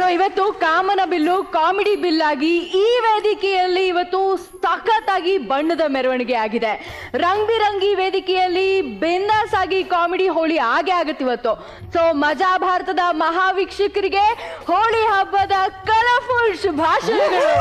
So ಇವತ್ತು ಕಾಮನ bill comedy bill ಆಗಿ ಈ ವೇದಿಕೆಯಲ್ಲಿ ಇವತ್ತು ಸಖತ್ತಾಗಿ ಬಣ್ಣದ ಮೆರವಣಿಗೆ ಆಗಿದೆ ರಂಗ್ ಬಿರಂಗಿ ವೇದಿಕೆಯಲ್ಲಿ ಬೆಂದಾಸ್ ಆಗಿ ಕಾಮಿಡಿ ಹೋಳಿ ಆಗೇ ಆಗುತ್ತೆ ಇವತ್ತು ಸೊ ಮಜಾ ಭಾರತದ ಮಹಾವೀಕ್ಷಕರಿಗೆ ಹೋಳಿ ಹಬ್ಬದ ಕಲರ್ಫುಲ್ ಶುಭಾಶಯಗಳು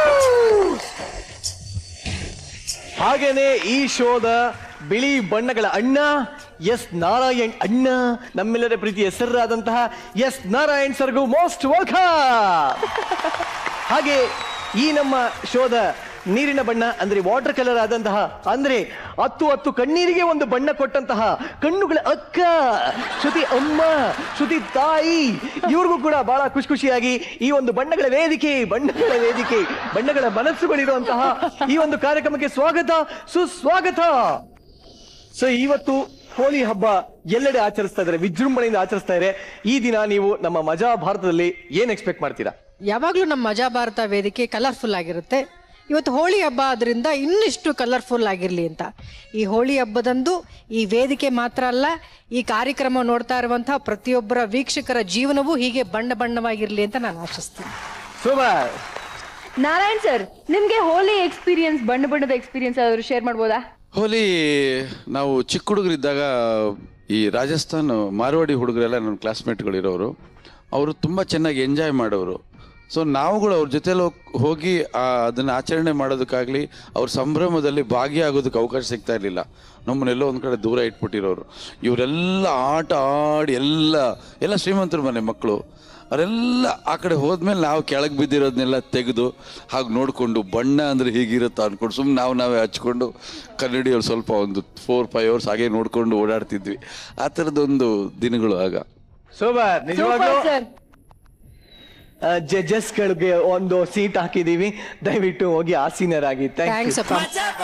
ಹಾಗೇನೆ ಈ ಶೋದ ಬಿಳಿ ಬಣ್ಣಗಳ ಅಣ್ಣ ಎಸ್ ನಾರಾಯಣ್ ಅಣ್ಣ ನಮ್ಮೆಲ್ಲರ ಪ್ರೀತಿ ಹೆಸರಾದಂತಹ ಎಸ್ ನಾರಾಯಣ್ ಸರ್ಗೂ ಮೋಸ್ಟ್ ವೆಲ್ಕಮ್ ಹಾಗೆ ಈ ನಮ್ಮ ಶೋದ ನೀರಿನ ಬಣ್ಣ ಅಂದ್ರೆ ವಾಟರ್ ಕಲರ್ ಆದಂತಹ ಅಂದ್ರೆ ಹತ್ತು ಹತ್ತು ಕಣ್ಣೀರಿಗೆ ಒಂದು ಬಣ್ಣ ಕೊಟ್ಟಂತಹ ಕಣ್ಣುಗಳ ಅಕ್ಕ ಶ್ರುತಿ ಅಮ್ಮ ಶ್ರುತಿ ತಾಯಿ ಇವ್ರಿಗೂ ಕೂಡ ಬಹಳ ಖುಷಿ ಖುಷಿಯಾಗಿ ಈ ಒಂದು ಬಣ್ಣಗಳ ವೇದಿಕೆ ಬಣ್ಣಗಳ ವೇದಿಕೆ ಬಣ್ಣಗಳ ಮನಸ್ಸುಗಳಿರುವಂತಹ ಈ ಒಂದು ಕಾರ್ಯಕ್ರಮಕ್ಕೆ ಸ್ವಾಗತ ಸುಸ್ವಾಗತ ಸೊ ಇವತ್ತು ಹೋಳಿ ಹಬ್ಬ ಎಲ್ಲೆಡೆ ಆಚರಿಸ್ತಾ ಇದ್ದಾರೆ ವಿಜೃಂಭಣೆಯಿಂದ ಆಚರಿಸ್ತಾ ಇದ್ದಾರೆ ಈ ದಿನ ನೀವು ನಮ್ಮ ಮಜಾ ಭಾರತದಲ್ಲಿ ಏನ್ ಎಕ್ಸ್ಪೆಕ್ಟ್ ಮಾಡ್ತೀರಾ ಯಾವಾಗಲೂ ನಮ್ಮ ಮಜಾ ಭಾರತ ವೇದಿಕೆ ಕಲರ್ಫುಲ್ ಆಗಿರುತ್ತೆ ಇವತ್ತು ಹೋಳಿ ಹಬ್ಬ ಆದ್ರಿಂದ ಇನ್ನಿಷ್ಟು ಕಲರ್ಫುಲ್ ಆಗಿರಲಿ ಅಂತ ಈ ಹೋಳಿ ಹಬ್ಬದಂದು ಈ ವೇದಿಕೆ ಮಾತ್ರ ಅಲ್ಲ ಈ ಕಾರ್ಯಕ್ರಮ ನೋಡ್ತಾ ಇರುವಂತಹ ಪ್ರತಿಯೊಬ್ಬರ ವೀಕ್ಷಕರ ಜೀವನವೂ ಹೀಗೆ ಬಣ್ಣ ಬಣ್ಣವಾಗಿರಲಿ ಅಂತ ನಾನು ಆಶಿಸ್ತೀನಿ ಸೂಪರ್ ನಾರಾಯಣ್ ಸರ್ ನಿಮ್ಗೆ ಹೋಲಿ ಎಕ್ಸ್ಪೀರಿಯನ್ಸ್ ಬಣ್ಣ ಬಣ್ಣದ ಎಕ್ಸ್ಪೀರಿಯನ್ಸ್ ಆದ್ರೂ ಶೇರ್ ಮಾಡ್ಬೋದಾ ಹೋಲಿ ನಾವು ಚಿಕ್ಕ ಹುಡುಗರಿದ್ದಾಗ ಈ ರಾಜಸ್ಥಾನ್ ಮಾರ್ವಾಡಿ ಹುಡುಗರೆಲ್ಲ ನನ್ನ ಕ್ಲಾಸ್ಮೇಟ್ಗಳು ಇರೋರು ಅವರು ತುಂಬ ಚೆನ್ನಾಗಿ ಎಂಜಾಯ್ ಮಾಡೋರು ಸೊ ನಾವುಗಳು ಅವ್ರ ಜೊತೆಲಿ ಹೋಗಿ ಆ, ಅದನ್ನ ಆಚರಣೆ ಮಾಡೋದಕ್ಕಾಗಲಿ ಅವ್ರ ಸಂಭ್ರಮದಲ್ಲಿ ಭಾಗಿಯಾಗೋದಕ್ಕೆ ಅವಕಾಶ ಸಿಗ್ತಾ ಇರಲಿಲ್ಲ ನಮ್ಮನ್ನೆಲ್ಲೋ ಒಂದು ಕಡೆ ದೂರ ಇಟ್ಬಿಟ್ಟಿರೋರು ಇವರೆಲ್ಲ ಆಟ ಆಡಿ ಎಲ್ಲ ಎಲ್ಲ ಶ್ರೀಮಂತರ ಮನೆ ಮಕ್ಕಳು ಅವರೆಲ್ಲ ಆ ಕಡೆ ಹೋದ್ಮೇಲೆ ನಾವು ಕೆಳಗೆ ಬಿದ್ದಿರೋದನ್ನೆಲ್ಲ ತೆಗೆದು ಹಾಗೆ ನೋಡಿಕೊಂಡು ಬಣ್ಣ ಅಂದರೆ ಹೀಗಿರುತ್ತಾ ಅಂದ್ಕೊಂಡು ಸುಮ್ಮನೆ ನಾವು ನಾವೇ ಹಚ್ಕೊಂಡು ಕನ್ನಡಿಯವ್ರು ಸ್ವಲ್ಪ ಒಂದು ಫೋರ್ ಫೈವ್ ಅವರ್ಸ್ ಹಾಗೆ ನೋಡ್ಕೊಂಡು ಓಡಾಡ್ತಿದ್ವಿ ಆ ಥರದೊಂದು ದಿನಗಳು ಆಗ ಸೂಪರ್ ನಿಜವಾಗ್ಲೂ ಸರ್ ಜಡ್ಜಸ್ಗಳಿಗೆ ಒಂದು ಸೀಟ್ ಹಾಕಿದೀವಿ ದಯವಿಟ್ಟು ಹೋಗಿ ಆಸೀನರಾಗಿ ಥ್ಯಾಂಕ್ ಥ್ಯಾಂಕ್ಸ್ ಅಪ್ಪ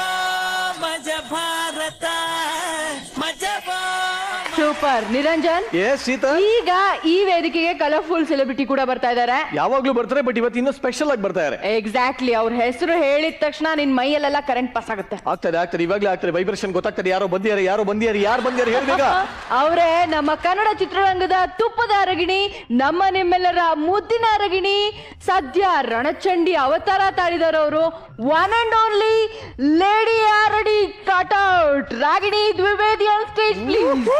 ಸೂಪರ್ ನಿರಂಜನ್ ಎಸ್ ಸೀತಾ ಈಗ ಈ ವೇದಿಕೆಗೆ ಕಲರ್ಫುಲ್ ಸೆಲೆಬ್ರಿಟಿ ಕೂಡ ಬರ್ತಾ ಇದ್ದಾರೆ ಯಾವಾಗ್ಲೂ ಬರ್ತಾರೆ ಬಟ್ ಇವತ್ತು ಇನ್ನೂ ಸ್ಪೆಷಲ್ ಆಗಿ ಬರ್ತಾ ಇದ್ದಾರೆ ಎಕ್ಸಾಕ್ಟ್ಲಿ ಅವ್ರ ಹೆಸರು ಹೇಳಿದ ತಕ್ಷಣ ನಿನ್ ಮೈಯಲ್ಲೆಲ್ಲ ಕರೆಂಟ್ ಪಾಸ್ ಆಗುತ್ತೆ ಆಗ್ತದೆ ಆಗ್ತದೆ ಇವಾಗ್ಲೇ ಆಗ್ತದೆ ವೈಬ್ರೇಷನ್ ಗೊತ್ತಾಗ್ತದೆ ಯಾರೋ ಬಂದಿದ್ದಾರೆ ಯಾರೋ ಬಂದಿದ್ದಾರೆ ಯಾರು ಬಂದಿದ್ದಾರೆ ಹೇಳ್ಬೇಕ ಅವರೇ ನಮ್ಮ ಕನ್ನಡ ಚಿತ್ರರಂಗದ ತುಪ್ಪದ ಅರಗಿಣಿ ನಮ್ಮ ನಿಮ್ಮೆಲ್ಲರ ಮುದ್ದಿನ ಅರಗಿಣಿ ಸದ್ಯ ರಣಚಂಡಿ ಅವತಾರ ತಾಳಿದರವರು ಒನ್ ಅಂಡ್ ಓನ್ಲಿ ಲೇಡಿ ಆರಡಿ cutout Ragini Dwivedi on stage please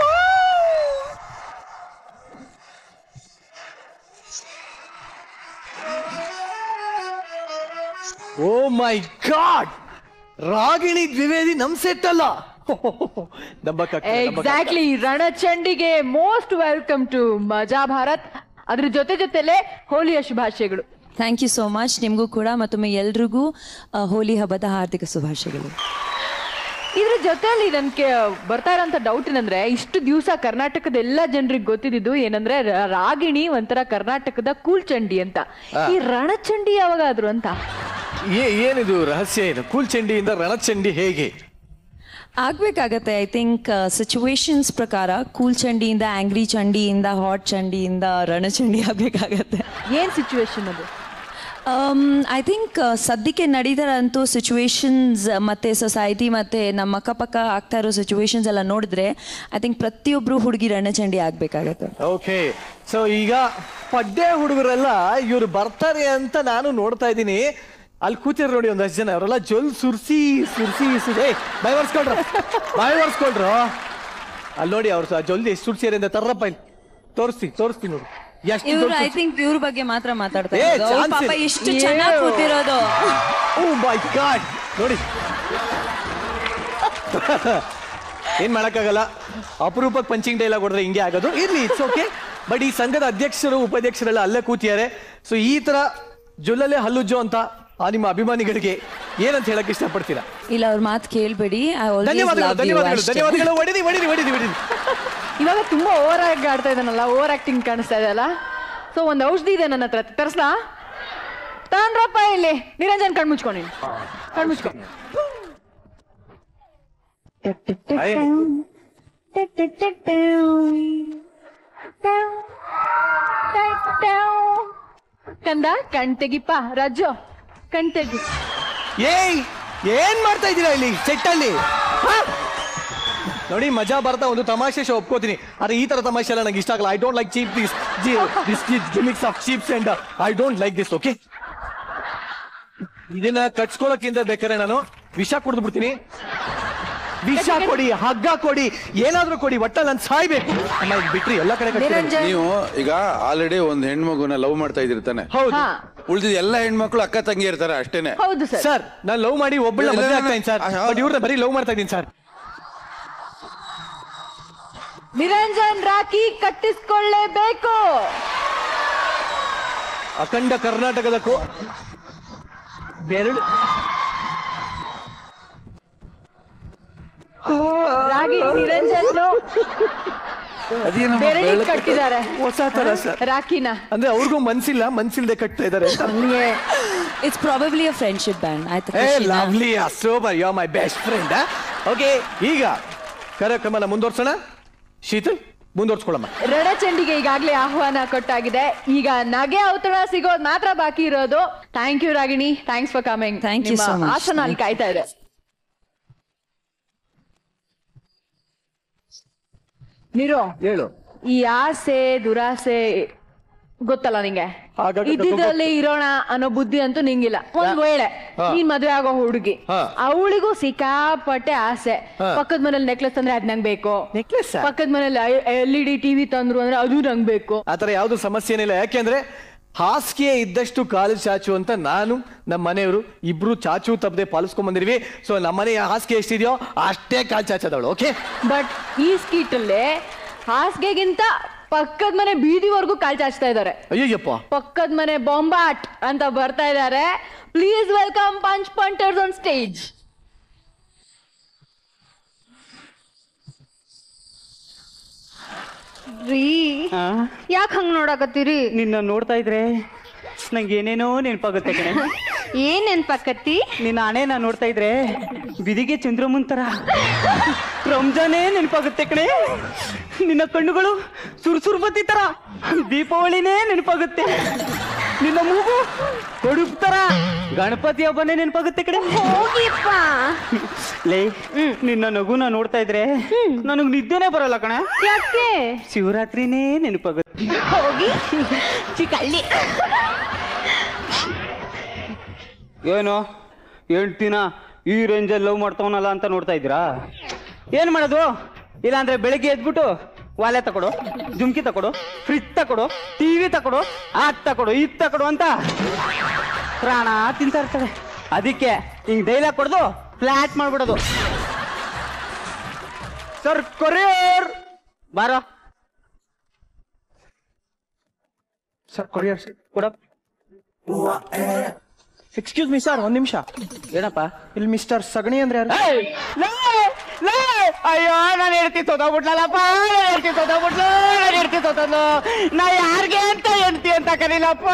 oh my god Ragini Dwivedi ನಮ್ ಸೆಟ್ ಅಲ್ಲ ಎಕ್ಸಾಕ್ಟ್ಲಿ ರಣಚಂಡಿಗೆ most welcome to Maja Bharat ಅದ್ರ ಜೊತೆ ಜೊತೆಲೆ ಹೋಲಿಯ ಶುಭಾಶಯಗಳು ಥ್ಯಾಂಕ್ ಯು ಸೋ ಮಚ್ ನಿಮಗೂ ಕೂಡ ಮತ್ತೊಮ್ಮೆ ಎಲ್ರಿಗೂ ಆ, ಹೋಲಿ ಹಬ್ಬದ ಹಾರ್ದಿಕ ಶುಭಾಶಯಗಳು ಇದ್ರ ಜೊತೆಯಲ್ಲಿ ನನ್ಗೆ ಬರ್ತಾ ಇರೋಂಥ ಡೌಟ್ ಏನಂದ್ರೆ ಇಷ್ಟು ದಿವಸ ಕರ್ನಾಟಕದ ಎಲ್ಲ ಜನರಿಗೆ ಗೊತ್ತಿದ್ದು ಏನಂದ್ರೆ ರ- ರಾಗಿಣಿ ಒಂಥರ ಕರ್ನಾಟಕದ ಕೂಲ್ಚಂಡಿ ಅಂತ ಈ ರಣಚಂಡಿ ಯಾವಾಗಾದ್ರು ಅಂತ ಏನಿದು ರಹಸ್ಯ ಏನು ಕೂಲ್ಚಂಡಿಯಿಂದ ರಣಚಂಡಿ ಹೇಗೆ ಆಗ್ಬೇಕಾಗತ್ತೆ ಐ ಥಿಂಕ್ ಸಿಚುವೇಶನ್ಸ್ ಪ್ರಕಾರ ಕೂಲ್ ಚಂಡಿಯಿಂದ ಆಂಗ್ರಿ ಚಂಡಿಯಿಂದ ಹಾಟ್ ಚಂಡಿಯಿಂದ ರಣಚಂಡಿ ಆಗ್ಬೇಕಾಗತ್ತೆ ಏನ್ ಸಿಚುವೇಶನ್ ಅದು ಐ ಥಿಂಕ್ ಸದ್ಯಕ್ಕೆ ನಡೀತಾರಂತೂ ಸಿಚುವೇಶನ್ಸ್ ಮತ್ತು ಸೊಸೈಟಿ ಮತ್ತು ನಮ್ಮ ಅಕ್ಕಪಕ್ಕ ಆಗ್ತಾ ಇರೋ ಸಿಚುವೇಶನ್ಸ್ ಎಲ್ಲ ನೋಡಿದ್ರೆ ಐ ಥಿಂಕ್ ಪ್ರತಿಯೊಬ್ಬರು ಹುಡುಗಿ ರಣಚಂಡಿ ಆಗಬೇಕಾಗತ್ತೆ ಓಕೆ ಸೊ ಈಗ ಪಡ್ಡೆ ಹುಡುಗರೆಲ್ಲ ಇವ್ರು ಬರ್ತಾರೆ ಅಂತ ನಾನು ನೋಡ್ತಾ ಇದ್ದೀನಿ ಅಲ್ಲಿ ಕೂತಿರ್ ನೋಡಿ ಒಂದಷ್ಟು ಜನ ಅವರೆಲ್ಲ ಜೊಲ್ ಸುರ್ಸಿ ಸುರ್ಸಿ ಸುರ್ಸಿ ಏಯ್, ಬಾಯ್ ಒರ್ಸ್ಕೊಳ್ರ ಬಾಯ್ ಒರ್ಸ್ಕೊಳ್ರು ಅಲ್ಲಿ ನೋಡಿ ಅವ್ರು ಸಹ ಜಲ್ದಿ ಎಷ್ಟು ಸುರ್ಸಿಯರ್ ಅಂತ ತರ್ರಪ್ಪ ಇಲ್ಲಿ ತೋರಿಸ್ತೀನಿ ತೋರಿಸ್ತೀನಿ ನೋಡಿ ಎಷ್ಟು ಇವ್ರು ದೊಡ್ಡ ಐ ಥಿಂಕ್ ಇವ್ರ ಬಗ್ಗೆ ಮಾತ್ರ ಮಾತಾಡ್ತಾ ಏ, ಇರೋದು ಅವ್ರು chance ಪಾಪ ಇಲ್ಲ. ಎಷ್ಟು ಚೆನ್ನಾಗಿ ಕೂತಿರೋದು ಓ ಮೈ ಗಾಡ್ ನೋಡಿ ಏನ್ ಮಾಡಕ್ಕಾಗಲ್ಲ ಅಪರೂಪಕ್ಕೆ ಪಂಚಿಂಗ್ ಡೈಲಾಗ್ ಹೊಡೆದ್ರೆ ಹಿಂಗೆ ಆಗೋದು ಇರ್ಲಿ ಇಟ್ಸ್ ಓಕೆ ಬಟ್ ಈ ಸಂಘದ ಅಧ್ಯಕ್ಷರು ಉಪಾಧ್ಯಕ್ಷರೆಲ್ಲ ಅಲ್ಲೇ ಕೂತಿದ್ದಾರೆ ಸೊ ಈ ತರ ಜೊಲ್ಲಲ್ಲೇ ಹಲ್ಲುಜ್ಜೋ ಅಂತ ಆ ನಿಮ್ಮ ಅಭಿಮಾನಿಗಳಿಗೆ ಏನಂತ ಹೇಳಕ್ ಇಷ್ಟಪಡ್ತೀರಾ ಇಲ್ಲ ಅವ್ರ ಮಾತು ಕೇಳ್ಬೇಡಿ ಐ ಧನ್ಯವಾದಗಳು ಧನ್ಯವಾದಗಳು ಧನ್ಯವಾದಗಳು ಹೊಡಿರಿ ಹೊಡಿರಿ ಹೊಡಿರಿ ಹೊಡಿರಿ ಇವಾಗ ತುಂಬಾ ಓವರ್ ಆಗಿ ಆಡ್ತಾ ಇದ್ದಾನಲ್ಲ ಓವರ್ ಆಕ್ಟಿಂಗ್ ಕಾಣಿಸ್ತಾ ಇದೆ ಅಲ್ಲ ಸೊ ಒಂದು ಔಷಧಿ ಇದೆ ನನ್ನ ಹತ್ರ ತರ್ಸ್ಲಾ ತಾನ್ರಪ್ಪ ಇಲ್ಲಿ ನಿರಂಜನ್ ಕಣ್ಮುಚ್ಕೊಂಡು ಕಣ್ಮುಚ್ಕೊ ಆಯ್. ಕಂದ ಕಣ್ ತೆಗಿಪ್ಪ ರಾಜು ಕಣ್ ತೆಗಿ ಏಯ್ ಏನ್ ಮಾಡ್ತಾ ಇದ್ದೀರಾ ಇಲ್ಲಿ ಸೆಟ್ ಅಲ್ಲಿ ಹ? ನೋಡಿ ಮಜಾ ಬರ್ತಾ ಒಂದು ತಮಾಷೆ ಶೋ ಒಪ್ಕೋತೀನಿ ಆದ್ರೆ ಈ ತರ ತಮಾಷೆ ಎಲ್ಲ ನಂಗೆ ಇಷ್ಟ ಆಗಲ್ಲ I don't like cheap this this gimmicks of cheaps and I don't like this okay ಇದನ್ನ ಕಟ್ಸ್ಕೊಳಕ್ಕಿಂತ ಬೇಕಾದ್ರೆ ನಾನು ವಿಷ ಕುಡಿದು ಬಿಡ್ತೀನಿ ವಿಷ ಕೊಡಿ ಹಗ್ಗ ಕೊಡಿ ಏನಾದ್ರೂ ಕೊಡಿ ಒಟ್ಟ ನಾನು ಸಾಯ್ಬೇಕು ಅಮ್ಮ ಇದ್ ಬಿಟ್ರಿ ಎಲ್ಲ ಕಡೆ ಕಟ್ತಿದ್ದೀನಿ. ನಿರಂಜನ್ ನೀವು ಈಗ ಆಲ್ರೆಡಿ ಒಂದ್ ಹೆಣ್ಮಗುನ ಲವ್ ಮಾಡ್ತಾ ಇದ್ರಿ ತಾನೆ ಹೌದು ಹಾ ಉಳಿದಿದ ಎಲ್ಲ ಹೆಣ್ಮಕ್ಳು ಅಕ್ಕ ತಂಗಿ ಇರ್ತಾರೆ ಅಷ್ಟೇನೆ ಹೌದು ಸರ್ ಸರ್ ನಾನು ಲವ್ ಮಾಡಿ ಒಬ್ಬಳ ಇಲ್ಲ, ಮದುವೆ ಇಲ್ಲ, ಆಗ್ತಾ ಇದ್ದೀನಿ ಸರ್ ಆ, ಬಟ್ ಇವ್ರನ್ನ ಬರೀ ಲವ್ ಮಾಡ್ತಾ ಇದ್ದೀನಿ ಸರ್ ನಿರಂಜನ್ ರಾಖಿ ಕಟ್ಟಿಸ್ಕೊಳ್ಳೇಬೇಕು ಅಖಂಡ ಕರ್ನಾಟಕದ ಕೋ ಬೆರಳು ರಾಗಿ ನಿರಂಜನ್ ಅದೇನಮ್ಮ ಬೆರಳಿಗೆ ಬೆಳಕು- ಕಟ್ಟಿದ್ದಾರೆ ಹೊಸ ತರ ಸರ್ ರಾಖಿನ ಅಂದ್ರೆ ಅವ್ರಿಗೂ ಮನ್ಸಿಲ್ಲ ಮನ್ಸಿಲ್ದೆ ಕಟ್ತಾ ಇದಾರೆ it's probably a friendship band ಆಯ್ತು ಏ ಖುಷಿನಾ? Lovely super you my best friend okay ಈಗ ಕಾರ್ಯಕ್ರಮನ ಮುಂದುವರ್ಸೋಣ ಶೀತಲ್ ಮುಂದುವರ್ಸ್ಕೊಳಮ್ಮ ರಣಚಂಡಿಗೆ ಈಗಾಗಲೇ ಆಹ್ವಾನ ಕೊಟ್ಟಾಗಿದೆ ಈಗ ನಗೆ ಔತಣ ಸಿಗೋದ್ ಮಾತ್ರ ಬಾಕಿ ಇರೋದು thank you Ragini thanks for coming Thank you so much. ಆಸನ ಅಲ್ಲಿ ಕಾಯ್ತಾ ಇದೆ ನೀರು ಹೇಳು ಈ ಆಸೆ ದುರಾಸೆ ಗೊತ್ತಲ್ಲ ನಿಂಗೆ ಹಾಗಾಗಿ ಇದ್ದಿದ್ರಲ್ಲಿ ಇರೋಣ ಅನ್ನೋ ಬುದ್ಧಿ ಅಂತೂ ನಿಂಗಿಲ್ಲ ಒಂದ್ ವೇಳೆ ಹಾ. ನೀನ್ ಮದ್ವೆ ಆಗೋ ಹುಡುಗಿ ಹಾ. ಅವಳಿಗೂ ಸಿಕ್ಕಾಪಟ್ಟೆ ಆಸೆ ಹಾ. ಪಕ್ಕದ ಮನೇಲಿ ನೆಕ್ಲೆಸ್ ತಂದ್ರೆ ಅದ್ ನಂಗ್ ಬೇಕು ನೆಕ್ಲೆಸ್ ಪಕ್ಕದ ಮನೇಲಿ ಎಲ್ ಇ ಡಿ ಟಿವಿ ತಂದ್ರು ಅಂದ್ರೆ ಅದು ನಂಗ್ ಬೇಕು ಆತರ ಯಾವ್ದು ಸಮಸ್ಯೆ ಏನಿಲ್ಲ ಯಾಕೆಂದ್ರೆ ಹಾಸಿಗೆ ಇದ್ದಷ್ಟು ಕಾಲು ಚಾಚು ಅಂತ ನಾನು ನಮ್ಮ ಮನೆಯವರು ಇಬ್ರು ಚಾಚು ತಪ್ಪದೆ ಪಾಲಿಸ್ಕೊಂಡ್ ಬಂದಿರ್ವಿ ಸೊ ನಮ್ಮ ಮನೆ ಹಾಸಿಗೆ ಎಷ್ಟಿದೆಯೋ ಅಷ್ಟೇ ಕಾಲು ಚಾಚದವಳು ಓಕೆ ಬಟ್ ಈ ಸ್ಕೀಟ್ ಅಲ್ಲೇ ಹಾಸಿಗೆಗಿಂತ ಪಕ್ಕದ ಮನೆ ಬೀದಿವರೆಗೂ ಕಾಲ್ ಚಾಚ್ತಾ ಇದ್ದಾರೆ ಅಯ್ಯಯ್ಯಪ್ಪ ಪಕ್ಕದ ಮನೆ ಬೊಂಬಾಟ್ ಅಂತ ಬರ್ತಾ ಇದ್ದಾರೆ please welcome punch punters on stage ರೀ ಯಾಕೆ ಹಂಗ್ ನೋಡಕತ್ತೀರಿ ನಿನ್ನ ನೋಡ್ತಾ ಇದ್ರೆ ನಂಗೆ ಏನೇನೋ ನೆನಪಾಗುತ್ತೆ ಕಣೆ ಏನ್ ನೆನ್ಪಾಕತ್ತಿ ನಿನ್ನ ಹಣೆನ ನೋಡ್ತಾ ಇದ್ರೆ ಬಿದಿಗೆ ಚಂದ್ರಮುನ್ ತರ ರಂಜಾನೇ ನೆನಪಾಗುತ್ತೆ ಕಣೆ ನಿನ್ನ ಕಣ್ಣುಗಳು ಸುರ್ಸುರ್ ಬತ್ತಿ ತರ ದೀಪಾವಳಿನೇ ನೆನಪಾಗುತ್ತೆ ನಿನ್ನ ಮೂಗು ಕೊಡುಪ್ ತರ ಗಣಪತಿ ಹಬ್ಬನೇ ನೆನಪಾಗುತ್ತೆ ಕಣೆ ಹೋಗಿಪ್ಪ ಲೇ ನಿನ್ನ ನಗುನ ನೋಡ್ತಾ ಇದ್ರೆ ನನಗ್ ನಿದ್ದೆನೇ ಬರಲ್ಲ ಕಣೆ ಯಾಕೆ ಶಿವರಾತ್ರಿನೇ ನೆನಪಾಗುತ್ತೆ ಹೋಗಿ ಚಿಕಳ್ಳಿ ಏನು ದಿನ ಈ ರೇಂಜಲ್ಲಿ ಲವ್ ಮಾಡ್ತಾವನಲ್ಲ ಅಂತ ನೋಡ್ತಾ ಇದ್ದೀರಾ ಏನು ಮಾಡೋದು ಇಲ್ಲಾಂದ್ರೆ ಬೆಳಿಗ್ಗೆ ಎದ್ಬಿಟ್ಟು ವಾಲೆ ತಕೊಡು ಜುಮ್ಕಿ ತಕೊಡು ಫ್ರಿಜ್ ತಕೊಡು ಟಿವಿ ತಕೊಡು ಆದ್ ತಕೊಡು ಇದ್ ತಕೊಡು ಅಂತ ಪ್ರಾಣ ತಿಂತಾ ಇರ್ತಾರೆ ಅದಕ್ಕೆ ಹಿಂಗ್ ಡೈಲಾಗ್ ಕೊಡ್ದು ಫ್ಲಾಟ್ ಮಾಡ್ಬಿಡೋದು ಸರ್ ಕೊರಿಯರ್ ಬಾರೋ ಸರ್ ಕೊರಿಯರ್ ಕೊಡ ಎಕ್ಸ್ಕ್ಯೂಸ್ ಮಿ ಸರ್ ಒಂದ್ ನಿಮಿಷ ಏನಪ್ಪ ಇಲ್ಲಿ ಮಿಸ್ಟರ್ ಸಗಣಿ ಅಂದ್ರೆ ಯಾರು ಏಯ್! ಲೇ! ಲೇ! ಅಯ್ಯೋ ನಾನು ಹೇಳ್ತಿ ತೊದೋಗ್ಬಿಟ್ಲಲ್ಲಪ್ಪ ಹೇಳ್ತಿ ತೊದೋಗ್ಬಿಟ್ಲು ನಾನು ಹೇಳ್ತಿ ತೊದಲು ನಾ ಯಾರಿಗೆ ಅಂತ ಹೇಳ್ತಿ ಅಂತ ಕರೀಲಪ್ಪ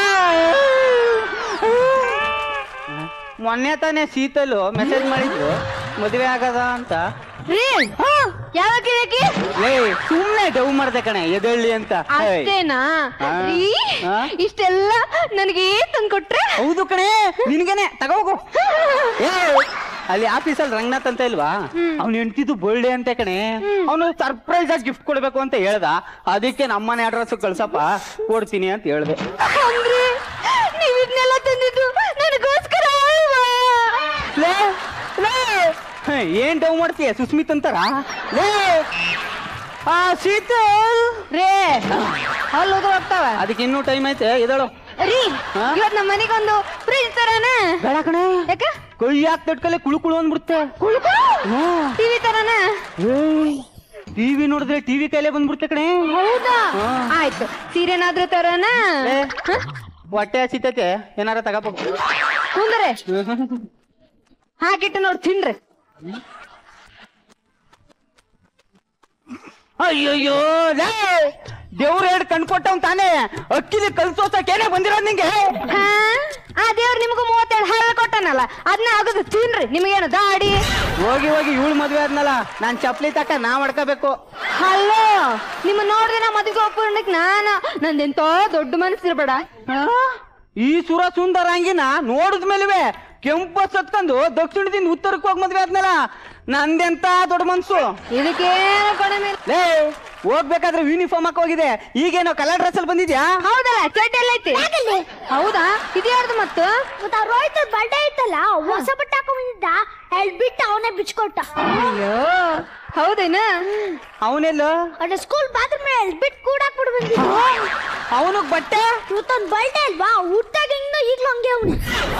ಮೊನ್ನೆ ತಾನೇ ಶೀತಲು ಮೆಸೇಜ್ ಮಾಡಿದ್ರು ಮದುವೆ ಆಗದ ಅಂತ ಯಾವಾಗ ಲೇ ಸುಮ್ನೆ ಡವ್ ಮಾಡ್ದೆ ಕಣೆ ಎದಳ್ಳಿ ಅಂತ ಏಯ್. ಅಷ್ಟೇನಾ ಹಾ. ರೀ ಹಾ? ಇಷ್ಟೆಲ್ಲ ನನಗೆ ತಂದ್ಕೊಟ್ರೆ ಹೌದು ಕಣೆ ನಿನ್ಗೇನೆ ತಗೋಗು ಏ ಅಲ್ಲಿ ಆಫೀಸಲ್ಲಿ ರಂಗನಾಥ್ ಅಂತ ಇಲ್ವಾ ಅವ್ನು ಹೆಂಡ್ತಿದ್ದು ಬರ್ಡೇ ಅಂತೆ ಕಣೆ ಅವನು ಸರ್ಪ್ರೈಸ್ ಆಗಿ ಗಿಫ್ಟ್ ಕೊಡ್ಬೇಕು ಅಂತ ಹೇಳ್ದ ಅದಕ್ಕೆ ನಮ್ಮನೆ ಅಡ್ರೆಸ್ ಕಳ್ಸಪ್ಪ ಕೊಡ್ತೀನಿ ಅಂತ ಹೇಳ್ದೆ ಅಂದ್ರೆ ನೀವ್ ಇದನ್ನೆಲ್ಲ ತಂದಿದ್ದು ನನಗೋಸ್ಕರ ಅಲ್ವಾ ಲೇ ಲೇ ಹೇ, ಏನ್ ಡವ್ ಮಾಡ್ತೀಯ ಸುಸ್ಮಿತ್ ಅಂತಾರ ಲೇ ಆ ಶೀತಲ್ ರೇ ಅಲ್ಲಿ ಹೋಗ್ತಾವ ಅದಕ್ಕೆ ಇನ್ನೂ ಟೈಮ್ ಐತೆ ಎದಳು ರೀ ಹಾ? ಇವತ್ ನಮ್ಮ ಮನೆಗೊಂದು ಫ್ರಿಜ್ ತರಾನ ಬೇಡ ಕಣೆ ಯಾಕ ಕೈ ಹಾಕ್ ತಡ್ಕಲೆ ಕುಳು ಕುಳು ಅಂದ್ಬಿಡುತ್ತೆ ಟಿವಿ ತರಾನ ಟಿವಿ ನೋಡಿದ್ರೆ ಟಿವಿ ಕೈಲೇ ಬಂದ್ಬಿಡುತ್ತೆ ಕಣೆ ಹೌದಾ ಆಯ್ತು ಸೀರೆನಾದ್ರೂ ತರಾನ ಏ, ಹೊಟ್ಟೆ ಹಸಿತೈತೆ ಏನಾರ ತಗೋಬೇಕು ಕುಂದ್ರೆ ಹಾಕಿಟ್ಟು ನೋಡಿ ತಿನ್ರಿ ಅಯ್ಯಯ್ಯೋ ಲೇ ದೇವ್ರ ಎರಡು ಕಣ್ ಕೊಟ್ಟವ್ ತಾನೇ ಅಕ್ಕಿಲಿ ಕಲ್ಸೋಸಕ್ಕೇನೆ ಬಂದಿರೋದ್ ನಿಂಗೆ ಹಾ ಆ ದೇವ್ರು ನಿಮಗೂ ಮೂವತ್ತೆರಡು ಹಳ್ಳ ಕೊಟ್ಟನಲ್ಲ ಅದನ್ನ ಆಗೋದು ತಿನ್ರಿ ನಿಮಗೇನು ದಾಡಿ ಹೋಗಿ ಹೋಗಿ ಇವಳು ಮದ್ವೆ ಆದ್ನಲ್ಲ ನಾನ್ ಚಪ್ಲಿ ತಕ್ಕ ನಾ ಮಾಡ್ಕೋಬೇಕು ಹಲೋ ನಿಮ್ಮ ನೋಡ್ರಿ ನಾ ಮದುವೆ ಒಪ್ಪಿಕ್ ನಾನ ನಂದೆಂತೋ ದೊಡ್ಡ ಮನಸ್ಸಿರ್ಬೇಡ ಈ ಸುರ ಸುಂದರ ಅಂಗಿನ ನೋಡಿದ್ಮೇಲೆ ಕೆಂಪು ಸತ್ಕೊಂಡು ದಕ್ಷಿಣದಿಂದ ಉತ್ತರಕ್ಕೆ ಹೋಗಿ ಮದ್ವೆ ಆದ್ನಲ್ಲ ನಂದೆಂತ ದೊಡ್ಡ ಮನ್ಸು ಇದಕ್ಕೇನು ಕಡಿಮೆ ಇಲ್ಲ. ಲೇ ಹೋಗ್ಬೇಕಾದ್ರೆ ಯೂನಿಫಾರ್ಮ್ ಹಾಕಿ ಹೋಗಿದೆ ಈಗೇನೋ ಕಲರ್ ಡ್ರೆಸ್ ಅಲ್ಲಿ ಬಂದಿದ್ಯಾ ಹೌದಲ್ಲ ಚಡ್ಡಿ ಎಲ್ಲ ಐತಿ ಹೌದಾ ಇದ್ಯಾರ್ದು ಮತ್ತು ಮತ್ತೆ ರೋಹಿತ್ ಬರ್ಡೇ ಇತ್ತಲ್ಲ ಹೊಸ ಬಟ್ಟೆ ಹಾಕೊಂಡ್ ಬಂದಿದ್ದ ಬಿಟ್ಟು ಅವನೇ ಬಿಚ್ಕೊಟ್ಟ ಅಯ್ಯೋ ಹೌದೇನ ಅವನೆಲ್ಲೋ ಅದೇ ಸ್ಕೂಲ್ ಬಾತ್ರೂಮ್ ಬಿಟ್ಟು ಕೂಡಾಕ್ ಬಿಡು ಬಂದಿದ್ದ ಅವನಿಗೆ ಬಟ್ಟೆ ಇವತ್ತೊಂದ್ ಬರ್ಡೇ ಅಲ್ವಾ ಹುಟ್ಟಾಗ ಹಿಂಗ ಈಗ್ಲೂ ಹಂಗೆ ಅವನು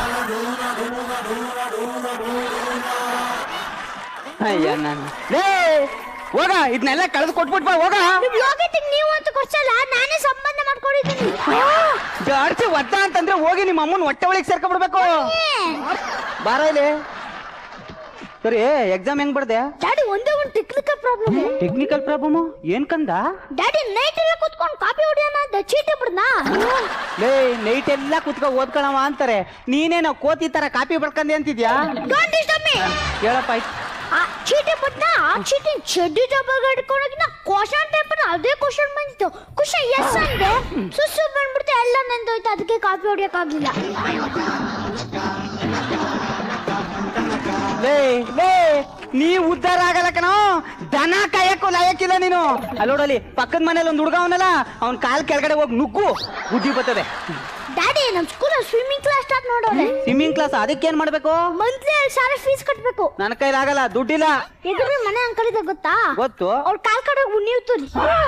ಅಯ್ಯ ನಾನು ಲೇ ಹೋಗ ಇದನ್ನೆಲ್ಲ ಕಳೆದು ಕೊಟ್ಬಿಟ್ ಬಾ ಹೋಗ ನಿಮ್ ಯೋಗ್ಯತೆಗ್ ನೀವು ಅಂತ ಕೊಡ್ಸಲ್ಲ ನಾನೇ ಸಂಬಂಧ ಮಾಡ್ಕೊಂಡಿದ್ದೀನಿ ಜಾಡ್ಸಿ ಒದ್ದ ಅಂತಂದ್ರೆ ಹೋಗಿ ನಿಮ್ಮ ಅಮ್ಮನ ಹೊಟ್ಟೆ ಒಳಗೆ ಸೇರ್ಕೊಂಡ್ಬಿಡ್ಬೇಕು ಬಾರ ಇಲ್ಲಿ ಸರಿ ಎಕ್ಸಾಮ್ ಹೆಂಗ್ ಬರ್ದೆ ಡ್ಯಾಡಿ ಒಂದೇ ಒಂದು ಟೆಕ್ನಿಕಲ್ ಪ್ರಾಬ್ಲಮ್ ಟೆಕ್ನಿಕಲ್ ಪ್ರಾಬ್ಲಮ್ ಏನ್ ಕಂದ ಡ್ಯಾಡಿ ನೈಟ್ ಎಲ್ಲ ಕುತ್ಕೊಂಡು ಕಾಪಿ ಹೊಡಿಯೋಣ ಅಂತ ಚೀಟಿ ಬಿಡ್ನಾ ಲೇ ನೈಟ್ ಎಲ್ಲ ಕುತ್ಕೊ ಓದ್ಕೊಳವ ಅಂತಾರೆ ನೀನೇನೋ ಕೋತಿ ತರ ಕಾಪಿ ಬರ್ಕಂದೆ ಅಂತಿದ್ಯಾ ಡೋಂಟ್ ಡಿಸ್ಟರ್ಬ್ ಮೀ ಹೇಳಪ್ಪ ಆಯ್ತು ಆ ಚೀಟಿ ಬಿಟ್ನಾ ಆ ಚೀಟಿ ಚಡ್ಡಿ ಡಬ್ಬಾಗ ಇಟ್ಕೊಂಡೋಗಿನ ಕ್ವಶನ್ ಪೇಪರ್ ಅದೇ ಕ್ವಶನ್ ಬಂದಿತ್ತು ಕ್ವಶನ್ ಎಸ್ ಅಂದೆ ಸುಸ್ಸು ಬಂದ್ಬಿಡ್ತು ಎಲ್ಲ ನಂದೋಯ್ತು ಅದಕ್ಕೆ ಕಾಪಿ ಹೊಡಿಯಕ್ಕಾಗ್ಲಿಲ್ಲ ಲೇ ಲೇ ನೀ ಉದ್ಧಾರ ಆಗಲ್ಲ ಕಣೋ ದನ ಕಾಯಕ್ಕೂ ಲಾಯಕ್ಕಿಲ್ಲ ನೀನು ಅಲ್ಲೋಡಲಿ ಪಕ್ಕದ ಮನೇಲಿ ಒಂದು ಹುಡುಗ ಅವನಲ್ಲ ಅವ್ನ ಕಾಲ್ ಕೆಳಗಡೆ ಹೋಗಿ ನುಗ್ಗು ಬುದ್ಧಿ ಬರ್ತದೆ ಡ್ಯಾಡಿ ನಮ್ ಸ್ಕೂಲ್ ಸ್ವಿಮ್ಮಿಂಗ್ ಕ್ಲಾಸ್ ಸ್ಟಾರ್ಟ್ ಮಾಡೋರೆ ಸ್ವಿಮ್ಮಿಂಗ್ ಕ್ಲಾಸ್ ಅದಕ್ಕೇನ್ ಮಾಡ್ಬೇಕು ಮಂತ್ಲಿ ಎರಡು ಸಾವಿರ ಫೀಸ್ ಕಟ್ಬೇಕು ನನ್ನ ಕೈಲಾಗಲ್ಲ ದುಡ್ಡಿಲ್ಲ ಎದುರು ಮನೆ ಅಂಕಲ್ ಇದೆ ಗೊತ್ತಾ ಗೊತ್ತು ಅವ್ರ ಕಾಲ್ ಕಡೆ ಉಣಿಯುತ್ತೀರಿ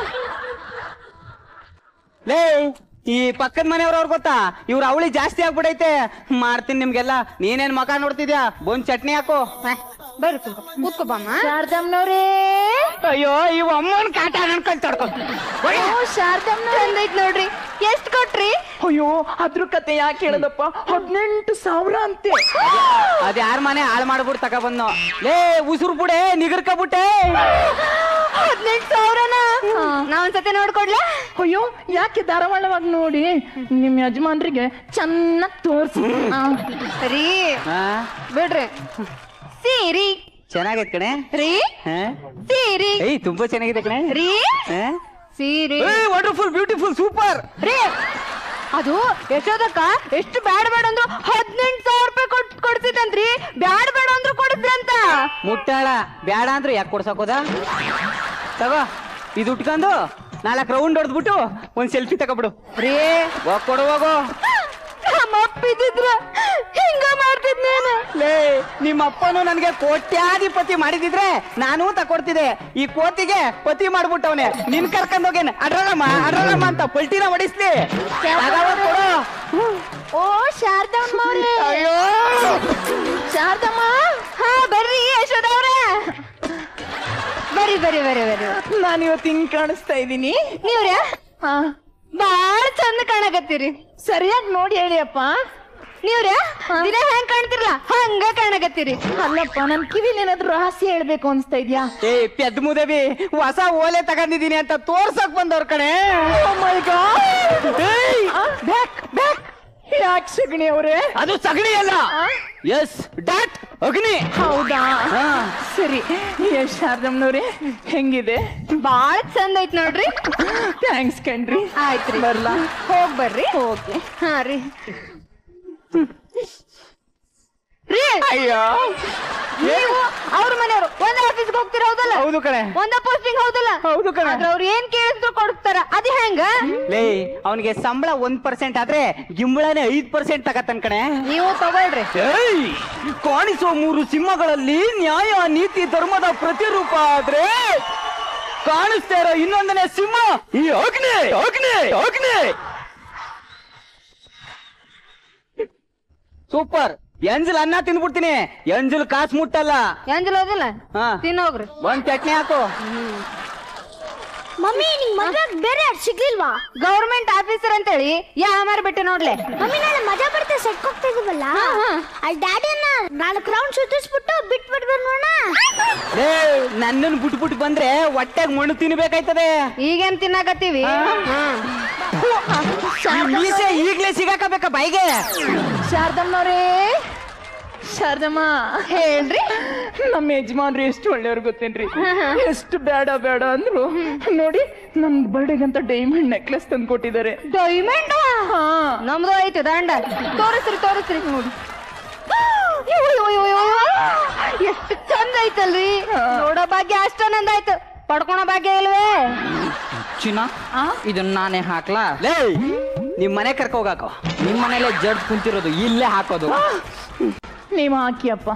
ಲೇ ಈ ಪಕ್ಕದ ಮನೆಯವ್ರವ್ರು ಗೊತ್ತಾ ಇವ್ರ ಅವಳಿ ಜಾಸ್ತಿ ಆಗ್ಬಿಡೈತೆ ಮಾಡ್ತೀನಿ ನಿಮ್ಗೆಲ್ಲ ನೀನೇನ್ ಮಕ ನೋಡ್ತಿದ್ಯಾ ಬಂದ್ ಚಟ್ನಿ ಹಾಕು ಬರ್ರಿ ಕೂತ್ಕೋ ಬಾಮ್ಮ ಶಾರದಮ್ಮನವ್ರೇ ಅಯ್ಯೋ ಇವ್ ಅಮ್ಮನ್ ಕಾಟ ಅನ್ಕೊಂಡ್ ತಡ್ಕೊ ಶಾರದಮ್ಮ ತಂದೈತ್ ನೋಡ್ರಿ ಎಷ್ಟ್ ಕೊಟ್ರಿ ಅಯ್ಯೋ ಅದ್ರ ಕತೆ ಯಾಕೆ ಹೇಳದಪ್ಪ ಹದಿನೆಂಟು ಸಾವಿರ ಅಂತೆ ಅದ್ ಯಾರ ಮನೆ ಹಾಳು ಮಾಡ್ಬಿಟ್ಟು ತಕ ಬಂದ್ನೋ ಲೇ ಉಸುರು ಬುಡೆ ನಿಗರ್ಕಬಿಟ್ಟೆ ಹದಿನೆಂಟು ಸಾವಿರನ ನಾವೊಂದ್ಸತಿ ನೋಡ್ಕೊಡ್ಲಾ ಅಯ್ಯೋ ಯಾಕೆ ಧಾರಾವಾಳವಾಗಿ ನೋಡಿ ನಿಮ್ ಯಜಮಾನ್ರಿಗೆ ಚೆನ್ನಾಗ್ ತೋರ್ಸಿ ಆ, ರೀ ಹಾ ಬಿಡ್ರಿ ಸೀರಿ ಚೆನ್ನಾಗೈತ್ ಕಣೆ ರೀ ಹಾ? ಸೀರಿ ಏಯ್ ತುಂಬಾ ಚೆನ್ನಾಗಿದೆ ಕಣೆ ರೀ ಸೀರಿ ವಂಡರ್ಫುಲ್ ಬ್ಯೂಟಿಫುಲ್ ಸೂಪರ್ ರೀ ಅದು ಯಶೋದಕ್ಕ ಎಷ್ಟು ಬ್ಯಾಡ ಬೇಡ ಅಂದ್ರು ಹದಿನೆಂಟು ಸಾವಿರ ರೂಪಾಯಿ ಕೊಟ್ ಕೊಡ್ತಿದ್ದಂತ್ರಿ ಬ್ಯಾಡ ಬೇಡ ಅಂದ್ರು ಕೊಡಿದ್ರಂತ ಮುಟ್ಟಾಳ ಬ್ಯಾಡ ಅಂದ್ರೆ ಯಾಕೆ ಕೊಡ್ಸಕೋದ ತಗೋ ಇದು ಉಟ್ಕೊಂಡು ನಾಲ್ಕು ರೌಂಡ್ ಹೊಡೆದ್ಬಿಟ್ಟು ಒಂದ್ ಸೆಲ್ಫಿ ತಗೊಬಿಡು ರೀ ಹೋಗ್ ಕೊಡು ಹೋಗು ನಮ್ಮ ಅಪ್ಪಿದ್ರ ಹಿಂಗ ಮಾಡ್ತಿದ್ನೇನು ಲೇ ನಿಮ್ಮ ಅಪ್ಪನು ನನ್ಗೆ ಕೋಟ್ಯಾಧಿಪತಿ ಮಾಡಿದಿದ್ರೆ ನಾನು ತಕೊಡ್ತಿದ್ದೆ ಈ ಕೋತಿಗೆ ಪತಿ ಮಾಡ್ಬಿಟ್ಟವನೆ ನಿನ್ ಕರ್ಕೊಂಡೋಗೇನ್ ಅಡ್ರಳಮ್ಮ ಅಡ್ರಳಮ್ಮ ಅಂತ ಪಲ್ಟಿನ ಹೊಡಿಸ್ಲಿ ತಗೋ ಕೊಡು ಓ ಶಾರದಮ್ಮ ಅವ್ರೇ ಶಾರದಮ್ಮ ಹಾ ಬರ್ರಿ ಯಶೋದವ್ರೆ ಬರ್ರಿ ಬರ್ರಿ ಬರ್ರಿ ಬರ್ರಿ ನಾನ್ ಇವತ್ತು ಹಿಂಗ್ ಕಾಣಿಸ್ತಾ ಇದ್ದೀನಿ ನೀವ್ರ ಹಾ ಬಾಳ ಚಂದ ಕಾಣಕತ್ತೀರಿ ಸರಿಯಾಗಿ ನೋಡಿ ಹೇಳಿಯಪ್ಪ ನೀವ್ರ ದಿನ ಹೆಂಗ್ ಕಾಣ್ತಿರಲ್ಲ ಹಂಗ ಕಾಣಕತ್ತೀರಿ ಅಲ್ಲಪ್ಪ ನನ್ ಕಿವಿಲಿ ಏನಾದ್ರು ರಹಸ್ಯ ಹೇಳ್ಬೇಕು ಅನ್ಸ್ತಾ ಇದ್ಯಾ ಏ ಪೆದ್ ಮುದೇವಿ ಹೊಸ ಓಲೆ ತಗೊಂಡಿದೀನಿ ಅಂತ ತೋರ್ಸಕ್ ಬಂದವ್ರ ಕಣೆ ಬ್ಯಾಕ್ ಬ್ಯಾಕ್ ಯಾಕೆ ಸಗಣಿ ಅವ್ರೆ ಅದು ಸಗಣಿ ಅಲ್ಲ ಎಸ್ ಡಾಟ್ ಅಗ್ನಿ ಹೌದಾ ಹಾ. ಸರಿ ಎಷ್ಟ್ ಶಾರದಮ್ಮನವ್ರೆ ಹೆಂಗಿದೆ ಬಾಳ ಚಂದ ಐತ್ ನೋಡ್ರಿ ಥ್ಯಾಂಕ್ಸ್ ಕಣ್ರಿ ಆಯ್ತ್ರಿ ಬರ್ಲಾ ಹೋಗ್ ಬರ್ರಿ ಓಕೆ ಹಾ ರೀ ರೀ ಅಯ್ಯೋ ನೀವು ಅವ್ರ ಮನೆಯವರು ಒಂದೇ ಆಫೀಸ್ಗೆ ಹೋಗ್ತೀರ ಹೌದಲ್ಲ ಹೌದು ಕಣೆ ಒಂದೇ ಪೋಸ್ಟಿಂಗ್ ಹೌದಲ್ಲ ಹೌದು ಕಣೆ. ಆದ್ರೆ ಅವ್ರು ಏನ್ ಕೇಳಿದ್ರು ಕೊಡ್ತಾರ ಅದ್ ಹೆಂಗ ಲೇ ಅವನಿಗೆ ಸಂಬಳ ಒಂದ್ ಪರ್ಸೆಂಟ್ ಆದ್ರೆ ಗಿಂಬಳನೆ ಐದ್ ಪರ್ಸೆಂಟ್ ತಗತ್ತನ್ ಕಣೆ ನೀವು ತಗೊಳ್ರಿ ಏಯ್ ಕಾಣಿಸೋ ಮೂರು ಸಿಂಹಗಳಲ್ಲಿ ನ್ಯಾಯ ನೀತಿ ಧರ್ಮದ ಪ್ರತಿರೂಪ ಆದ್ರೆ ಕಾಣಿಸ್ತಾ ಇರೋ ಇನ್ನೊಂದನೇ ಸಿಂಹ ಈ ಅಗ್ನಿ ಅಗ್ನಿ ಅಗ್ನಿ ಸೂಪರ್ ಎಂಜಲ್ ಅನ್ನ ತಿಂದ್ಬಿಡ್ತೀನಿ ಎಂಜಲ್ ಕಾಸು ಮುಟ್ಟಲ್ಲ ಎಂಜಲ್ ಹೋದಿಲ್ಲ ಹಾ ತಿನ್ನೋಗ್ರಿ ಒಂದ್ ಚಟ್ನಿ ಹಾಕು ಮಮ್ಮಿ ನಿಂಗ್ ಮದ್ವೆ ಬೇರೆ ಯಾರು ಸಿಗ್ಲಿಲ್ವಾ ಗೌರ್ಮೆಂಟ್ ಆಫೀಸರ್ ಅಂತೇಳಿ ಯಾ ಮಾರ್ ಬಿಟ್ಟೆ ನೋಡ್ಲೆ ಮಮ್ಮಿ ನಾಳೆ ಮಜಾ ಬರ್ತೆ ಸೆಟ್ ಹೋಗ್ತಿದೀವಲ್ಲ ಅಲ್ಲಿ ಡ್ಯಾಡಿಯನ್ನ ನಾಲ್ಕು ರೌಂಡ್ ಸುತ್ತಿಸ್ಬಿಟ್ಟು ಬಿಟ್ ಬಿಡ್ಬೇಕು ನೋಡ ಲೇ ನನ್ನನ್ನು ಬಿಟ್ಟು ಬಿಟ್ಟು ಬಂದ್ರೆ ಹೊಟ್ಟೆಗ್ ಮಣ್ಣು ತಿನ್ಬೇಕಾಯ್ತದೆ ಈಗೇನ್ ತಿನ್ನಾಕತ್ತೀವಿ ಈ ಮೀಸೆ ಈಗ್ಲೇ ಸಿಗಾಕಬೇಕಾ ಬಾಯಿಗೆ ಶಾರದಮ್ಮನವ್ರೇ ಶಾರದಮ್ಮ ಹೇಳ್ರಿ ನಮ್ಮ ಯಜಮಾನ್ರು ಎಷ್ಟು ಒಳ್ಳೆಯವ್ರು ಗೊತ್ತೇನ್ರಿ ಎಷ್ಟು ಬೇಡ ಬೇಡ ಅಂದ್ರು ನೋಡಿ ನನ್ ಬರ್ಡೇಗಂತ ಡೈಮಂಡ್ ನೆಕ್ಲೆಸ್ ತಂದು ಕೊಟ್ಟಿದ್ದಾರೆ ಡೈಮಂಡ್ ನಮ್ದು ಐತಿ ದಂಡ ತೋರಿಸ್ರಿ ತೋರಿಸ್ರಿ ನೋಡಿ ಎಷ್ಟು ಚಂದ ಐತಲ್ರಿ ನೋಡೋ ಭಾಗ್ಯ ಅಷ್ಟ ನಂದ ಆಯ್ತು ಪಡ್ಕೊಳೋ ಭಾಗ್ಯ ಇಲ್ವೇ ಚಿನ್ನ ಇದನ್ನ ನಾನೇ ಹಾಕ್ಲಾ ಲೇ ನಿಮ್ ಮನೆ ಕರ್ಕ ಹೋಗಾಕೋ ನಿಮ್ ಮನೇಲೆ ಜಡ್ಜ್ ಕುಂತಿರೋದು ಇಲ್ಲೇ ಹಾಕೋದು ನೀವು ಹಾಕಿಯಪ್ಪ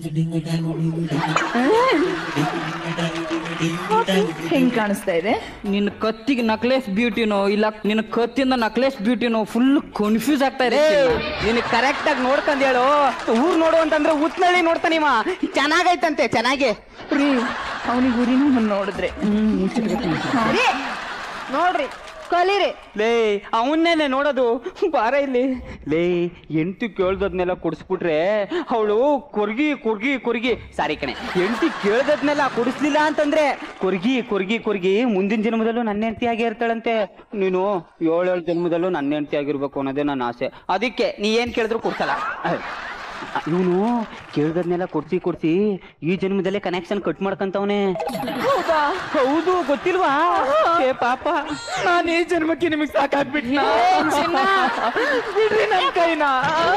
ಹೆಂಗ್ ಕಾಣಿಸ್ತಾ ಇದೆ ನಿನ್ನ ಕತ್ತಿಗೆ ನಕ್ಲೆಸ್ ಬ್ಯೂಟಿನೋ ಇಲ್ಲ ನಿನ್ನ ಕತ್ತಿಂದ ನಕ್ಲೆಸ್ ಬ್ಯೂಟಿನೋ ಫುಲ್ ಕನ್ಫ್ಯೂಸ್ ಆಗ್ತಾ ಇದೆ ನಿನ್ ಕರೆಕ್ಟ್ ಆಗಿ ನೋಡ್ಕೊಂಡ್ ಹೇಳು ಊರ್ ನೋಡು ಅಂತಂದ್ರೆ ಉತ್ನಳ್ಳಿ ನೋಡ್ತಾನಿವ ಚೆನ್ನಾಗೈತಂತೆ ಚೆನ್ನಾಗಿ ರೀ ಅವನಿಗೆ ಉರಿ ನಮ್ಮನ್ನ ನೋಡಿದ್ರೆ ರೀ, ನೋಡ್ರಿ ಕಲೀರಿ ಲೇ ಅವನ್ನೇನೆ ನೋಡೋದು ಬಾರ ಇಲ್ಲಿ ಲೇ ಎಂಟು ಕೇಳ್ದದ್ನೆಲ್ಲ ಕೊಡಿಸ್ಬಿಟ್ರೆ ಅವಳು ಕೊರ್ಗಿ ಕೊರ್ಗಿ ಕೊರ್ಗಿ ಸಾರಿ ಕಣೆ ಎಂಟಿ ಕೇಳ್ದದ್ನೆಲ್ಲ ಕೊಡಿಸ್ಲಿಲ್ಲ ಅಂತಂದ್ರೆ ಕೊರ್ಗಿ ಕೊರ್ಗಿ ಕೊರ್ಗಿ ಮುಂದಿನ ಜನ್ಮದಲ್ಲೂ ನನ್ನ ಹೆಂಡತಿ ಆಗೇ ಇರ್ತಾಳಂತೆ ನೀನು ಏಳೇಳು ಜನ್ಮದಲ್ಲೂ ನನ್ನ ಹೆಂಡತಿ ಆಗಿರ್ಬೇಕು ಅನ್ನೋದೇ ನನ್ನ ಆಸೆ ಅದಕ್ಕೆ ನೀ ಏನ್ ಕೇಳಿದ್ರು ಕೊಡ್ಸಲ್ಲ ಇವನು ಕೇಳ್ದದ್ನೆಲ್ಲ ಕೊಡ್ಸಿ ಕೊಡ್ಸಿ ಈ ಜನ್ಮದಲ್ಲೇ ಕನೆಕ್ಷನ್ ಕಟ್ ಮಾಡ್ಕಂತವನೆ ಹೌದಾ ಹೌದು ಗೊತ್ತಿಲ್ವಾ ಏ ಪಾಪ ನಾನು ಈ ಜನ್ಮಕ್ಕೆ ನಿಮಗೆ ಸಾಕಾಗ್ಬಿಟ್ನ ಬಿಡ್ರಿ ನನ್ ಕೈನ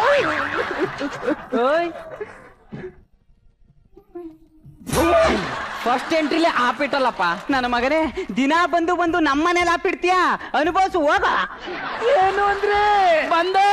ಓಯ್ ಫಸ್ಟ್ ಎಂಟ್ರಿಲೆ ಆಪಿಟ್ಟಲ್ಲಪ್ಪ ನನ್ನ ಮಗನೇ ದಿನ ಬಂದು ಬಂದು ನಮ್ಮನೇಲಿ ಆಪಿಡ್ತೀಯ ಅನುಭವಿಸು ಹೋಗ ಏನು ಅಂದ್ರೆ ಬಂದೆ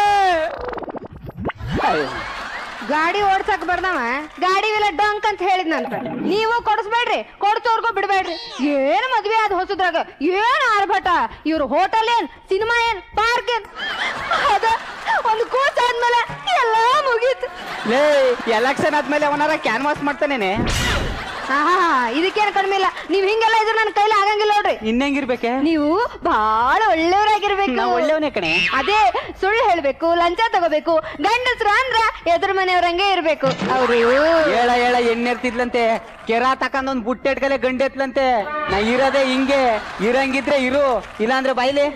ಗಾಡಿ ಓಡ್ಸಕ್ ಬರ್ದವ ಗಾಡಿ ವಿಲ ಡಂಕ್ ಅಂತ ಹೇಳಿದ್ನಂತ ನೀವು ಕೊಡಿಸ್ಬೇಡ್ರಿ ಕೊಡ್ಸೋರ್ಗೂ ಬಿಡ್ಬೇಡ್ರಿ ಏನ್ ಮದ್ವೆ ಆದ ಹೊಸದ್ರಾಗ ಏನ್ ಆರ್ಭಟ ಇವ್ರ ಹೋಟೆಲ್ ಏನ್ ಸಿನಿಮಾ ಏನ್ ಪಾರ್ಕ್ ಏನ್ ಅದ ಒಂದು ಕೂಸ್ ಆದ್ಮೇಲೆ ಎಲ್ಲ ಮುಗೀತು ಲೇ ಎಲೆಕ್ಷನ್ ಆದ್ಮೇಲೆ ಅವನಾರ ಕ್ಯಾನ್ವಾಸ್ ಮಾಡ್ತಾನೇನೆ ಆಹಾ ಇದಕ್ಕೇನ್ ಕಡಿಮೆ ಇಲ್ಲ ನೀವ್ ಹಿಂಗೆಲ್ಲ ಇದ್ರೆ ನನ್ನ ಕೈಲಿ ಆಗಂಗಿಲ್ಲ ನೋಡ್ರಿ ಇನ್ನೆಂಗಿರ್ಬೇಕೆ ನೀವು ಬಹಳ ಒಳ್ಳೆಯವರಾಗಿರ್ಬೇಕು ನಾ ಒಳ್ಳೆಯವನೇ ಕಣೆ ಅದೇ ಸುಳ್ಳು ಹೇಳ್ಬೇಕು ಲಂಚ ತಗೋಬೇಕು ಗಂಡಸ್ರ ಅಂದ್ರ ಎದುರು ಮನೆಯವ್ರಂಗೆ ಇರ್ಬೇಕು ಅವರು ಹೇಳ ಹೇಳ ಎಣ್ಣೆರ್ತಿದ್ಲಂತೆ ಕೆರ ತಕೊಂಡೊಂದ್ ಬುಟ್ಟೆಟ್ಕಲೆ ಗಂಡೆತ್ಲಂತೆ ನಾ ಇರೋದೇ ಹಿಂಗೆ ಇರಂಗಿದ್ರೆ ಇರು ಇಲ್ಲಾಂದ್ರೆ ಬಾಯ್ಲಿ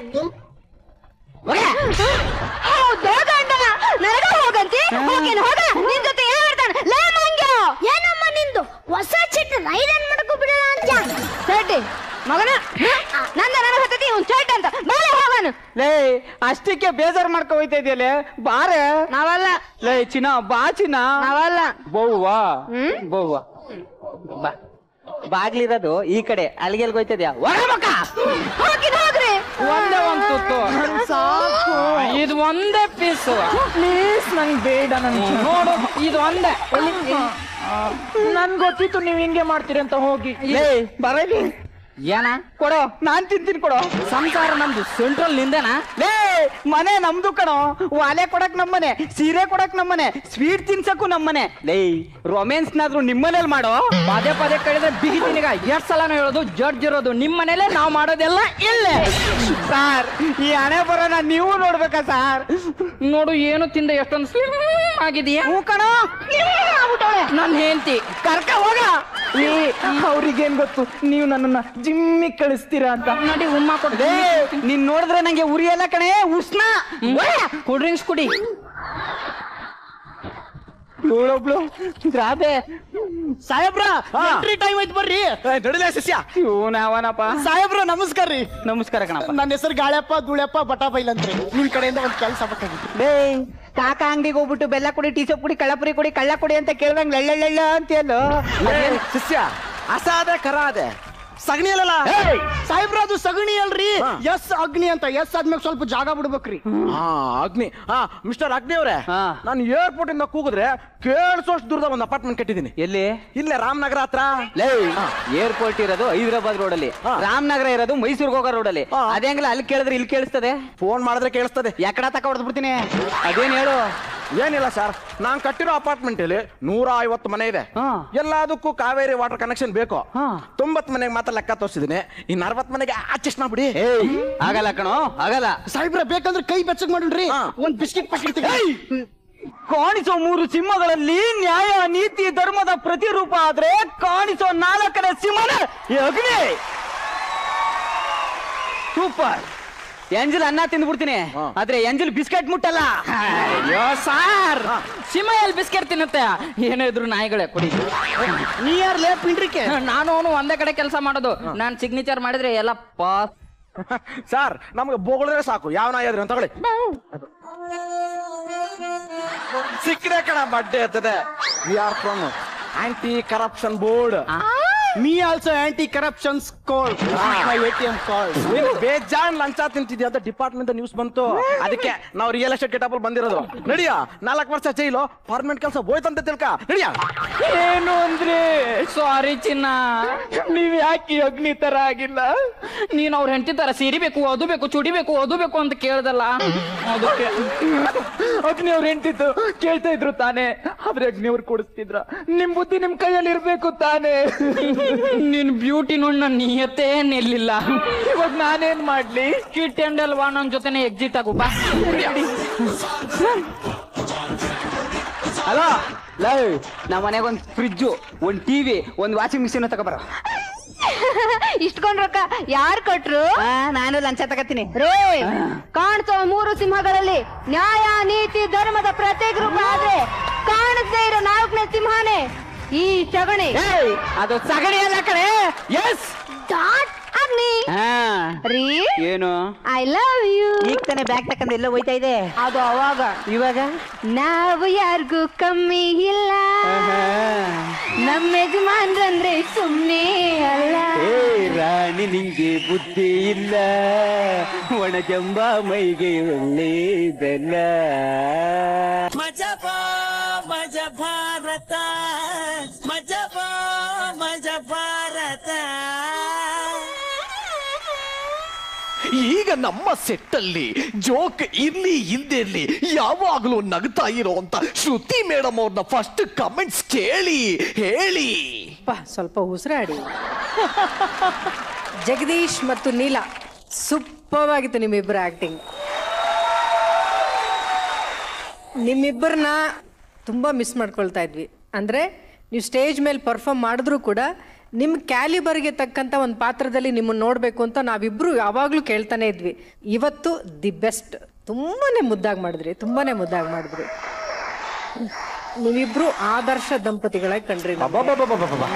ಹೌದಾ ಗಂಡ ನನಗ ಹೋಗಂತಿ ಹೋಗೇನು ಹೋಗ ನಿನ್ ಜೊತೆ ಏನ್ ಮಾಡ್ತಾನ ಲೇ ಮಂಗ್ಯ ಏನಮ್ಮ ನಿಂದು ಹೊಸ ಚಿಟ್ಟ ರೈಡನ್ ಮಾಡ್ಕೊ ಬಿಡಲ್ಲ ಅಂತ ಸಡ್ಡಿ ಮಗನ ನಂದ ನನ್ನ ಹತ್ತತಿ ಇವ್ನ್ ಚಟ್ ಅಂತ ಬಾಳೆ ಹೋಗನು ಲೇ ಅಷ್ಟಕ್ಕೆ ಬೇಜಾರ್ ಮಾಡ್ಕೊ ಹೋಯ್ತಾ ಇದೆಯಲ್ಲೇ ಬಾರೆ ನಾವಲ್ಲ ಲೇ ಚಿನ್ನ ಬಾ ಚಿನ್ನ ನಾವಲ್ಲ ಬೋವ್ವಾ ಬೋವ್ವಾ ಬಾ ಬಾಗ್ಲಿರೋದು ಈ ಕಡೆ ಅಲ್ಲಿಗೆ ಹೋಯ್ತದ್ಯಾ ಹೊರಮಕ್ಕ ಹೋಗಿದ್ ಹೋಗ್ರಿ ಒಂದೇ ಒಂದ್ ತುತ್ತು ಇದು ಒಂದೇ ಪೀಸ್ ಪ್ಲೀಸ್ ನಂಗೆ ಬೇಡ ನನ್ ನೋಡು ಇದು ಒಂದೇ ನನ್ ಗೊತ್ತಿತ್ತು ನೀವ್ ಹಿಂಗೆ ಮಾಡ್ತೀರಿ ಅಂತ ಹೋಗಿ ಲೇ ಬರಲಿ ಏನ ಕೊಡೋ ನಾನ್ ತಿಂತೀನಿ ಕೊಡೋ ಸಂಸಾರ ನಮ್ದು ಸೆಂಟ್ರಲ್ ನಿಂದನಾ ಲೇ ಮನೆ ನಮ್ದು ಕಣೋ ವಾಲೆ ಕೊಡಕ್ ನಮ್ಮನೆ ಸೀರೆ ಕೊಡಕ್ ನಮ್ಮನೆ ಸ್ವೀಟ್ ತಿನ್ಸಕ್ಕೂ ನಮ್ಮನೆ ಲೇ ರೊಮ್ಯಾನ್ಸ್ ನಾದ್ರು ನಿಮ್ಮನೇಲಿ ಮಾಡೋ ಪದೇ ಪದೇ ಕಳೆದ್ರೆ ಬಿಗಿ ನಿನಗ ಎಷ್ಟ್ ಸಲನೂ ಹೇಳೋದು ಜಡ್ಜ್ ಇರೋದು ನಿಮ್ ಮನೇಲೆ ನಾವ್ ಮಾಡೋದೆಲ್ಲ ಇಲ್ಲೇ ಸಾರ್ ಈ ಹಣೆ ಬರೋಣ ನೀವು ನೋಡ್ಬೇಕಾ ಸಾರ್ ನೋಡು ಏನು ತಿಂದ ಎಷ್ಟೊಂದು ಸ್ಲಿಮ್ ಆಗಿದೆಯಾ ಹ್ಞೂ ಕಣೋ ನನ್ ಹೆಂಡತಿ ಕರ್ಕ ಹೋಗ ಏ ಅವ್ರಿಗೇನ್ ಗೊತ್ತು ನೀವು ನನ್ನನ್ನ ಜಿಮ್ಮಿಗೆ ಕಳಿಸ್ತೀರಾ ಅಂತ ನೋಡಿ ಉಮ್ಮ ಕೊಡ್ದೆ ನೀನ್ ನೋಡಿದ್ರೆ ನಂಗೆ ಉರಿಯಲ್ಲ ಕಣೆ ಉಷ್ಣ ಕೂಲ್ ಡ್ರಿಂಕ್ಸ್ ಕುಡಿ ಇವಳೊಬ್ಳು ರಾಧೆ ಸಾಹೇಬ್ರ ಎಂಟ್ರಿ ಟೈಮ್ ಐತ್ ಬರ್ರಿ ನಡಿಲೆ ಶಿಷ್ಯ ಇವನವನಪ್ಪ ಸಾಹೇಬ್ರ ನಮಸ್ಕಾರ ರೀ ನಮಸ್ಕಾರ ಕಣಪ್ಪ ನನ್ನ ಹೆಸರು ಗಾಳ್ಯಪ್ಪ ಧೂಳ್ಯಪ್ಪ ಬಟಾ ಬೈಲಂತ್ರಿ ನಿಮ್ ಕಡೆಯಿಂದ ಒಂದ್ ಕೆಲಸ ಬೇಕಾಗಿತ್ತು ಲೇ ಕಾಕ ಅಂಗಡಿಗೆ ಹೋಗ್ಬಿಟ್ಟು ಬೆಲ್ಲ ಕುಡಿ ಟೀ ಸೊಪ್ ಕುಡಿ ಕಳ್ಳಪುರಿ ಕುಡಿ ಕಳ್ಳ ಕುಡಿ ಅಂತ ಕೇಳ್ದಂಗ್ ಲಳ್ಳ ಅಂತ ಹೇಳು ಶಿಷ್ಯ ಅಸಾದ ಕರ ಅದೆ ಸಗಣಿ ಅಲ್ಲಲ್ಲ ಸಾಹೇಬ್ರ ಅದು ಸಗಣಿ ಅಲ್ರಿ ಎಸ್ ಅಗ್ನಿ ಅಂತ ಎಸ್ ಆದ್ಮೇಲೆ ಸ್ವಲ್ಪ ಜಾಗ ಬಿಡ್ಬೇಕ್ರಿ ಹಾ ಅಗ್ನಿ ಹಾ ಮಿಸ್ಟರ್ ಅಗ್ನಿ ಅವ್ರೆ ಹಾ. ನಾನು ಏರ್ಪೋರ್ಟ್ ಇಂದ ಕೂಗಿದ್ರೆ ಕೇಳಿಸೋಷ್ಟು ದೂರದ ಒಂದು ಅಪಾರ್ಟ್ಮೆಂಟ್ ಕಟ್ಟಿದೀನಿ ಎಲ್ಲಿ ಇಲ್ಲೇ ರಾಮನಗರ ಹತ್ರ ಲೇ ಏರ್ಪೋರ್ಟ್ ಇರೋದು ಹೈದರಾಬಾದ್ ರೋಡ್ ಅಲ್ಲಿ ಹಾ. ರಾಮನಗರ ಇರೋದು ಮೈಸೂರಿಗೆ ಹೋಗೋ ರೋಡ್ ಅಲ್ಲಿ ಹಾ. ಅದೇಂಗಿಲ್ಲ ಅಲ್ಲಿ ಕೇಳಿದ್ರೆ ಇಲ್ಲಿ ಕೇಳಿಸ್ತದೆ ಫೋನ್ ಮಾಡಿದ್ರೆ ಕೇಳಿಸ್ತದೆ ಎಕಡ ತಕ ಹೊಡೆದ್ಬಿಡ್ತೀನಿ ಅದೇನ್ ಹೇಳು ಏನಿಲ್ಲ ಸರ್ ನಾನ್ ಕಟ್ಟಿರೋ ಅಪಾರ್ಟ್ಮೆಂಟ್ ಅಲ್ಲಿ ನೂರ ಐವತ್ತು ಮನೆ ಇದೆ ಹಾ. ಎಲ್ಲದಕ್ಕೂ ಕಾವೇರಿ ವಾಟರ್ ಕನೆಕ್ಷನ್ ಬೇಕು ಹಾ. ತೊಂಬತ್ ಮನೆಗೆ ಮಾತ್ರ ಲೆಕ್ಕ ತೋರಿಸಿದೀನಿ ಇನ್ ಅರವತ್ ಮನೆಗೆ ಅಡ್ಜಸ್ಟ್ ಮಾಡ್ಬಿಡಿ ಏಯ್ ಆಗಲ್ಲ ಕಣೋ ಆಗಲ್ಲ ಸಾಹೇಬ್ರ ಬೇಕಂದ್ರೆ ಕೈ ಬೆಚ್ಚಗ್ ಮಾಡ್ರಿ ಒಂದ್ ಬಿಸ್ಕೆಟ್ ಪಾಕೆಟ್ ಕಾಣಿಸೋ ಮೂರು ಸಿಂಹಗಳಲ್ಲಿ ನ್ಯಾಯ ನೀತಿ ಧರ್ಮದ ಪ್ರತಿರೂಪ ಆದ್ರೆ ಕಾಣಿಸೋ ನಾಲ್ಕನೇ ಸಿಂಹನ ಈ ಅಗ್ನಿ ಸೂಪರ್ ಎಂಜಲ್ ಅನ್ನ ತಿಂದ್ಬಿಡ್ತೀನಿ ಆದ್ರೆ ಎಂಜಲ್ ಬಿಸ್ಕೆಟ್ ಮುಟ್ಟಲ್ಲ ಅಯ್ಯೋ ಸಾರ್ ಸಿಂಹ ಎಲ್ಲಿ ಬಿಸ್ಕೆಟ್ ತಿನ್ನುತ್ತೆ ಏನೇ ಇದ್ರು ನಾಯಿಗಳೇ ಕುಡಿ ನೀ ಯಾರ್ಲೇ ಪಿಂಡ್ರಿಕೆ ನಾನು ಅವನು ಒಂದೇ ಕಡೆ ಕೆಲಸ ಮಾಡೋದು ನಾನ್ ಸಿಗ್ನೇಚರ್ ಮಾಡಿದ್ರೆ ಎಲ್ಲ ಪಾಸ್ ಸರ್ ನಮ್ಗೆ ಬೋಗಳಿದ್ರೆ ಸಾಕು ಯಾವ ನಾಯಿ ಆದ್ರೆ ಅಂತ ತಗೊಳ್ಳಿ ಸಿಕ್ಕರೆ ಕಣ ಬಡ್ಡೆ ಇರ್ತದೆ we are from anti corruption board me also anti corruption call my A T M call ಬೇಜಾನ್ ಲಂಚ ತಿಂತಿದ್ಯಾ ಅಂತ ಡಿಪಾರ್ಟ್ಮೆಂಟ್ ನ್ಯೂಸ್ ಬಂತು ಅದಕ್ಕೆ ನಾವು ರಿಯಲ್ ಎಸ್ಟೇಟ್ ಗೆಟಪ್ ಬಂದಿರೋದು ನಡಿಯ ನಾಲ್ಕು ವರ್ಷ ಜೈಲು ಪರ್ಮನೆಂಟ್ ಕೆಲಸ ಹೋಯ್ತಂತ ತಿಳ್ಕ ನಡಿಯ ಏನು ಅಂದ್ರೆ ಸಾರಿ ಚಿನ್ನ ನೀವ್ ಯಾಕೆ ಅಗ್ನಿ ತರ ಆಗಿಲ್ಲ ನೀನ್ ಅವ್ರ ಹೆಂಡತಿ ತರ ಸೀರೆ ಬೇಕು ಅದು ಬೇಕು ಚುಡಿ ಬೇಕು ಅದು ಬೇಕು ಅಂತ ಕೇಳ್ದಲ್ಲ ಅದಕ್ಕೆ ಅಗ್ನಿ ಅವ್ರ ಹೆಂಡತಿದ್ದು ಕೇಳ್ತಾ ಇದ್ರು ತಾನೇ ಆದ್ರೆ ಅಗ್ನಿ ಅವ್ರು ಕೊಡಿಸ್ತಿದ್ರ ನಿಮ್ ಬುದ್ಧಿ ನಿಮ್ ಕೈಯಲ್ಲಿ ಇರ್ಬೇಕು ತಾನೇ ನಿನ್ ಬ್ಯೂಟಿ ನೋಡಿ ನನ್ನ ನಿಯತೆ ನಿಲ್ಲಿಲ್ಲ ಇವಾಗ ನಾನೇನ್ ಮಾಡ್ಲಿ ಕಿಟ್ ಅಂಡ್ ಅಲ್ವಾ ನನ್ ಜೊತೆನೆ ಎಕ್ಸಿಟ್ ಆಗು ಬಾ ಹಲೋ ಲವ್ ನಮ್ಮ ಮನೆಗೆ ಒಂದು ಫ್ರಿಜ್ಜು ಒಂದು ಟಿವಿ ಒಂದು ವಾಷಿಂಗ್ ಮಿಷಿನ್ ತಗೋಬರ ಇಷ್ಟಕೊಂಡ್ ರೊಕ್ಕ ಯಾರ್ ಕೊಟ್ರು ನಾನು ಲಂಚ ತಗತೀನಿ ರೇ ಕಾಣಿಸೋ ಮೂರು ಸಿಂಹಗಳಲ್ಲಿ ನ್ಯಾಯ ನೀತಿ ಧರ್ಮದ ಪ್ರತ್ಯೇಕ ರೂಪ ಆದ್ರೆ ಕಾಣಿಸದೇ ಇರೋ ನಾಲ್ಕನೇ ಸಿಂಹನೇ ಈ ಸಗಣಿ ಅದು ಸಗಣಿ ಅಲ್ಲ ಕಡೆ ಎಸ್ ಡಾಟ್ ಅಗ್ನಿ ರೀ ಏನು ಐ ಲವ್ ಯು ಈಗ ತಾನೇ ಬ್ಯಾಗ್ ತಕ್ಕಂದು ಎಲ್ಲ ಹೋಯ್ತಾ ಇದೆ ಅದು ಅವಾಗ ಇವಾಗ ನಾವು ಯಾರಿಗೂ ಕಮ್ಮಿ ಇಲ್ಲ ನಮ್ಮ ಯಜಮಾನ್ರಂದ್ರೆ ಸುಮ್ನೆ ಅಲ್ಲ ಏ ರಾಣಿ ನಿಂಗೆ ಬುದ್ಧಿ ಇಲ್ಲ ಒಣಜಂಬ ಮೈಗೆ ಒಳ್ಳೇದಲ್ಲ ಈಗ ನಮ್ಮ ಸೆಟ್ಟಲ್ಲಿ ಜೋಕ್ ಇರ್ಲಿ ಇಲ್ದೇ ಇರ್ಲಿ ಯಾವಾಗ್ಲೂ ನಗ್ತಾ ಇರೋಂತ ಶ್ರುತಿ ಮೇಡಮ್ ಅವ್ರನ್ನ ಫಸ್ಟ್ ಕಮೆಂಟ್ಸ್ ಕೇಳಿ ಹೇಳಿ ಅಪ್ಪ ಸ್ವಲ್ಪ ಉಸಿರಾಡಿ ಜಗದೀಶ್ ಮತ್ತು ನೀಲಾ ಸೂಪರ್ ಆಗಿತ್ತು ನಿಮ್ಮಿಬ್ಬರ ಆಕ್ಟಿಂಗ್ ನಿಮ್ಮಿಬ್ಬರನ್ನ ತುಂಬ ಮಿಸ್ ಮಾಡ್ಕೊಳ್ತಾ ಇದ್ವಿ ಅಂದರೆ ನೀವು ಸ್ಟೇಜ್ ಮೇಲೆ ಪರ್ಫಾರ್ಮ್ ಮಾಡಿದ್ರೂ ಕೂಡ ನಿಮ್ಮ ಕ್ಯಾಲಿಬರ್ಗೆ ತಕ್ಕಂಥ ಒಂದು ಪಾತ್ರದಲ್ಲಿ ನಿಮ್ಮನ್ನು ನೋಡಬೇಕು ಅಂತ ನಾವಿಬ್ಬರು ಯಾವಾಗಲೂ ಕೇಳ್ತಾನೆ ಇದ್ವಿ ಇವತ್ತು ದಿ ಬೆಸ್ಟ್ ತುಂಬಾ ಮುದ್ದಾಗಿ ಮಾಡಿದ್ರಿ ತುಂಬಾ ಮುದ್ದಾಗಿ ಮಾಡಿದ್ರಿ ನೀವಿಬ್ರು ಆದರ್ಶ ದಂಪತಿಗಳಾಗಿ ಕಂಡ್ರಿ ನಮ್ಗೆ.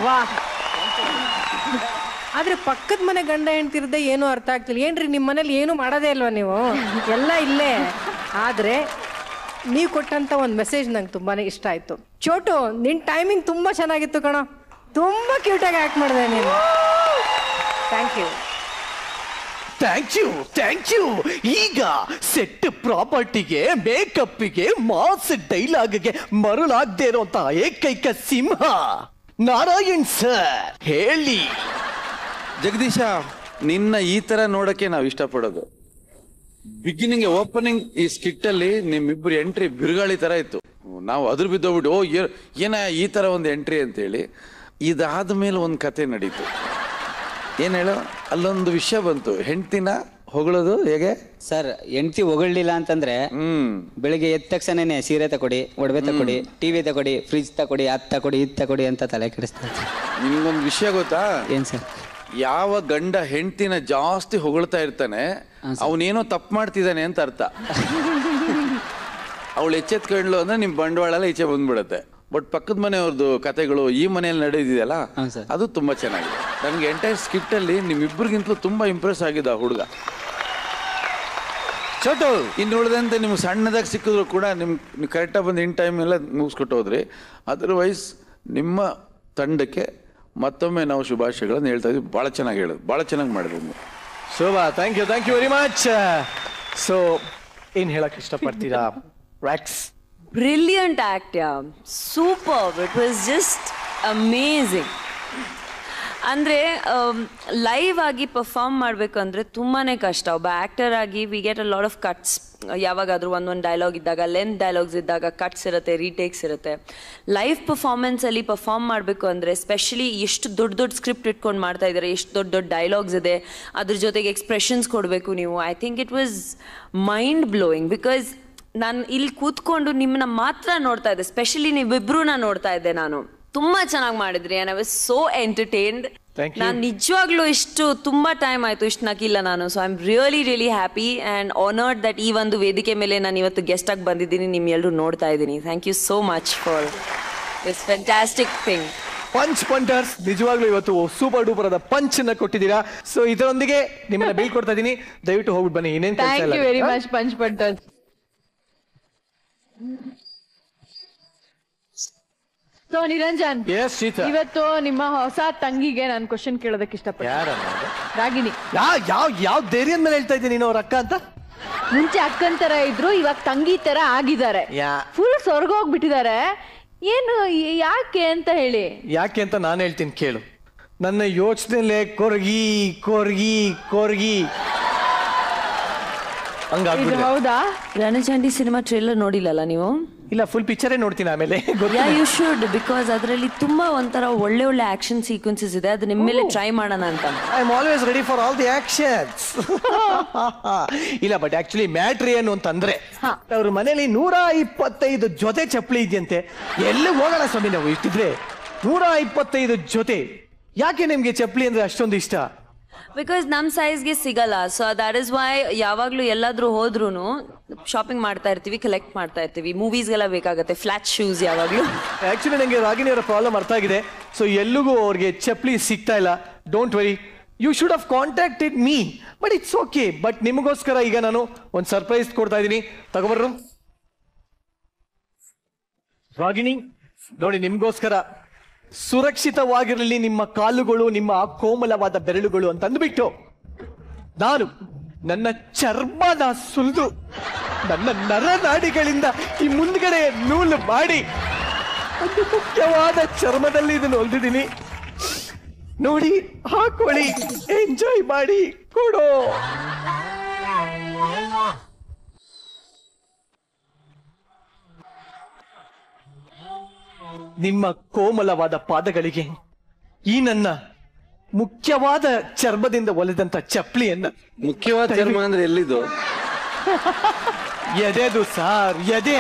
ಆದ್ರೆ ಪಕ್ಕದ ಮನೆ ಗಂಡ ಹೆಂಡ್ತಿರ್ದೆ ಏನೂ ಅರ್ಥ ಆಗ್ತಿಲ್ಲ ಏನ್ರಿ ನಿಮ್ಮ ಮನೇಲಿ ಏನು ಮಾಡೋದೇ ಇಲ್ವಾ ನೀವು ಎಲ್ಲ ಇಲ್ಲೇ ಆದ್ರೆ ನೀವು ಕೊಟ್ಟಂತ ಒಂದು ಮೆಸೇಜ್ ನಂಗೆ ತುಂಬಾನೇ ಇಷ್ಟ ಆಯ್ತು ಚೋಟು ನಿನ್ ಟೈಮಿಂಗ್ ತುಂಬಾ ಚೆನ್ನಾಗಿತ್ತು ಕಣೋ ತುಂಬಾ ಕ್ಯೂಟಾಗಿ ಆಕ್ಟ್ ಮಾಡಿದೆ ನೀನು thank you thank you thank you ಈಗ ಸೆಟ್ ಪ್ರಾಪರ್ಟಿಗೆ ಮೇಕಪ್ಪಿಗೆ ಮಾಸ್ ಡೈಲಾಗ್ಗೆ ಮರಳಾಗದೆ ಇರುವಂತ ಏಕೈಕ ಸಿಂಹ ನಾರಾಯಣ್ ಸರ್ ಹೇಳಿ ಜಗದೀಶ ನಿನ್ನ ಈ ತರ ನೋಡಕ್ಕೆ ನಾವು ಇಷ್ಟಪಡೋದು ಬಿಗಿನಿಂಗ್ ಓಪನಿಂಗ್ ಈ ಸ್ಕಿಟ್ ಅಲ್ಲಿ ನಿಮ್ಮಿಬ್ರು ಎಂಟ್ರಿ ಬಿರುಗಾಳಿ ತರ ಇತ್ತು ನಾವು ಅದ್ರ ಬಿದ್ದೋಗ್ಬಿಟ್ಟು ಓ ಏ- ಏನ ಈ ತರ ಒಂದು ಎಂಟ್ರಿ ಅಂತೇಳಿ ಇದಾದ ಮೇಲೆ ಒಂದು ಕತೆ ನಡೀತು ಏನ್ ಹೇಳು ಅಲ್ಲೊಂದು ವಿಷಯ ಬಂತು ಹೆಂಡ್ತಿನ ಹೊಗಳೋದು ಹೇಗೆ ಸರ್ ಹೆಂಡತಿ ಹೊಗಳಿಲ್ಲ ಅಂತಂದ್ರೆ ಹ್ಮ್ ಬೆಳಿಗ್ಗೆ ಎದ್ದ ತಕ್ಷಣನೇ ಸೀರೆ ತಕೊಡಿ ಒಡವೆ ತಕೊಡಿ ಟಿವಿ ತಕೊಡಿ ಫ್ರಿಜ್ ತಕೊಡಿ ಅದ್ ತಕೊಡಿ ಇದ್ ತಕೊಡಿ ಅಂತ ತಲೆ ಕೆಡಿಸ್ತಾರೆ ನಿಮ್ಗೊಂದು ವಿಷಯ ಗೊತ್ತಾ ಏನ್ ಸರ್ ಯಾವ ಗಂಡ ಹೆಂಡ್ತಿನ ಜಾಸ್ತಿ ಹೊಗಳ್ತಾ ಇರ್ತಾನೆ ಅವನೇನೋ ತಪ್ಪು ಮಾಡ್ತಿದ್ದಾನೆ ಅಂತ ಅರ್ಥ ಅವಳು ಎಚ್ಚೆತ್ಕೊಂಡ್ಲು ಅಂದ್ರೆ ನಿಮ್ ಬಂಡವಾಳ ಎಲ್ಲ ಈಚೆ ಬಂದ್ಬಿಡುತ್ತೆ ಬಟ್ ಪಕ್ಕದ ಮನೆಯವ್ರದ್ದು ಕತೆಗಳು ಈ ಮನೆಯಲ್ಲಿ ನಡೆದಿದೆಯಲ್ಲ ಹೌದು ಸರ್. ಅದು ತುಂಬಾ ಚೆನ್ನಾಗಿದೆ ನನಗೆ ಎಂಟೈರ್ ಸ್ಕಿಟ್ ಅಲ್ಲಿ ನಿಮ್ಮಿಬ್ಬರಿಗಿಂತಲೂ ತುಂಬಾ ಇಂಪ್ರೆಸ್ ಆಗಿದ್ದ ಆ ಹುಡುಗ ಚೋಟು ಇನ್ನು ಉಳಿದಂತೆ ನಿಮ್ಗೆ ಸಣ್ಣದಾಗಿ ಸಿಕ್ಕಿದ್ರು ಕೂಡ ನಿಮ್ ನೀವು ಕರೆಕ್ಟಾಗಿ ಬಂದು ಇನ್ ಟೈಮ್ ಎಲ್ಲ ಮುಗಿಸ್ಕೊಟ್ಟು ಹೋದ್ರಿ ಅದರ್ವೈಸ್ ನಿಮ್ಮ ತಂಡಕ್ಕೆ ಮತ್ತೊಮ್ಮೆ ನಾವು ಶುಭಾಶಯಗಳನ್ನು ಹೇಳ್ತಾ ಇದ್ವಿ ಭಾಳ ಚೆನ್ನಾಗಿ ಹೇಳೋದು ಭಾಳ ಚೆನ್ನಾಗಿ ಮಾಡಿದ್ವಿ ನೀವು Shobha thank you thank you very much so ಏನ್ ಹೇಳಕ್ ಇಷ್ಟಪಡ್ತೀರಾ ವ್ಯಾಕ್ಸ್ brilliant act yeah super it was just amazing ಅಂದರೆ ಲೈವ್ ಆಗಿ ಪರ್ಫಾರ್ಮ್ ಮಾಡಬೇಕು ಅಂದರೆ ತುಂಬಾ ಕಷ್ಟ ಒಬ್ಬ ಆ್ಯಕ್ಟರ್ ಆಗಿ we get a lot of cuts ಯಾವಾಗಾದರೂ ಒಂದೊಂದು ಡೈಲಾಗ್ ಇದ್ದಾಗ ಲೆಂತ್ ಡೈಲಾಗ್ಸ್ ಇದ್ದಾಗ ಕಟ್ಸ್ ಇರುತ್ತೆ ರೀಟೇಕ್ಸ್ ಇರುತ್ತೆ ಲೈವ್ ಪರ್ಫಾರ್ಮೆನ್ಸಲ್ಲಿ ಪರ್ಫಾರ್ಮ್ ಮಾಡಬೇಕು ಅಂದರೆ ಸ್ಪೆಷಲಿ ಎಷ್ಟು ದೊಡ್ಡ ದೊಡ್ಡ ಸ್ಕ್ರಿಪ್ಟ್ ಇಟ್ಕೊಂಡು ಮಾಡ್ತಾ ಇದ್ದಾರೆ ಎಷ್ಟು ದೊಡ್ಡ ದೊಡ್ಡ ಡೈಲಾಗ್ಸ್ ಇದೆ ಅದ್ರ ಜೊತೆಗೆ ಎಕ್ಸ್ಪ್ರೆಷನ್ಸ್ ಕೊಡಬೇಕು ನೀವು I think it was mind blowing because ನಾನು ಇಲ್ಲಿ ಕೂತ್ಕೊಂಡು ನಿಮ್ಮನ್ನ ಮಾತ್ರ ನೋಡ್ತಾ ಇದ್ದೆ ಸ್ಪೆಷಲಿ ನೀವಿಬ್ರನ್ನ ನೋಡ್ತಾ ಇದ್ದೆ ನಾನು ತುಂಬಾ ಚೆನ್ನಾಗಿ ಮಾಡಿದ್ರಿ I was so entertained Thank you. ನಾನು ನಿಜವಾಗ್ಲೂ ಇಷ್ಟು ತುಂಬಾ ಟೈಮ್ ಆಯ್ತು ಇಷ್ಟು ನಗಿಲ್ಲ ನಾನು so I am really really happy and honoured that ಈ ಒಂದು ವೇದಿಕೆ ಮೇಲೆ ನಾನು ಇವತ್ತು ಗೆಸ್ಟ್ ಆಗಿ ಬಂದಿದ್ದೀನಿ ನಿಮ್ಮೆಲ್ಲರೂ ನೋಡ್ತಾ ಇದ್ದೀನಿ thank you so much for this fantastic thing punch punters ನಿಜವಾಗ್ಲೂ ಇವತ್ತು ಸೂಪರ್ ಡೂಪರ್ ಆದ ಪಂಚ್ ನ ಕೊಟ್ಟಿದ್ದೀರಾ ಸೊ ಇದರೊಂದಿಗೆ ನಿಮ್ಮನ್ನ ಬೀಳ್ಕೊಡ್ತಾ ಇದೀನಿ ದಯವಿಟ್ಟು ಹೋಗ್ಬಿಟ್ಟು ಬನ್ನಿ ಇನ್ನೇನ್ ಕೆಲಸ ಥ್ಯಾಂಕ್ ಇಲ್ಲ you very much punch punters so Niranjan S Sheetha ಇವತ್ತು ನಿಮ್ಮ ಹೊಸ ತಂಗಿಗೆ ನಾನು ಕ್ವಶನ್ ಕೇಳೋದಕ್ಕೆ ಇಷ್ಟಪಡ್ತೀನಿ ಯಾರಮ್ಮ ಅದು? ರಾಗಿಣಿ ಯಾ ಯಾವ ಯಾವ ಧೈರ್ಯದ ಮೇಲೆ ಹೇಳ್ತಾ ಇದ್ದೀನಿ ನೀನು ಅವ್ರ ಅಕ್ಕ ಅಂತ ಮುಂಚೆ ಅಕ್ಕನ್ ತರ ಇದ್ರು ಇವಾಗ ತಂಗಿ ತರ ಆಗಿದ್ದಾರೆ ಯಾ ಫುಲ್ ಸ್ವರ್ಗೋಗ್ಬಿಟ್ಟಿದ್ದಾರೆ ಏನು ಯಾಕೆ ಅಂತ ಹೇಳಿ ಯಾಕೆ ಅಂತ ನಾನು ಹೇಳ್ತೀನಿ ಕೇಳು ನನ್ನ ಯೋಚನೆಲೆ ಕೊರ್ಗಿ ಕೊರ್ಗಿ ಕೊರ್ಗಿ ಇದು ಹಂಗಾಗ್ಬಿಟ್ಟಿದೆ ಹೌದಾ ರಣಚಂಡಿ ಸಿನಿಮಾ ಟ್ರೇಲರ್ ನೋಡಿಲ್ಲಲ್ಲ ನೀವು ಇಲ್ಲ ಫುಲ್ ಪಿಕ್ಚರೇ ನೋಡ್ತೀನಿ ಆಮೇಲೆ ಯಾ ಗೊತ್ತಿಲ್ಲ ಯು ಶುಡ್ ಬಿಕಾಸ್ ಅದರಲ್ಲಿ ತುಂಬಾ ಒಂಥರ ಒಳ್ಳೆ ಒಳ್ಳೆ ಆಕ್ಷನ್ ಸೀಕ್ವೆನ್ಸಸ್ ಇದೆ ಅದು ನಿಮ್ಮ ಮೇಲೆ ಟ್ರೈ ಮಾಡೋಣ ಅಂತ I am always ready for all the actions ಇಲ್ಲ ಬಟ್ ಆಕ್ಚುಲಿ ಮ್ಯಾಟ್ರಿ ಏನು ಅಂತಂದ್ರೆ ಅವ್ರ ಮನೇಲಿ ನೂರ ಇಪ್ಪತ್ತೈದು ಜೊತೆ ಚಪ್ಪಲಿ ಇದೆಯಂತೆ ಎಲ್ಲಿ ಹೋಗೋಣ ಸ್ವಾಮಿ ನಾವು ಇಷ್ಟಿದ್ರೆ ನೂರ ಇಪ್ಪತ್ತೈದು ಜೊತೆ ಯಾಕೆ ನಿಮ್ಗೆ ಚಪ್ಪಲಿ ಅಂದ್ರೆ ಅಷ್ಟೊಂದು ಇಷ್ಟ ಬಿಕಾಸ್ ನಮ್ಮ ಸೈಜ್ಗೆ ಸಿಗಲ್ಲ ಸೊ ದಟ್ ಇಸ್ ವೈ ಯಾವಾಗಲೂ ಎಲ್ಲಾದ್ರೂ ಹೋದ್ರೂ ಶಾಪಿಂಗ್ ಮಾಡ್ತಾ ಇರ್ತೀವಿ ಕಲೆಕ್ಟ್ ಮಾಡ್ತಾ ಇರ್ತೀವಿ ಮೂವೀಸ್ಗೆಲ್ಲ ಬೇಕಾಗುತ್ತೆ ಫ್ಲಾಟ್ ಶೂಸ್ ಯಾವಾಗಲೂ ಆಕ್ಚುಲಿ ನಂಗೆ ರಾಗಿಣಿ ಅವರ ಪ್ರಾಬ್ಲಮ್ ಅರ್ಥ ಆಗಿದೆ ಸೊ ಎಲ್ಲಿಗೂ ಅವ್ರಿಗೆ ಚಪ್ಪಲಿ ಸಿಗ್ತಾ ಇಲ್ಲ don't worry you should have contacted me but it's okay but ನಿಮಗೋಸ್ಕರ ಈಗ ನಾನು ಒಂದು ಸರ್ಪ್ರೈಸ್ ಕೊಡ್ತಾ ಇದ್ದೀನಿ ತಗೋಬರ್ರು ರಾಗಿಣಿ ನೋಡಿ ನಿಮ್ಗೋಸ್ಕರ ಸುರಕ್ಷಿತವಾಗಿರಲಿ ನಿಮ್ಮ ಕಾಲುಗಳು ನಿಮ್ಮ ಆ ಕೋಮಲವಾದ ಬೆರಳುಗಳು ಅಂತ ಅಂದ್ಬಿಟ್ಟು ನಾನು ನನ್ನ ಚರ್ಮನ ಸುಲಿದು ನನ್ನ ನರನಾಡಿಗಳಿಂದ ಈ ಮುಂದ್ಗಡೆ ನೂಲು ಮಾಡಿ ಒಂದು ಮುಖ್ಯವಾದ ಚರ್ಮದಲ್ಲಿ ಇದನ್ನು ಹೊಲ್ದಿದ್ದೀನಿ ನೋಡಿ ಹಾಕೊಳ್ಳಿ ಎಂಜಾಯ್ ಮಾಡಿ ಕೊಡೋ ನಿಮ್ಮ ಕೋಮಲವಾದ ಪಾದಗಳಿಗೆ ಈ ನನ್ನ ಮುಖ್ಯವಾದ ಚರ್ಮದಿಂದ ಒಲೆದಂತ ಚಪ್ಪಲಿಯನ್ನ ಮುಖ್ಯವಾದ ಚರ್ಮ ಅಂದ್ರೆ ಎಲ್ಲಿದು ಎದೆದು ಸಾರ್ ಎದೆ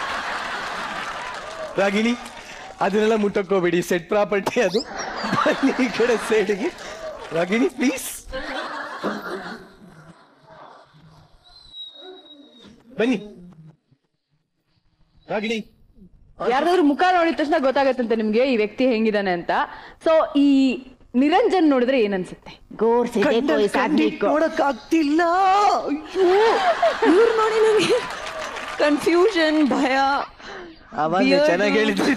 ರಾಗಿಣಿ ಅದನ್ನೆಲ್ಲ ಮುಟ್ಟಕ್ಕೋಬೇಡಿ ಸೆಟ್ ಪ್ರಾಪರ್ಟಿ ಅದು ಬನ್ನಿ ಈ ಕಡೆ ಸೈಡ್ಗೆ ರಾಗಿಣಿ ಪ್ಲೀಸ್ ಬನ್ನಿ ರಾಗಿಣಿ ಯಾರ್ದಾದ್ರು ಮುಖ ನೋಡಿದ ತಕ್ಷಣ ಗೊತ್ತಾಗತ್ತಂತೆ ನಿಮ್ಗೆ ಈ ವ್ಯಕ್ತಿ ಹೆಂಗಿದಾನೆ ಅಂತ ಸೊ ಈ ನಿರಂಜನ್ ನೋಡಿದ್ರೆ ಏನ್ ಅನ್ಸುತ್ತೆ ಕಣ್ಣಲ್ಲಿ ಕಣ್ಣಿಟ್ಟು ನೋಡಕ್ಕಾಗ್ತಿಲ್ಲ ಅಯ್ಯೋ ಇವ್ರು ನೋಡಿ ನನಗೆ ಕನ್ಫ್ಯೂಷನ್ ಭಯ ಅವಾಗ Beard. ಚೆನ್ನಾಗಿ ಹೇಳಿದ್ರಿ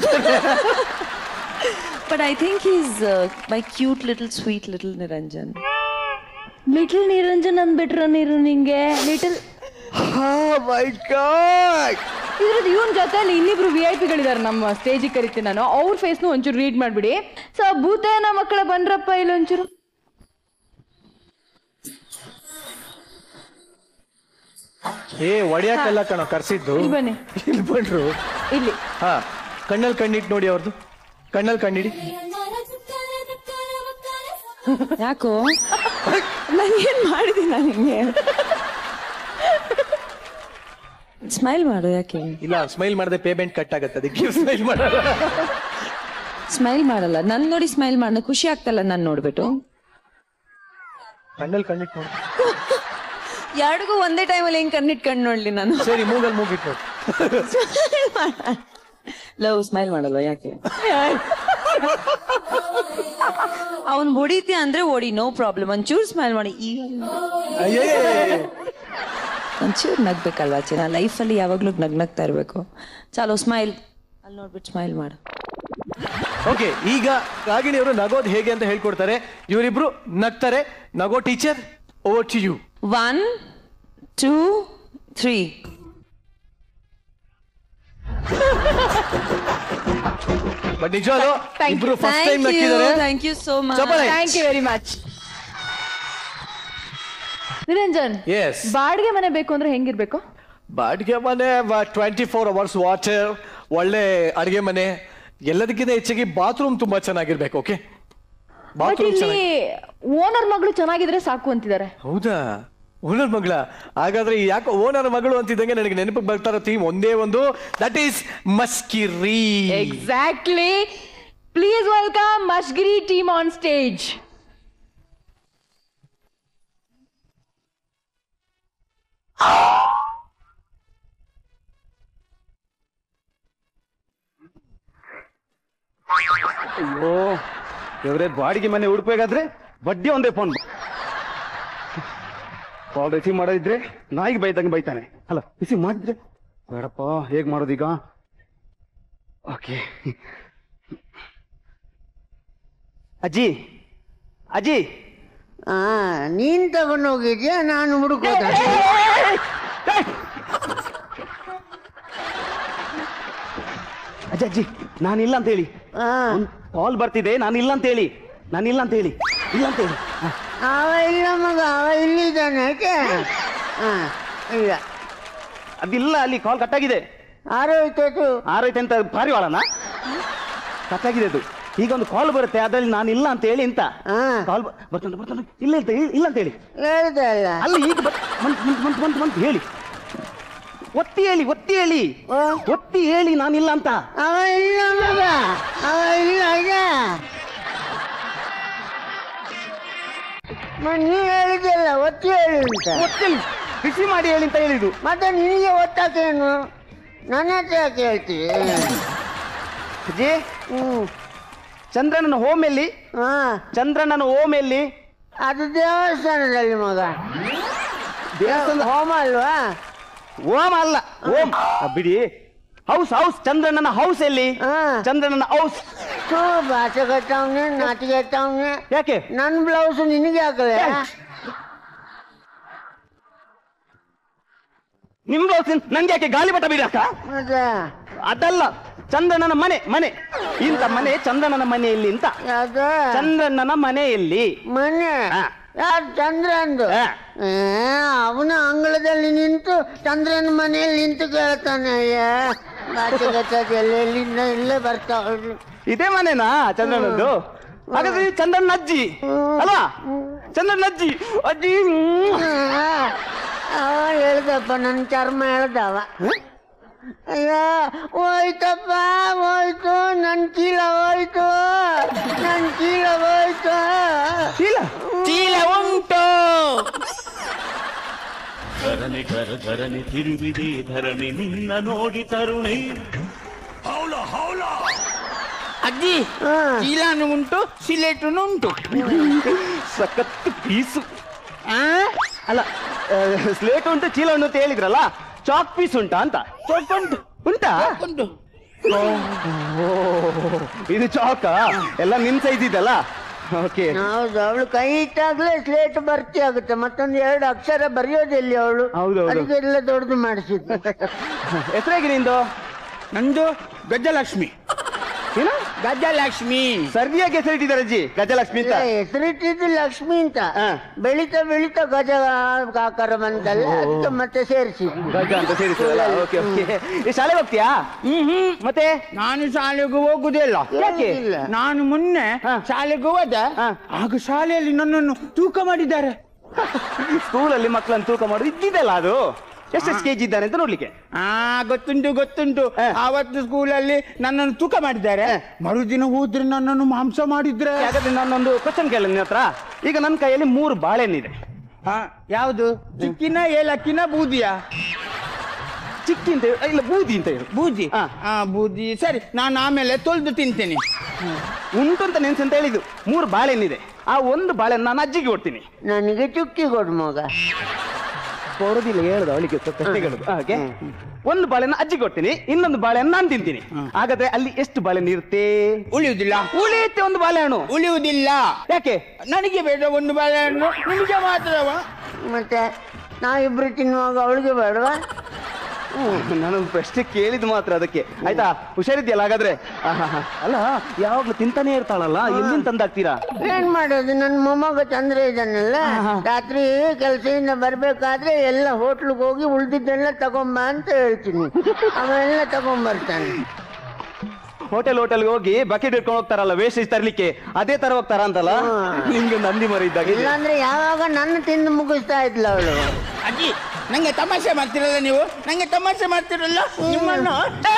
but I think is my cute little sweet little Niranjan little Niranjan ಅಂದ್ಬಿಟ್ರು ನೀರು ನಿಂಗೆ ಲಿಟಲ್ ಮೈ ಗಾಡ್ ಇದ್ರದ್ದು ಇವನ್ ಜೊತೆಲಿ ಇನ್ನಿಬ್ರು ವಿ ಐ ಪಿಗಳಿದ್ದಾರೆ ನಮ್ಮ ಸ್ಟೇಜಿಗೆ ಕರಿತೀನಿ ನಾನು ಅವ್ರ ಫೇಸ್ನು ಒಂಚೂರು ರೀಡ್ ಮಾಡ್ಬಿಡಿ ಸೊ ಭೂತೇನ ಮಕ್ಕಳ ಬಂದ್ರಪ್ಪ ಇಲ್ಲಿ ಒಂಚೂರು ಏ ಒಡೆಯಕ್ಕಲ್ಲ ಕಣ ಕರ್ಸಿದ್ದು ಇಲ್ಲಿ ಬನ್ನಿ ಇಲ್ಲಿ ಬಂದ್ರು ಇಲ್ಲಿ ಹಾ ಕಣ್ಣಲ್ಲಿ ಕಣ್ಣಿಟ್ಟು ನೋಡಿ ಅವ್ರದ್ದು ಕಣ್ಣಲ್ಲಿ ಕಣ್ಣಿಡಿ ಯಾಕೋ ನಾನು ಏನ್ ಮಾಡಿದೀನ ನಿಮಗೆ ಸ್ಮೈಲ್ ಮಾಡು ಯಾಕೆ ಇಲ್ಲ ಸ್ಮೈಲ್ ಮಾಡದೆ ಪೇಮೆಂಟ್ ಕಟ್ ಆಗತ್ತೆ ಅದಕ್ಕೆ ಸ್ಮೈಲ್ ಮಾಡಲ್ಲ ಸ್ಮೈಲ್ ಮಾಡಲ್ಲ ನನ್ ನೋಡಿ ಸ್ಮೈಲ್ ಮಾಡ ಖುಷಿ ಆಗ್ತಲ್ಲ ನಾನ್ ನೋಡ್ಬಿಟ್ಟು ಕಣ್ಣಲ್ಲಿ ಕಣ್ಣಿಟ್ಟು ನೋಡಿ ಎರಡಿಗೂ ಒಂದೇ ಟೈಮಲ್ಲಿ ಹೆಂಗ್ ಕಣ್ಣಿಟ್ಕೊಂಡು ನೋಡ್ಲಿ ನಾನು ಸರಿ ಮೂಗಲ್ಲಿ ಮೂಗಿಟ್ಟು ನೋಡಿ ಲವ್ ಸ್ಮೈಲ್ ಮಾಡಲ್ಲ ಯಾಕೆ ಅವನ್ ಹೊಡಿತೀಯ ಅಂದ್ರೆ ಓಡಿ ನೋ ಪ್ರಾಬ್ಲಮ್ ಒಂಚೂರು ಸ್ಮೈಲ್ ಮಾಡಿ ಈಗ ಅಯ್ಯೇ ಒಂಚೂರು ನಗ್ಬೇಕಲ್ವಾ ಚಿನ್ನ ಲೈಫಲ್ಲಿ ಯಾವಾಗ್ಲೂ ನಗ್ನಗ್ತಾ ಇರ್ಬೇಕು ಚಾಲೋ ಸ್ಮೈಲ್ ಅಲ್ಲಿ ನೋಡ್ಬಿಟ್ಟು ಸ್ಮೈಲ್ ಮಾಡು ಓಕೆ ಈಗ ರಾಗಿಣಿ ಅವರು ನಗೋದ್ ಹೇಗೆ ಅಂತ ಹೇಳ್ಕೊಡ್ತಾರೆ ಇವರಿಬ್ರು ನಗ್ತಾರೆ ನಗೋ teacher over to you one two three but ನಿಜವಾಗ್ಲು Thank you. ಇಬ್ರು ಫಸ್ಟ್ ಟೈಮ್ ಥ್ಯಾಂಕ್ ಯು ನಕ್ಕಿದ್ದಾರೆ ಥ್ಯಾಂಕ್ ಯು ಸೋ ಮಚ್ ಚಪ್ಪಾಳೆ. Thank you very much Niranjan Yes. ಬಾಡಿಗೆ ಮನೆ ಬೇಕು ಅಂದ್ರೆ ಹೆಂಗಿರ್ಬೇಕು ಬಾಡಿಗೆ ಮನೆ ಟ್ವೆಂಟಿ ಫೋರ್ ಅವರ್ಸ್ ವಾಟರ್ ಒಳ್ಳೆ ಅಡಿಗೆ ಮನೆ ಎಲ್ಲದಕ್ಕಿಂತ ಹೆಚ್ಚಾಗಿ ಬಾತ್ರೂಮ್ ತುಂಬಾ ಚೆನ್ನಾಗಿರ್ಬೇಕು ಓಕೆ ಬಟ್ ಬಾತ್ರೂಮ್ ಇಲ್ಲಿ ಚೆನ್ನಾಗಿ ಓನರ್ ಮಗಳು ಚೆನ್ನಾಗಿದ್ರೆ ಸಾಕು ಅಂತಿದ್ದಾರೆ ಹೌದಾ ಓನರ್ ಮಗಳ ಹಾಗಾದ್ರೆ ಯಾಕೆ ಓನರ್ ಮಗಳು ಅಂತಿದ್ದಂಗೆ ನನಗೆ ನೆನಪಿಗೆ ಬರ್ತಾ ಇರೋ ಥೀಮ್ ಒಂದೇ ಒಂದು ದಟ್ ಈಸ್ ಮಸ್ಕಿರಿ ಎಕ್ಸಾಕ್ಟ್ಲಿ ಪ್ಲೀಸ್ ವೆಲ್ಕಮ್ ಮಶ್ಗಿರಿ ಟೀಮ್ ಆನ್ ಸ್ಟೇಜ್ ಅಯ್ಯೋ ಇವರೇ ಬಾಡಿಗೆ ಮನೆ ಹುಡುಕ್ಬೇಕಾದ್ರೆ ಬಡ್ಡಿ ಒಂದೇ ಫೋನ್ ಕಾಲ್ ರಿಸೀವ್ ಮಾಡೋದಿದ್ರೆ ನಾಯಿಗೆ ಬೈದಂಗೆ ಬೈತಾನೆ ಅಲ್ಲ ರಿಸೀವ್ ಮಾಡಿದ್ರೆ ಬೇಡಪ್ಪ ಹೇಗ್ ಮಾಡೋದೀಗ ಓಕೆ ಅಜ್ಜಿ ಅಜ್ಜಿ ಆ ನೀನ್ ತಗೊಂಡು ಹೋಗಿದ್ಯಾ ನಾನು ಹುಡುಕೋದ ಅಜ್ಜಿ ಅಜ್ಜಿ ನಾನಿಲ್ಲ ಅಂತ ಹೇಳಿ ಕಾಲ್ ಬರ್ತಿದೆ ನಾನಿಲ್ಲ ಅಂತ ಹೇಳಿ ನಾನಿಲ್ಲ ಅಂತ ಹೇಳಿ ಇಲ್ಲ ಅಂತ ಹೇಳಿ ಹ. ಅವ ಇಲ್ಲ ಮಗ ಅವ ಇಲ್ಲಿದ್ದಾನೆ ಯಾಕೆ ಹಾ ಇಲ್ಲ ಅದಿಲ್ಲ ಅಲ್ಲಿ ಕಾಲ್ ಕಟ್ಟಾಗಿದೆ ಆರೋಯ್ತು ಆರೋಯ್ತು ಅಂತ ಪಾರಿವಾಳನ ಕಟ್ಟಾಗಿದೆ ಅದು ಈಗ ಒಂದು ಕಾಲ್ ಬರುತ್ತೆ ಅದ್ರಲ್ಲಿ ನಾನು ಇಲ್ಲ ಅಂತ ಹೇಳಿ ಅಂತ ಕಾಲ್ ಬರ್ತಾನೆ ಬರ್ತಾನೆ ಇಲ್ಲ ಅಂತ ಹೇಳಿ ಇಲ್ಲ ಅಂತ ಹೇಳಿ ಹೇಳ್ದೆ ಅಲ್ಲ ಅಲ್ಲ ಈಗ ಬರ್- ಬಂತ್ ಬಂತ್ ಬಂತ್ ಬಂತ್ ಬಂತ್ ಹೇಳಿ ಒತ್ತಿ ಹೇಳಿ ಒತ್ತಿ ಹೇಳಿ ಒತ್ತಿ ಹೇಳಿ ನಾನಿಲ್ಲ ಅಂತ ಅವ ಇಲ್ಲ ಮಗ ಅವ ಇಲ್ಲ ಈಗ ಮ- ನೀ ಹೇಳಿದ್ದಲ್ಲ ಒತ್ತಿ ಹೇಳಿ ಅಂತ ಒತ್ತಲ್ಲಿ ಬಿಸಿ ಮಾಡಿ ಹೇಳಿ ಅಂತ ಹೇಳಿದ್ದು ಮತ್ತೆ ನಿನಗೆ ಒತ್ತಾಕೇನು ನನ್ನ ಹತ್ರ ಯಾಕೆ ಹೇಳ್ತೀವಿ ಅಜ್ಜಿ ಚಂದ್ರನ ಹೋಮ್ ಎಲ್ಲಿ ಹಾ ಚಂದ್ರನ ಹೋಮ್ ಎಲ್ಲಿ ಅದು ದೇವಸ್ಥಾನದಲ್ಲಿ ಮಗ ದೇವಸ್ಥಾನ ಹೋಮ ಅಲ್ವಾ ಓಮ್ ಅಲ್ಲ ಓಮ್ ಆ, ಬಿಡಿ ಹೌಸ್ ಹೌಸ್ ಚಂದ್ರನ ಹೌಸ್ ಎಲ್ಲಿ ಚಂದ್ರನ ಹೌಸ್ ತೂ ಭಾಷೆ ಕಟ್ಟವ್ನೆ ನಾಟಿ ಕಟ್ಟವ್ನೆ ಯಾಕೆ ನನ್ನ ಬ್ಲೌಸ್ ನಿನಗೆ ಹಾಕಲೆ ನಿಮ್ ಬ್ಲೌಸ್ ನನ್ಗೆ ಯಾಕೆ ಗಾಳಿ ಬಟ್ಟ ಬಿಡಾಕ ಮತ್ತೆ ಅದಲ್ಲ ಚಂದ್ರನನ ಮನೆ ಮನೆ ಇಂತ ಮನೆ ಚಂದ್ರನನ ಮನೆ ಎಲ್ಲಿ ಅಂತ ಯಾವ್ದು ಚಂದ್ರನನ ಮನೆ ಎಲ್ಲಿ ಮನೆ ಯಾರು ಚಂದ್ರಂದು ಏ ಅವನ ಅಂಗಳದಲ್ಲಿ ನಿಂತು ಚಂದ್ರನ ಮನೆಯಲ್ಲಿ ನಿಂತು ಕೇಳ್ತಾನೆ ಅಯ್ಯ ಭಾಷೆ ಕಟ್ಟೋದು ಎಲ್ಲ ಎಲ್ಲಿಂದ ಇಲ್ಲೇ ಬರ್ತಾವ ಇದೇ ಮನೆನಾ ಚಂದ್ರನದ್ದು ಹಾಗಾದ್ರೆ ಈ ಚಂದ್ರನ ಅಜ್ಜಿ ಅಲ್ಲ ಚಂದ್ರನ ಅಜ್ಜಿ ಅಜ್ಜಿ ಅವ ಹೇಳ್ದಪ್ಪ ನನ್ನ ಚರ್ಮ ಹೇಳ್ದವ ಅಯ್ಯೋ ಹೋಯ್ತಪ್ಪ ಹೋಯ್ತು ನನ್ನ ಚೀಲ ಹೋಯ್ತು ನನ್ನ ಚೀಲ ಹೋಯ್ತು ಚೀಲ ಚೀಲ ಉಂಟು ಧರಣಿ ಕರ ಧರಣಿ ತಿರುವಿದೆ ಧರಣಿ ನಿನ್ನ ನೋಡಿ ತರುಣಿ ಹೌಲ ಹೌಲ ಅಜ್ಜಿ ಚೀಲಾನು ಉಂಟು ಸಿಲೆಟುನು ಉಂಟು ಸಖತ್ ಪೀಸು ಅಲ್ಲ ಸ್ಲೇಟ್ ಉಂಟು ಚೀಲ ಉಂಟು ಅಂತ ಹೇಳಿದ್ರಲ್ಲ ಚಾಕ್ ಪೀಸ್ ಉಂಟಾ ಅಂತ ಚಾಕ್ ಉಂಟು ಉಂಟಾ ಉಂಟು ಓ, ಇದು ಚಾಕ ಎಲ್ಲ ನಿನ್ ಸೈಜ್ ಇದೆಲ್ಲ ಓಕೆ ಹೌದು ಅವಳು ಕೈ ಇಟ್ಟಾಗ್ಲೇ ಸ್ಲೇಟ್ ಭರ್ತಿ ಆಗುತ್ತೆ ಮತ್ತೊಂದು ಎರಡು ಅಕ್ಷರ ಬರೆಯೋದೆಲ್ಲಿ ಅವಳು ಹೌದೌದು. ಅದಕ್ಕೆಲ್ಲ ದೊಡ್ಡದು ಮಾಡಿಸಿದ್ದು ಹೆಸರೇಗಿ ನಿಂದು ನಂದು ಗಜಲಕ್ಷ್ಮಿ ಏನ ಗಜಲಕ್ಷ್ಮಿ ಸರಿಯಾಗಿ ಹೆಸರಿಟ್ಟಿದ್ದಾರೆ ಅಜ್ಜಿ ಗಜಲಕ್ಷ್ಮಿ ಅಂತ ಹೆಸರಿಟ್ಟಿದ್ದು ಲಕ್ಷ್ಮಿ ಅಂತ ಬೆಳಿತಾ ಬೆಳಿತಾ ಗಜ ಆಕಾರ ಬಂತಲ್ಲ ಅದಕ್ಕೆ ಮತ್ತೆ ಸೇರಿಸಿ ಗಜ ಅಂತ ಸೇರಿಸಿದಲ್ಲ ಓಕೆ ಓಕೆ ಈ ಶಾಲೆಗೆ ಹೋಗ್ತೀಯಾ ಹ್ಮ್ ಹ್ಮ್ ಮತ್ತೆ ನಾನು ಶಾಲೆಗೆ ಹೋಗುದಿಲ್ಲ ಯಾಕೆ? ನಾನು ಮೊನ್ನೆ ಶಾಲೆಗೆ ಹೋದ ಆಗ ಶಾಲೆಯಲ್ಲಿ ನನ್ನನ್ನು ತೂಕ ಮಾಡಿದ್ದಾರೆ ಸ್ಕೂಲಲ್ಲಿ ಮಕ್ಕಳನ್ನು ತೂಕ ಮಾಡೋದು ಇದ್ದಿದ್ದಲ್ಲ ಅದು ಎಷ್ಟೆಷ್ಟು ಕೆಜಿ ಇದ್ದಾನೆ ಅಂತ ನೋಡ್ಲಿಕ್ಕೆ ಆ ಗೊತ್ತುಂಟು ಗೊತ್ತುಂಟು ಆವತ್ತು ಸ್ಕೂಲಲ್ಲಿ ನನ್ನನ್ನು ತೂಕ ಮಾಡಿದ್ದಾರೆ ಮರುದಿನ ಹೋದ್ರೆ ನನ್ನನ್ನು ಮಾಂಸ ಮಾಡಿದ್ರೆ ಹಾಗಾದ್ರೆ ನಾನೊಂದು ಕ್ವಶನ್ ಕೇಳ ನಿನ್ನ ಹತ್ರ ಈಗ ನನ್ನ ಕೈಯಲ್ಲಿ ಮೂರು ಬಾಳೆಹಣ್ಣಿದೆ ಆ, ಯಾವುದು ಚಿಕ್ಕಿನ ಏಲಕ್ಕಿನ ಬೂದಿಯ ಚಿಕ್ಕಿ ಅಂತ ಹೇಳು- ಇಲ್ಲ ಬೂದಿ ಅಂತ ಹೇಳು ಬೂದಿ ಆ ಬೂದಿ ಸರಿ ನಾನು ಆಮೇಲೆ ತೊಳೆದು ತಿಂತೇನೆ ಉಂಟು ಅಂತ ನೆನ್ಸು ಅಂತ ಹೇಳಿದ್ದು ಮೂರು ಬಾಳೆಹಣ್ಣಿದೆ ಆ ಒಂದು ಬಾಳೆಹಣ್ಣು ನಾನು ಅಜ್ಜಿಗೆ ಕೊಡ್ತೀನಿ ನನಗೆ ಚುಕ್ಕಿ ಕೊಡು ಮಗ ಕೊಡೋದಿಲ್ಲ ಹೇಳುದು ಅವಳಿಗೆ ಪ್ರಶ್ನೆಗಳು ಹಾಗೆ ಒಂದು ಬಾಳೆಹಣ್ಣು ಅಜ್ಜಿ ಕೊಡ್ತೀನಿ ಇನ್ನೊಂದು ಬಾಳೆಹಣ್ಣು ನಾನು ತಿಂತೀನಿ ಹಾಗಾದ್ರೆ ಅಲ್ಲಿ ಎಷ್ಟು ಬಾಳೆಹಣ್ಣು ಇರುತ್ತೆ ಉಳಿಯುವುದಿಲ್ಲ ಉಳಿಯುತ್ತೆ ಒಂದು ಬಾಳೆಹಣ್ಣು ಉಳಿಯುವುದಿಲ್ಲ ಯಾಕೆ ನನಗೆ ಬೇಡ ಒಂದು ಬಾಳೆಹಣ್ಣು ನಿಮಗೆ ಮಾತ್ರವ ಮತ್ತೆ ನಾವಿಬ್ರು ತಿನ್ನುವಾಗ ಅವಳಿಗೆ ಬೇಡವಾ ನಾನು ಪ್ರಶ್ನೆ ಕೇಳಿದ್ ಮಾತ್ರ ಅದಕ್ಕೆ ಆಯ್ತಾ ಹುಷಾರಿದ್ಯಲ್ಲ ಹಾಗಾದ್ರೆ ಆಹಾಹಾ. ಅಲ್ಲ ಯಾವಾಗ್ಲೂ ತಿಂತಾನೆ ಇರ್ತಾಳಲ್ಲ ಎಲ್ಲಿಂದ ತಂದಾಕ್ತೀರಾ ಏನ್ ಮಾಡೋದು ನನ್ನ ಮೊಮ್ಮಗ ಚಂದ್ರ ಇದ್ದಾನಲ್ಲ ರಾತ್ರಿ ಕೆಲಸದಿಂದ ಬರ್ಬೇಕಾದ್ರೆ ಎಲ್ಲ ಹೋಟ್ಲಿಗೆ ಹೋಗಿ ಉಳ್ದಿದ್ದೆಲ್ಲ ತಗೊಂಬ ಅಂತ ಹೇಳ್ತೀನಿ ಅವೆಲ್ಲ ತಗೊಂಬರ್ತಾನೆ ಹೋಟೆಲ್ ಹೋಟೆಲ್ಗೆ ಹೋಗಿ ಬಕೆಟ್ ಇಟ್ಕೊಂಡು ಹೋಗ್ತಾರಲ್ಲ ವೇಸ್ಟೇಜ್ ತರ್ಲಿಕ್ಕೆ ಅದೇ ತರ ಹೋಗ್ತಾರ ಅಂತಲ್ಲ ನಿಮ್ಗೆ ನಂದಿ ಮರ ಇದ್ದಾಗ ಇದೆ. ಇಲ್ಲಾಂದ್ರೆ ಯಾವಾಗ ನನ್ನ ತಿಂದು ಮುಗಿಸ್ತಾ ಇದ್ಲ ಅವಳು ಅಜ್ಜಿ ನಂಗೆ ತಮಾಷೆ ಮಾಡ್ತಿರಲ್ಲ ನೀವು ನಂಗೆ ತಮಾಷೆ ಮಾಡ್ತಿರಲ್ಲ ನಿಮ್ಮನ್ನು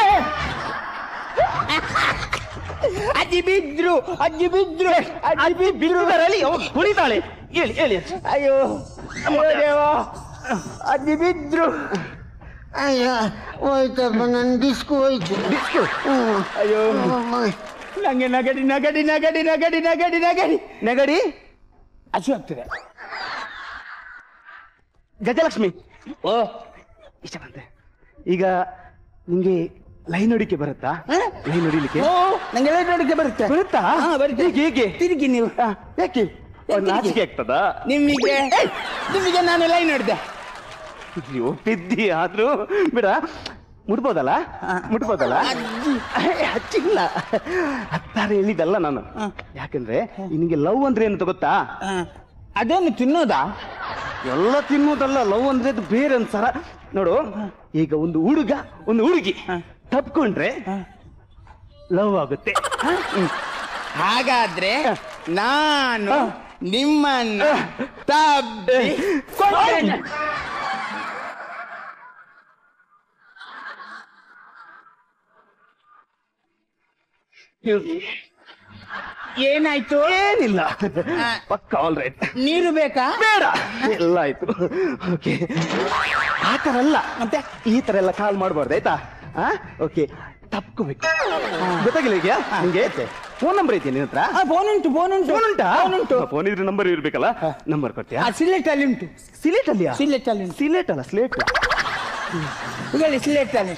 ಅಜ್ಜಿ ಬಿದ್ರು ಅಜ್ಜಿ ಬಿದ್ರು ಅಜ್ಜಿ ಬಿದ್ದಿದ್ದಾರಲ್ಲಿ ಹೋಗಿ ಕುಳಿತಾಳೆ ಹೇಳಿ ಹೇಳಿ ಅಜ್ಜಿ. ಅಯ್ಯೋ ಅಯ್ಯೋ ದೇವಾ ಅಜ್ಜಿ ಬಿದ್ರು ಅಯ್ಯೋ ಹೋಯ್ತಪ್ಪ ನನ್ನ ಡಿಸ್ಕು ಹೋಯ್ತು ಡಿಸ್ಕು ಹ್ಮ್. ಅಯ್ಯೋ ಹ್ಮ್. ನಂಗೆ ನಗಡಿ ನಗಡಿ ನಗಡಿ ನಗಡಿ ನಗಡಿ ನಗಡಿ ನೆಗಡಿ ಹಸು ಆಗ್ತದೆ ಗಜಲಕ್ಷ್ಮಿ ಓ ಇಷ್ಟ ಬಂತೆ ಈಗ ನಿಮ್ಗೆ ಲೈನ್ ಹೊಡಿಕೆ ಬರುತ್ತಾ ಲೈನ್ ಹೊಡಿಲಿಕ್ಕೆ ಓ ನಂಗೆ ಎಲ್ಲ ನೋಡಿಕ್ಕೆ ಬರುತ್ತೆ ಬರುತ್ತಾ ಹಾ ಬರುತ್ತೆ ಹೇಗೆ ಹೇಗೆ ತಿರುಗಿ ನೀವು ಆ, ಯಾಕೆ ಅವ್ರ್ ನಾಚಿಕೆ ಆಗ್ತದಾ ನಿಮಗೆ ಏಯ್, ನಿಮಗೆ ನಾನು ಲೈನ್ ನೋಡಿದೆ ಅಯ್ಯೋ ಬಿದ್ದಿ ಆದ್ರೂ ಬಿಡ ಮುಟ್ಬೋದಲ್ಲ ಮುಟ್ಬೋದಲ್ಲ ಏ, ಹಚ್ಚಿಲ್ಲ ಹತ್ತಾರು ಹೇಳಿದಲ್ಲ ನಾನು ಯಾಕಂದ್ರೆ ನಿನಗೆ ಲವ್ ಅಂದ್ರೆ ಏನು ಗೊತ್ತಾ ಅದೇನು ತಿನ್ನೋದಾ ಎಲ್ಲ ತಿನ್ನೋದಲ್ಲ ಲವ್ ಅಂದ್ರೆ ಅದು ಬೇರೆ ಅನ್ಸರ ನೋಡು ಈಗ ಒಂದು ಹುಡುಗ ಒಂದು ಹುಡುಗಿ ತಪ್ಕೊಂಡ್ರೆ ಲವ್ ಆಗುತ್ತೆ ಹಾಗಾದ್ರೆ ನಾನು ನಿಮ್ಮನ್ನು ತಬ್ಬಿ ಕೊಂಡೆ. ಏನಾಯ್ತು ಏನಿಲ್ಲ ಪಕ್ಕ ಆಲ್ ರೈಟ್ ನೀರು ಬೇಕಾ ಬೇಡ ಎಲ್ಲ ಆಯ್ತು ಓಕೆ ಆ ಥರ ಅಲ್ಲ ಮತ್ತೆ ಈ ತರ ಎಲ್ಲ ಕಾಲ್ ಮಾಡಬಾರ್ದು ಆಯ್ತಾ ಹಾ ಓಕೆ ತಪ್ಕೋಬೇಕು ಗೊತ್ತಾಗಿಲ್ಲ ಈಗ ನಿಂಗೆ ಫೋನ್ ನಂಬರ್ ಐತಿ ನಿನ್ನ ಹತ್ರ ಫೋನ್ ಉಂಟು ಫೋನ್ ಉಂಟು ಫೋನ್ ಉಂಟಾ ಫೋನ್ ಉಂಟು ಫೋನ್ ಇದ್ರೆ ನಂಬರ್ ಇರ್ಬೇಕಲ್ಲ ನಂಬರ್ ಕೊಡ್ತೀಯಾ ಆ ಸಿಲೆಟ್ ಅಲ್ಲಿ ಉಂಟು ಸಿಲೇಟ್ ಅಲ್ಲಿಯಾ ಸಿಲೆಟ್ ಅಲ್ಲಿ ಉಂಟು ಸಿಲೇಟ್ ಅಲ್ಲ ಸ್ಲೇಟ್ ಹೇಳಿ ಸಿಲೆಟ್ ಅಲ್ಲಿ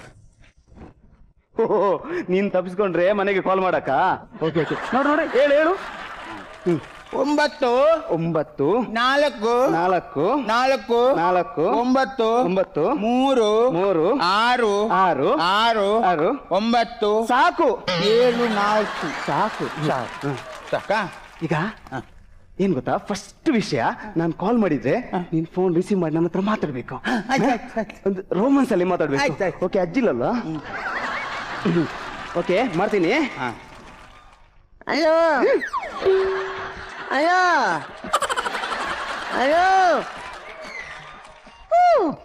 ಓಹೋ ನೀನ್ ತಪ್ಪಿಸ್ಕೊಂಡ್ರೆ ಮನೆಗೆ ಕಾಲ್ ಮಾಡಕ್ಕ ಓಕೆ ಓಕೆ ನೋಡು ನೋಡಿ ಹೇಳು ಹೇಳು ಒಂಬತ್ತು ಒಂಬತ್ತು ನಾಲ್ಕು ನಾಲ್ಕು ನಾಲ್ಕು ನಾಲ್ಕು ಒಂಬತ್ತು ಒಂಬತ್ತು ಮೂರು ಮೂರು ಆರು ಆರು ಆರು ಆರು ಒಂಬತ್ತು ಸಾಕು ಏಳು ನಾಲ್ಕು ಸಾಕು ಸಾಕು ಸಾಕಾ ಈಗ ಏನ್ ಗೊತ್ತಾ ಫಸ್ಟ್ ವಿಷಯ ನಾನು ಕಾಲ್ ಮಾಡಿದ್ರೆ ನೀನ್ ಫೋನ್ ರಿಸೀವ್ ಮಾಡಿ ನನ್ನ ಹತ್ರ ಮಾತಾಡ್ಬೇಕು ಆಯ್ತು, ಆಯ್ತು, ಆಯ್ತು. ಒಂದು ರೋಮನ್ಸ್ ಅಲ್ಲಿ ಆಯ್ತು, ಮಾತಾಡ್ಬೇಕು ಆಯ್ತು. ಓಕೆ ಅಜ್ಜಿಲ್ಲಲ್ಲ ಓಕೆ ಮಾಡ್ತೀನಿ ಅಯ್ಯೋ ಅಯ್ಯೋ ಅಯ್ಯೋ ಹೂ.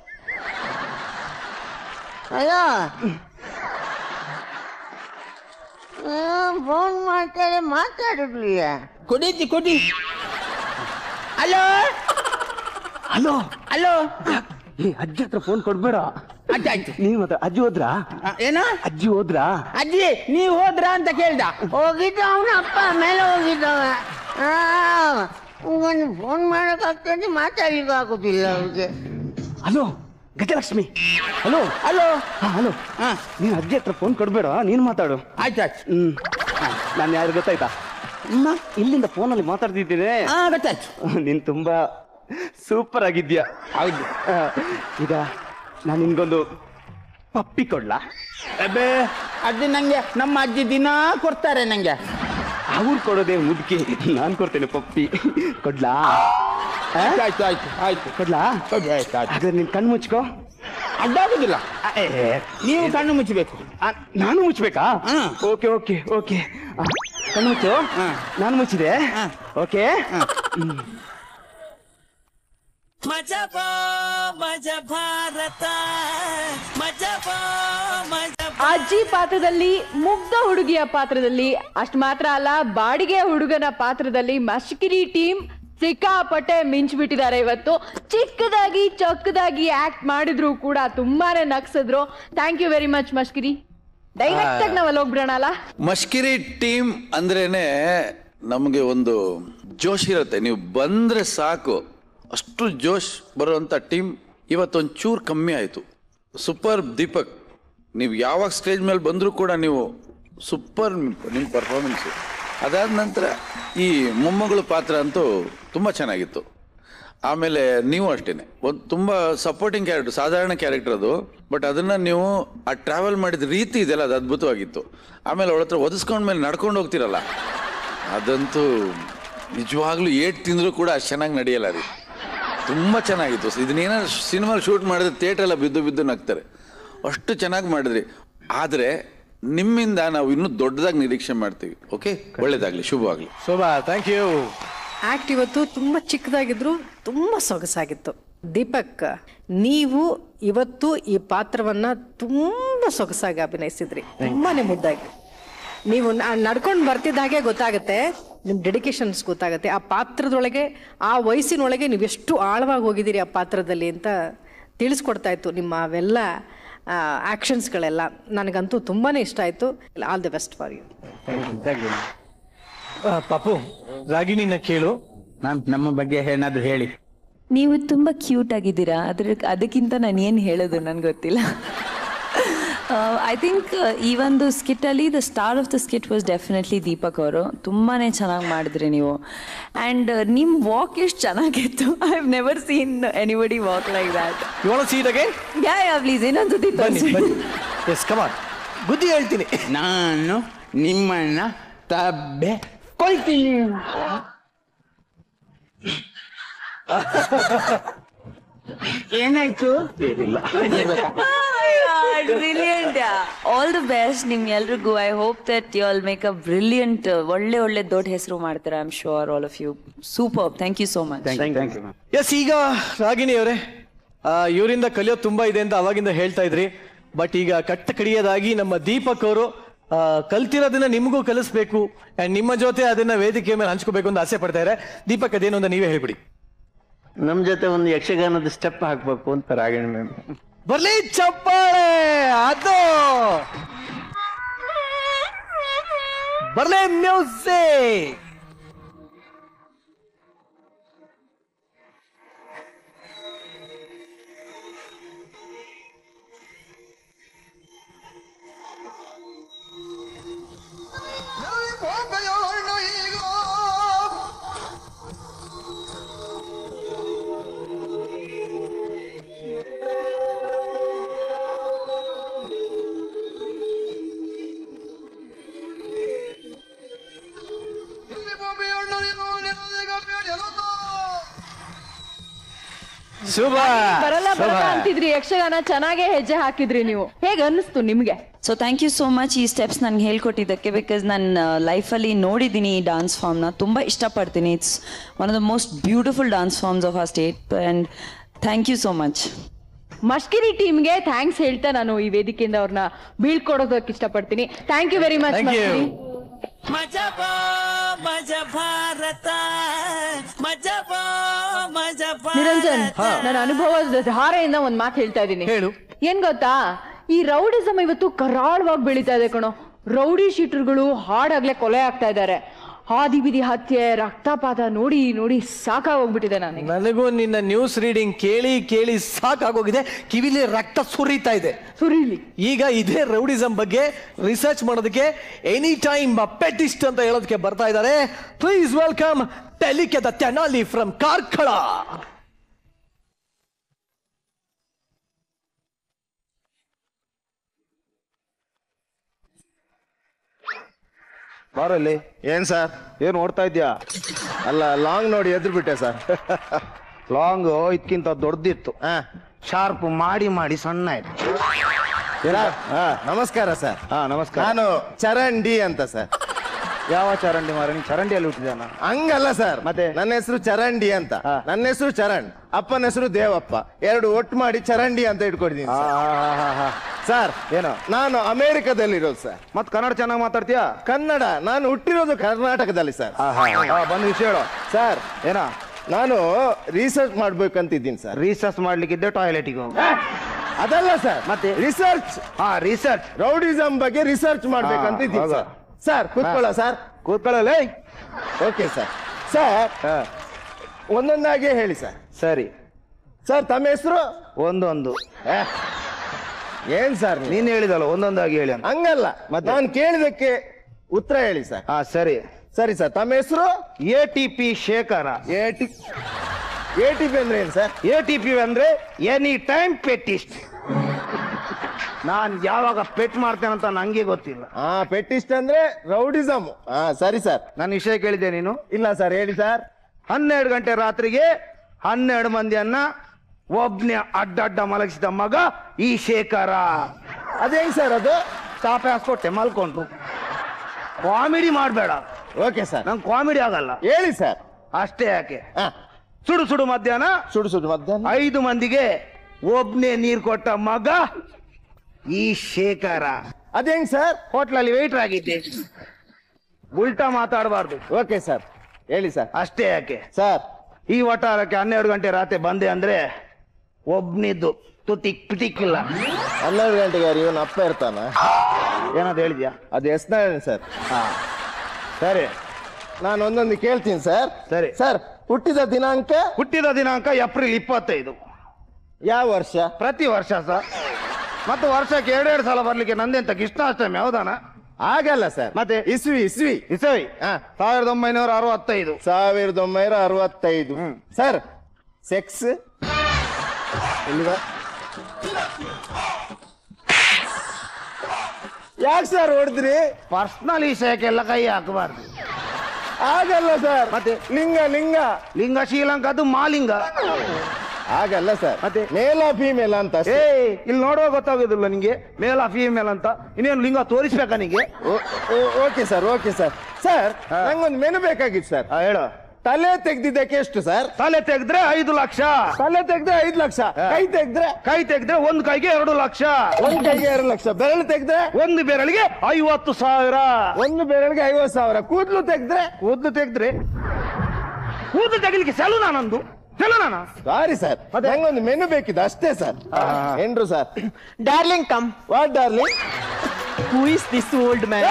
ಅಯ್ಯೋ ಫೋನ್ ಮಾಡ್ತಾರೆ ಮಾತಾಡಿರ್ಲಿಯ ಕುಡೀತಿ ಕುಡಿ ಹಲೋ ಹಲೋ ಹಲೋ ಏ ಅಜ್ಜಿ ಹತ್ರ ಫೋನ್ ಕೊಡ್ಬೇಡ ಆಯ್ತು ಆಯ್ತು ನೀವ್ ಮಾತ್ರ ಅಜ್ಜಿ ಹೋದ್ರಾ ಆ, ಏನ ಅಜ್ಜಿ ಹೋದ್ರಾ ಅಜ್ಜಿ ನೀವು ಹೋದ್ರಾ ಅಂತ ಕೇಳ್ದ ಹೋಗಿದ್ದ ಅವನ ಅಪ್ಪ ಮೇಲೆ ಹೋಗಿದ್ದವ ಒಂದು ಫೋನ್ ಮಾಡೋಕ್ಕಾಗ್ತದೆ ಮಾತಾಡ್ಲಿಕ್ಕೆ ಆಗುದಿಲ್ಲ ಅವ್ರಿಗೆ ಹಲೋ ಗಜಲಕ್ಷ್ಮಿ ಹಲೋ ಹಲೋ ಹಾ ಹಲೋ ಹಾ ನೀನ್ ಅಜ್ಜಿ ಹತ್ರ ಫೋನ್ ಕೊಡ್ಬೇಡ ನೀನ್ ಮಾತಾಡು ಆಯ್ತು ಆಯ್ತು ಹ್ಮ್ ನಾನು ಯಾರು ಗೊತ್ತಾಯ್ತಾ ಅಮ್ಮ ಇಲ್ಲಿಂದ ಫೋನಲ್ಲಿ ಮಾತಾಡ್ತಿದ್ದೀನಿ ಹಾ ಗೊತ್ತಾಯ್ತು ನೀನ್ ತುಂಬಾ ಸೂಪರ್ ಆಗಿದ್ಯಾ ಹೌದು ಆ, ಈಗ ನಾನು ನಿನ್ಗೊಂದು ಪಪ್ಪಿ ಕೊಡ್ಲಾ ಅಬ್ಬೇ ಅದು ನಂಗೆ ನಮ್ಮ ಅಜ್ಜಿ ದಿನ ಕೊಡ್ತಾರೆ ನಂಗೆ ಅವ್ರು ಕೊಡೋದೇ ಮುದುಕಿ ನಾನ್ ಕೊಡ್ತೇನೆ ಪಪ್ಪಿ ಕೊಡ್ಲಾ ಆ? ಆಯ್ತು ಆಯ್ತು ಆಯ್ತು ಆಯ್ತು ಕೊಡ್ಲಾ ಕೊಡಿ ಆಯ್ತು ಆಯ್ತು ಹಾಗಾದ್ರೆ ನೀನ್ ಕಣ್ಣು ಮುಚ್ಕೋ ಅಡ್ಡಾಗುದಿಲ್ಲ ಆ, ಏ, ಏ, ನೀವು ಕಣ್ಣು ಮುಚ್ಚಬೇಕು ಆ, ನಾನು ಮುಚ್ಬೇಕಾ ಹಾ. ಓಕೆ ಓಕೆ ಓಕೆ ಆ, ಕಣ್ಣು ಮುಚ್ಚು ಹಾ. ನಾನು ಮುಚ್ಚಿದೆ ಹಾ. ಓಕೆ ಹ್ಮ್. ಅಜ್ಜಿ ಪಾತ್ರದಲ್ಲಿ ಮುಗ್ಧ ಹುಡುಗಿಯ ಪಾತ್ರದಲ್ಲಿ ಅಷ್ಟ್ ಮಾತ್ರ ಅಲ್ಲ ಬಾಡಿಗೆ ಹುಡುಗನ ಪಾತ್ರದಲ್ಲಿ ಮಶ್ಕಿರಿ ಟೀಮ್ ಸಿಕ್ಕಾಪಟ್ಟೆ ಮಿಂಚ್ಬಿಟ್ಟಿದ್ದಾರೆ ಇವತ್ತು ಚಿಕ್ಕದಾಗಿ ಚೊಕ್ಕದಾಗಿ ಆಕ್ಟ್ ಮಾಡಿದ್ರು ಕೂಡ ತುಂಬಾನೇ ನಗ್ಸಿದ್ರು ಥ್ಯಾಂಕ್ ಯು ವೆರಿ ಮಚ್ ಮಶ್ಕಿರಿ ಡೈರೆಕ್ಟ್ ಆಗಿ ನಾವ್ ಅಲ್ಲಿ ಹೋಗ್ಬಿಡೋಣ ಅಲ್ಲ ಮಷ್ಕಿರಿ ಟೀಮ್ ಅಂದ್ರೇನೆ ನಮಗೆ ಒಂದು ಜೋಶ್ ಇರುತ್ತೆ ನೀವು ಬಂದ್ರೆ ಸಾಕು ಅಷ್ಟು ಜೋಶ್ ಬರುವಂಥ ಟೀಮ್ ಇವತ್ತೊಂದು ಚೂರು ಕಮ್ಮಿ ಆಯಿತು ಸೂಪರ್ ದೀಪಕ್ ನೀವು ಯಾವಾಗ ಸ್ಟೇಜ್ ಮೇಲೆ ಬಂದರೂ ಕೂಡ ನೀವು ಸೂಪರ್ ನಿಮ್ಮ ಪರ್ಫಾರ್ಮೆನ್ಸು ಅದಾದ ನಂತರ ಈ ಮೊಮ್ಮಗಳು ಪಾತ್ರ ಅಂತೂ ತುಂಬ ಚೆನ್ನಾಗಿತ್ತು ಆಮೇಲೆ ನೀವು ಅಷ್ಟೇನೆ ಒಂದು ತುಂಬ ಸಪೋರ್ಟಿಂಗ್ ಕ್ಯಾರೆಕ್ಟರ್ ಸಾಧಾರಣ ಕ್ಯಾರೆಕ್ಟರ್ ಅದು ಬಟ್ ಅದನ್ನ ನೀವು ಆ ಟ್ರಾವೆಲ್ ಮಾಡಿದ ರೀತಿ ಇದೆಯಲ್ಲ ಅದು ಅದ್ಭುತವಾಗಿತ್ತು ಆಮೇಲೆ ಅವಳ ಹತ್ರ ಒದಿಸ್ಕೊಂಡ ಮೇಲೆ ನಡ್ಕೊಂಡು ಹೋಗ್ತಿರಲ್ಲ ಅದಂತೂ ನಿಜವಾಗ್ಲೂ ಏಟ್ ತಿಂದರೂ ಕೂಡ ಅಷ್ಟು ಚೆನ್ನಾಗಿ ನಡೆಯಲ್ಲ ರೀ ತುಂಬ ಚೆನ್ನಾಗಿತ್ತು ಇದನ್ನೇನೋ ಸಿನಿಮಾ ಶೂಟ್ ಮಾಡಿದ್ರೆ ಥಿಯೇಟ್ರೆಲ್ಲ ಬಿದ್ದು ಬಿದ್ದು ನಗ್ತಾರೆ ಅಷ್ಟು ಚೆನ್ನಾಗಿ ಮಾಡಿದ್ರಿ ಆದರೆ ನಿಮ್ಮಿಂದ ನಾವು ಇನ್ನೂ ದೊಡ್ಡದಾಗಿ ನಿರೀಕ್ಷೆ ಮಾಡ್ತೀವಿ ಓಕೆ ಒಳ್ಳೇದಾಗಲಿ ಶುಭವಾಗಲಿ ಶೋಭಾ ಥ್ಯಾಂಕ್ ಯು ಆಕ್ಟ್ ಇವತ್ತು ತುಂಬ ಚಿಕ್ಕದಾಗಿದ್ರು ತುಂಬ ಸೊಗಸಾಗಿತ್ತು ದೀಪಕ್ ನೀವು ಇವತ್ತು ಈ ಪಾತ್ರವನ್ನ ತುಂಬ ಸೊಗಸಾಗಿ ಅಭಿನಯಿಸಿದ್ರಿ ತುಂಬಾನೇ ಮುದ್ದಾಗಿ ನೀವು ನಡ್ಕೊಂಡು ಬರ್ತಿದ್ದ ಹಾಗೆ ಗೊತ್ತಾಗುತ್ತೆ ನಿಮ್ಮ ಡೆಡಿಕೇಶನ್ಸ್ ಗೊತ್ತಾಗುತ್ತೆ ಆ ಪಾತ್ರದೊಳಗೆ ಆ ವಯಸ್ಸಿನೊಳಗೆ ನೀವು ಎಷ್ಟು ಆಳವಾಗಿ ಹೋಗಿದ್ದೀರಿ ಆ ಪಾತ್ರದಲ್ಲಿ ಅಂತ ತಿಳಿಸ್ಕೊಡ್ತಾ ಇತ್ತು ನಿಮ್ಮ ಅವೆಲ್ಲ ಆ್ಯಕ್ಷನ್ಸ್ಗಳೆಲ್ಲ ನನಗಂತೂ ತುಂಬಾ ಇಷ್ಟ ಆಯಿತು all the best for you ಪಾಪು ರಾಗಿಣಿನ ಕೇಳು ಮ್ಯಾಮ್ ನಮ್ಮ ಬಗ್ಗೆ ಏನಾದ್ರು ಹೇಳಿ ನೀವು ತುಂಬ ಕ್ಯೂಟ್ ಆಗಿದ್ದೀರಾ ಅದ್ರ ಅದಕ್ಕಿಂತ ನಾನು ಏನು ಹೇಳೋದು ನನ್ಗೆ ಗೊತ್ತಿಲ್ಲ ಐ ಥಿಂಕ್ ಈ ಒಂದು ಸ್ಕಿಟ್ಟಲ್ಲಿ the star of the skit was definitely Deepak ಅವರು ತುಂಬಾ ಚೆನ್ನಾಗಿ ಮಾಡಿದ್ರಿ ನೀವು ಆ್ಯಂಡ್ ನಿಮ್ಮ ವಾಕ್ ಎಷ್ಟು ಚೆನ್ನಾಗಿತ್ತು I have never seen anybody walk like that you want see it again yeah yeah please ಇನ್ನೊಂದ್ಸತಿ ಬನ್ನಿ ತೋರಿಸಿ ಬನ್ನಿ ಎಸ್ ಕಮಾನ್ ಬುದ್ಧಿ ಹೇಳ್ತೀನಿ ನಾನು ನಿಮ್ಮನ್ನ ತಬ್ಬೆ ಕೊಳ್ತೀನಿ ಏನಾಯ್ತು ಬ್ರಿಲಿಯಂಟ್ ಆಲ್ ದ ಬೆಸ್ಟ್ ನಿಮ್ ಎಲ್ರಿಗೂ I hope that you all make a brilliant ಒಳ್ಳೆ ಒಳ್ಳೆ ದೊಡ್ಡ ಹೆಸರು ಮಾಡ್ತಾರೆ I am sure all of you super thank you so much thank you yes ಈಗ ರಾಗಿಣಿ ಅವರೇ ಇವರಿಂದ ಕಲಿಯೋದು ತುಂಬಾ ಇದೆ ಅಂತ ಅವಾಗಿಂದ ಹೇಳ್ತಾ ಇದ್ರಿ ಬಟ್ ಈಗ ಕಟ್ಟ ಕಡಿಯೋದಾಗಿ ನಮ್ಮ ದೀಪಕ್ ಅವರು ಆ, ಕಲ್ತಿರೋದನ್ನ ನಿಮಗೂ ಕಲಿಸ್ಬೇಕು ಅಂಡ್ ನಿಮ್ಮ ಜೊತೆ ಅದನ್ನ ವೇದಿಕೆ ಮೇಲೆ ಹಂಚ್ಕೋಬೇಕು ಅಂತ ಆಸೆ ಪಡ್ತಾ ಇದ್ದಾರೆ ದೀಪಕ್ ಅದೇನು ಅಂತ ನೀವೇ ಹೇಳ್ಬಿಡಿ ನಮ್ ಜೊತೆ ಒಂದು ಯಕ್ಷಗಾನದ ಸ್ಟೆಪ್ ಹಾಕ್ಬೇಕು ಅಂತ ರಾಗಿಣಿ ಮ್ಯಾಮ್ ಬರ್ಲಿ ಚಪ್ಪಾಳೆ ಅದು ಬರ್ಲಿ ಮ್ಯೂಸಿಕ್ ಶುಭ ಬರಲ್ಲ ಶುಭ. ಬರಲ್ಲ ಅಂತಿದ್ರಿ ಯಕ್ಷಗಾನ ಚೆನ್ನಾಗೇ ಹೆಜ್ಜೆ ಹಾಕಿದ್ರಿ ನೀವು ಹೇಗ್ ಅನ್ನಿಸ್ತು ನಿಮ್ಗೆ so thank you so much ಈ ಸ್ಟೆಪ್ಸ್ ನನಗೆ ಹೇಳ್ಕೊಟ್ಟಿದ್ದಕ್ಕೆ ಬಿಕಾಸ್ ನನ್ನ ಲೈಫಲ್ಲಿ ನೋಡಿದ್ದೀನಿ ಈ ಡಾನ್ಸ್ ಫಾರ್ಮ್ನ ತುಂಬ ಇಷ್ಟಪಡ್ತೀನಿ it's one of the most beautiful dance forms of a state and thank you so much ಮಷ್ಕಿರಿ ಟೀಮ್ಗೆ ಥ್ಯಾಂಕ್ಸ್ ಹೇಳ್ತಾ ನಾನು ಈ ವೇದಿಕೆಯಿಂದ ಅವ್ರನ್ನ ಬೀಳ್ಕೊಡೋದಕ್ಕೆ ಇಷ್ಟಪಡ್ತೀನಿ thank you very much Thank you. ಮಷ್ಕಿರಿ ಮಜಬಾ ಮಜ ಭಾರತ ಮಜಬಾ ಮಜ ನಿರಂಜನ್ ನನ್ನ ಅನುಭವದ ಧಾರೆಯಿಂದ ಒಂದ್ ಮಾತು ಹೇಳ್ತಾ ಇದ್ದೀನಿ ಹೇಳು ಏನ್ ಗೊತ್ತಾ ಈ ರೌಡಿಸಮ್ ಇವತ್ತು ಕರಾಳವಾಗಿ ಬೆಳೀತಾ ಇದೆ ಕಣೋ ರೌಡಿ ಶೀಟರ್ಗಳು ಹಾಡಾಗ್ಲೇ ಕೊಲೆ ಆಗ್ತಾ ಇದ್ದಾರೆ ಹಾದಿ ಬಿದಿ ಹತ್ಯೆ ರಕ್ತಪಾತ ನೋಡಿ ನೋಡಿ ಸಾಕಾಗೋಗ್ಬಿಟ್ಟಿದೆ ನನಗೆ ನನಗೂ ನಿನ್ನ ನ್ಯೂಸ್ ರೀಡಿಂಗ್ ಕೇಳಿ ಕೇಳಿ ಸಾಕಾಗೋಗಿದೆ ಕಿವಿಲಿ ರಕ್ತ ಸುರಿತಾ ಇದೆ ಸುರೀಲಿ ಈಗ ಇದೇ ರೌಡಿಸಂ ಬಗ್ಗೆ ರಿಸರ್ಚ್ ಮಾಡೋದಕ್ಕೆ ಎನಿ ಟೈಮ್ ಪೆಟಿಸ್ಟ್ ಅಂತ ಹೇಳೋದಕ್ಕೆ ಬರ್ತಾ ಇದ್ದಾರೆ ಪ್ಲೀಸ್ ವೆಲ್ಕಮ್ ಟೆಲಿಕೆದ ತೆನಾಲಿ ಫ್ರಮ್ ಕಾರ್ಕಳ ಬಾರಲ್ಲಿ ಏನ್ ಸರ್ ಏನ್ ಓಡ್ತಾ ಇದ್ಯಾ ಅಲ್ಲ ಲಾಂಗ್ ನೋಡಿ ಎದ್ರು ಬಿಟ್ಟೆ ಸರ್ ಲಾಂಗ್ ಇದಕ್ಕಿಂತ ದೊಡ್ಡದಿತ್ತು ಶಾರ್ಪ್ ಮಾಡಿ ಮಾಡಿ ಸಣ್ಣ ಆಯ್ತು ನಮಸ್ಕಾರ ಸರ್ ಹಾ ನಮಸ್ಕಾರ ನಾನು ಚರಂಡಿ ಅಂತ ಸರ್ ಯಾವ ಚರಂಡಿ ಮಾರ ನೀನ್ ಚರಂಡಿಯಲ್ಲಿ ಹುಟ್ಟಿದಾನ ಹಂಗಲ್ಲ ಸರ್ ಮತ್ತೆ ನನ್ನ ಹೆಸರು ಚರಂಡಿ ಅಂತ ನನ್ನ ಹೆಸರು ಚರಣ್ ಅಪ್ಪನ ಹೆಸರು ದೇವಪ್ಪ ಎರಡು ಒಟ್ಟು ಮಾಡಿ ಚರಂಡಿ ಅಂತ ಇಟ್ಕೊಂಡಿದ್ದೀನಿ ಸರ್ ಏನೋ ನಾನು ಅಮೆರಿಕದಲ್ಲಿರೋದು ಸರ್ ಮತ್ ಕನ್ನಡ ಚೆನ್ನಾಗಿ ಮಾತಾಡ್ತೀಯಾ ಕನ್ನಡ ನಾನು ಹುಟ್ಟಿರೋದು ಕರ್ನಾಟಕದಲ್ಲಿ ಸರ್ ಬಂದು ವಿಷಯ ಹೇಳು ಸರ್ ಏನ ನಾನು ರಿಸರ್ಚ್ ಮಾಡ್ಬೇಕಂತಿದ್ದೀನಿ ಸರ್ ರಿಸರ್ಚ್ ಮಾಡ್ಲಿಕ್ಕಿದ್ದೆ ಟಾಯ್ಲೆಟಿಗೆ ಹೋಗಿ ಅದಲ್ಲ ಸರ್ ಮತ್ತೆ ರಿಸರ್ಚ್ ಹಾ ರಿಸರ್ಚ್ ರೌಡಿಸಮ್ ಬಗ್ಗೆ ರಿಸರ್ಚ್ ಮಾಡ್ಬೇಕಂತಿದ್ದೀನಿ ಸರ್ ಸರ್ ಕೂತ್ಕೊಳ್ಳ ಸರ್ ಕೂತ್ಕೊಳ್ಳಲ್ಲ ಓಕೆ ಸರ್ ಸರ್ ಒಂದೊಂದಾಗೆ ಹೇಳಿ ಸರ್ ಸರಿ ಸರ್ ತಮ್ಮ ಹೆಸರು ಒಂದೊಂದು ಏನ್ ಸರ್ ನೀನ್ ಹೇಳಿದಲ್ಲ ಒಂದೊಂದಾಗಿ ಹೇಳಿ ಹಂಗಲ್ಲ ನಾನು ಕೇಳಿದಕ್ಕೆ ಉತ್ತರ ಹೇಳಿ ಸರ್ ಹಾ ಸರಿ ಸರಿ ಸರ್ ತಮ್ಮ ಹೆಸರು A T P Shekara A T A T P ಅಂದ್ರೆ ಏನ್ ಸರ್ ಎ ಟಿ ಪಿ ಅಂದ್ರೆ ಎನಿ ಟೈಮ್ ಪೆಟ್ಟಿಸ್ಟ್ ನಾನ್ ಯಾವಾಗ ಪೆಟ್ ಮಾಡ್ತೇನಂತ ನಂಗೆ ಗೊತ್ತಿಲ್ಲ ಹಾ ಪೆಟ್ಟಿಸ್ಟ್ ಅಂದ್ರೆ ರೌಡಿಸಮ್ ಹಾ ಸರಿ ಸರ್ ನಾನು ವಿಷಯ ಕೇಳಿದ್ದೆ ನೀನು ಇಲ್ಲ ಸರ್ ಹೇಳಿ ಸರ್ ಹನ್ನೆರಡು ಗಂಟೆ ರಾತ್ರಿಗೆ ಹನ್ನೆರಡು ಮಂದಿಯನ್ನ ಒಬ್ನೇ ಅಡ್ಡಡ್ಡ ಮಲಗಿಸಿದ ಮಗ ಈ ಶೇಖರ ಅದೇಂಗ್ ಸರ್ ಅದು ಚಾಪೆ ಹಾಸ್ಕೊಟ್ಟೆ ಮಲ್ಕೊಂಡ್ರು ಕಾಮಿಡಿ ಮಾಡಬೇಡ ಓಕೆ ಸರ್ ನಂಗೆ ಕಾಮಿಡಿ ಆಗಲ್ಲ ಹೇಳಿ ಸರ್ ಅಷ್ಟೇ ಯಾಕೆ ಸುಡು ಸುಡು ಮಧ್ಯಾಹ್ನ ಸುಡು ಸುಡು ಮಧ್ಯಾಹ್ನ ಐದು ಮಂದಿಗೆ ಒಬ್ನೇ ನೀರ್ ಕೊಟ್ಟ ಮಗ ಈ ಶೇಖರ ಅದೇಂಗ್ ಸರ್ ಹೋಟ್ಲಲ್ಲಿ ವೇಟರ್ ಆಗಿದ್ದೆ ಉಲ್ಟಾ ಮಾತಾಡಬಾರ್ದು ಓಕೆ ಸರ್ ಹೇಳಿ ಸರ್ ಅಷ್ಟೇ ಯಾಕೆ ಸರ್ ಈ ವಟಾರಕ್ಕೆ ಹನ್ನೆರಡು ಗಂಟೆ ರಾತ್ರಿ ಬಂದೆ ಅಂದ್ರೆ ಒಬ್ನಿದ್ದು ತುಟಿಕ್ ಪಿಟಿಕ್ಕಿಲ್ಲ ಹನ್ನೆರಡು ಗಂಟೆಗೆ ಇವನ್ ಅಪ್ಪ ಇರ್ತಾನ ಏನಾದ್ರು ಹೇಳಿದ್ಯಾ ಅದು ಎಸ್ ನಾರಾಯಣ ಸರ್ ಹಾ ಸರಿ ನಾನು ಒಂದೊಂದು ಕೇಳ್ತೀನಿ ಸರ್ ಸರಿ ಸರ್ ಹುಟ್ಟಿದ ದಿನಾಂಕ ಹುಟ್ಟಿದ ದಿನಾಂಕ ಏಪ್ರಿಲ್ ಇಪ್ಪತ್ತೈದು ಯಾವ ವರ್ಷ ಪ್ರತಿ ವರ್ಷ ಸರ್ ಮತ್ತು ವರ್ಷಕ್ಕೆ ಎರಡೆರಡು ಸಲ ಬರ್ಲಿಕ್ಕೆ ನಂದೆಂತ ಕೃಷ್ಣಾಷ್ಟಮಿ ಹೌದಾನ ಆಗಲ್ಲ ಸರ್ ಮತ್ತೆ ಇಸ್ವಿ ಇಸ್ವಿ ಇಸವಿ ಸಾವಿರದ ಒಂಬೈನೂರ ಅರವತ್ತೈದು ಸಾವಿರದ ಒಂಬೈನೂರ ಅರವತ್ತೈದು ಸರ್ ಸೆಕ್ಸ್ ಯಾಕೆ ಸರ್ ಹೊಡೆದ್ರಿ ಪರ್ಸನಲ್ ವಿಷಯಕ್ಕೆಲ್ಲ ಕೈ ಹಾಕಬಾರ್ದು ಆಗಲ್ಲ ಸರ್ ಮತ್ತೆ ಲಿಂಗ ಲಿಂಗ ಲಿಂಗ ಶ್ರೀಲಂಕಾದು ಮಾಲಿಂಗ ಆಗಲ್ಲ ಸರ್ ಮತ್ತೆ ಮೇಲ ಫೀಮೇಲ್ ಅಂತ ಏ ಇಲ್ಲಿ ನೋಡುವಾಗ ಗೊತ್ತಾಗೋದಿಲ್ಲ ನಿಂಗೆ ಮೇಲ ಫೀಮೇಲ್ ಅಂತ ಇನ್ನೇನು ಲಿಂಗ ತೋರಿಸ್ಬೇಕಾ ನಿಂಗೆ okay sir okay sir sir ನಂಗೊಂದು ಮೆನು ಬೇಕಾಗಿತ್ತು ಸರ್ ಹೇಳು ತಲೆ ತೆಗ್ದಿದ್ದಕ್ಕೆ ಎಷ್ಟು ಸರ್ ತಲೆ ತೆಗೆದ್ರೆ ಐದು ಲಕ್ಷ ತಲೆ ತೆಗ್ದ್ರೆ ಐದು ಲಕ್ಷ ಕೈ ತೆಗ್ದ್ರೆ ಕೈ ತೆಗೆದ್ರೆ ಒಂದು ಕೈಗೆ ಎರಡು ಲಕ್ಷ ಒಂದ್ ಕೈಗೆ ಎರಡು ಲಕ್ಷ ಬೆರಳು ತೆಗ್ದ್ರೆ ಒಂದು ಬೆರಳಿಗೆ ಐವತ್ತು ಸಾವಿರ ಒಂದು ಬೆರಳಿಗೆ ಐವತ್ತು ಸಾವಿರ ಕೂದಲು ತೆಗ್ದ್ರೆ ಕೂದಲು ತೆಗೆದ್ರೆ ಕೂದಲು ತೆಗಿಲಿಕ್ಕೆ ಸೆಲೂನಾ ನಂದು ಸೆಲೂನಾ ಸಾರಿ ಸರ್ ನಂಗೊಂದು ಮೆನು ಬೇಕಿತ್ತು ಅಷ್ಟೇ ಸರ್ ಏನ್ರು sir darling come what darling who is this old man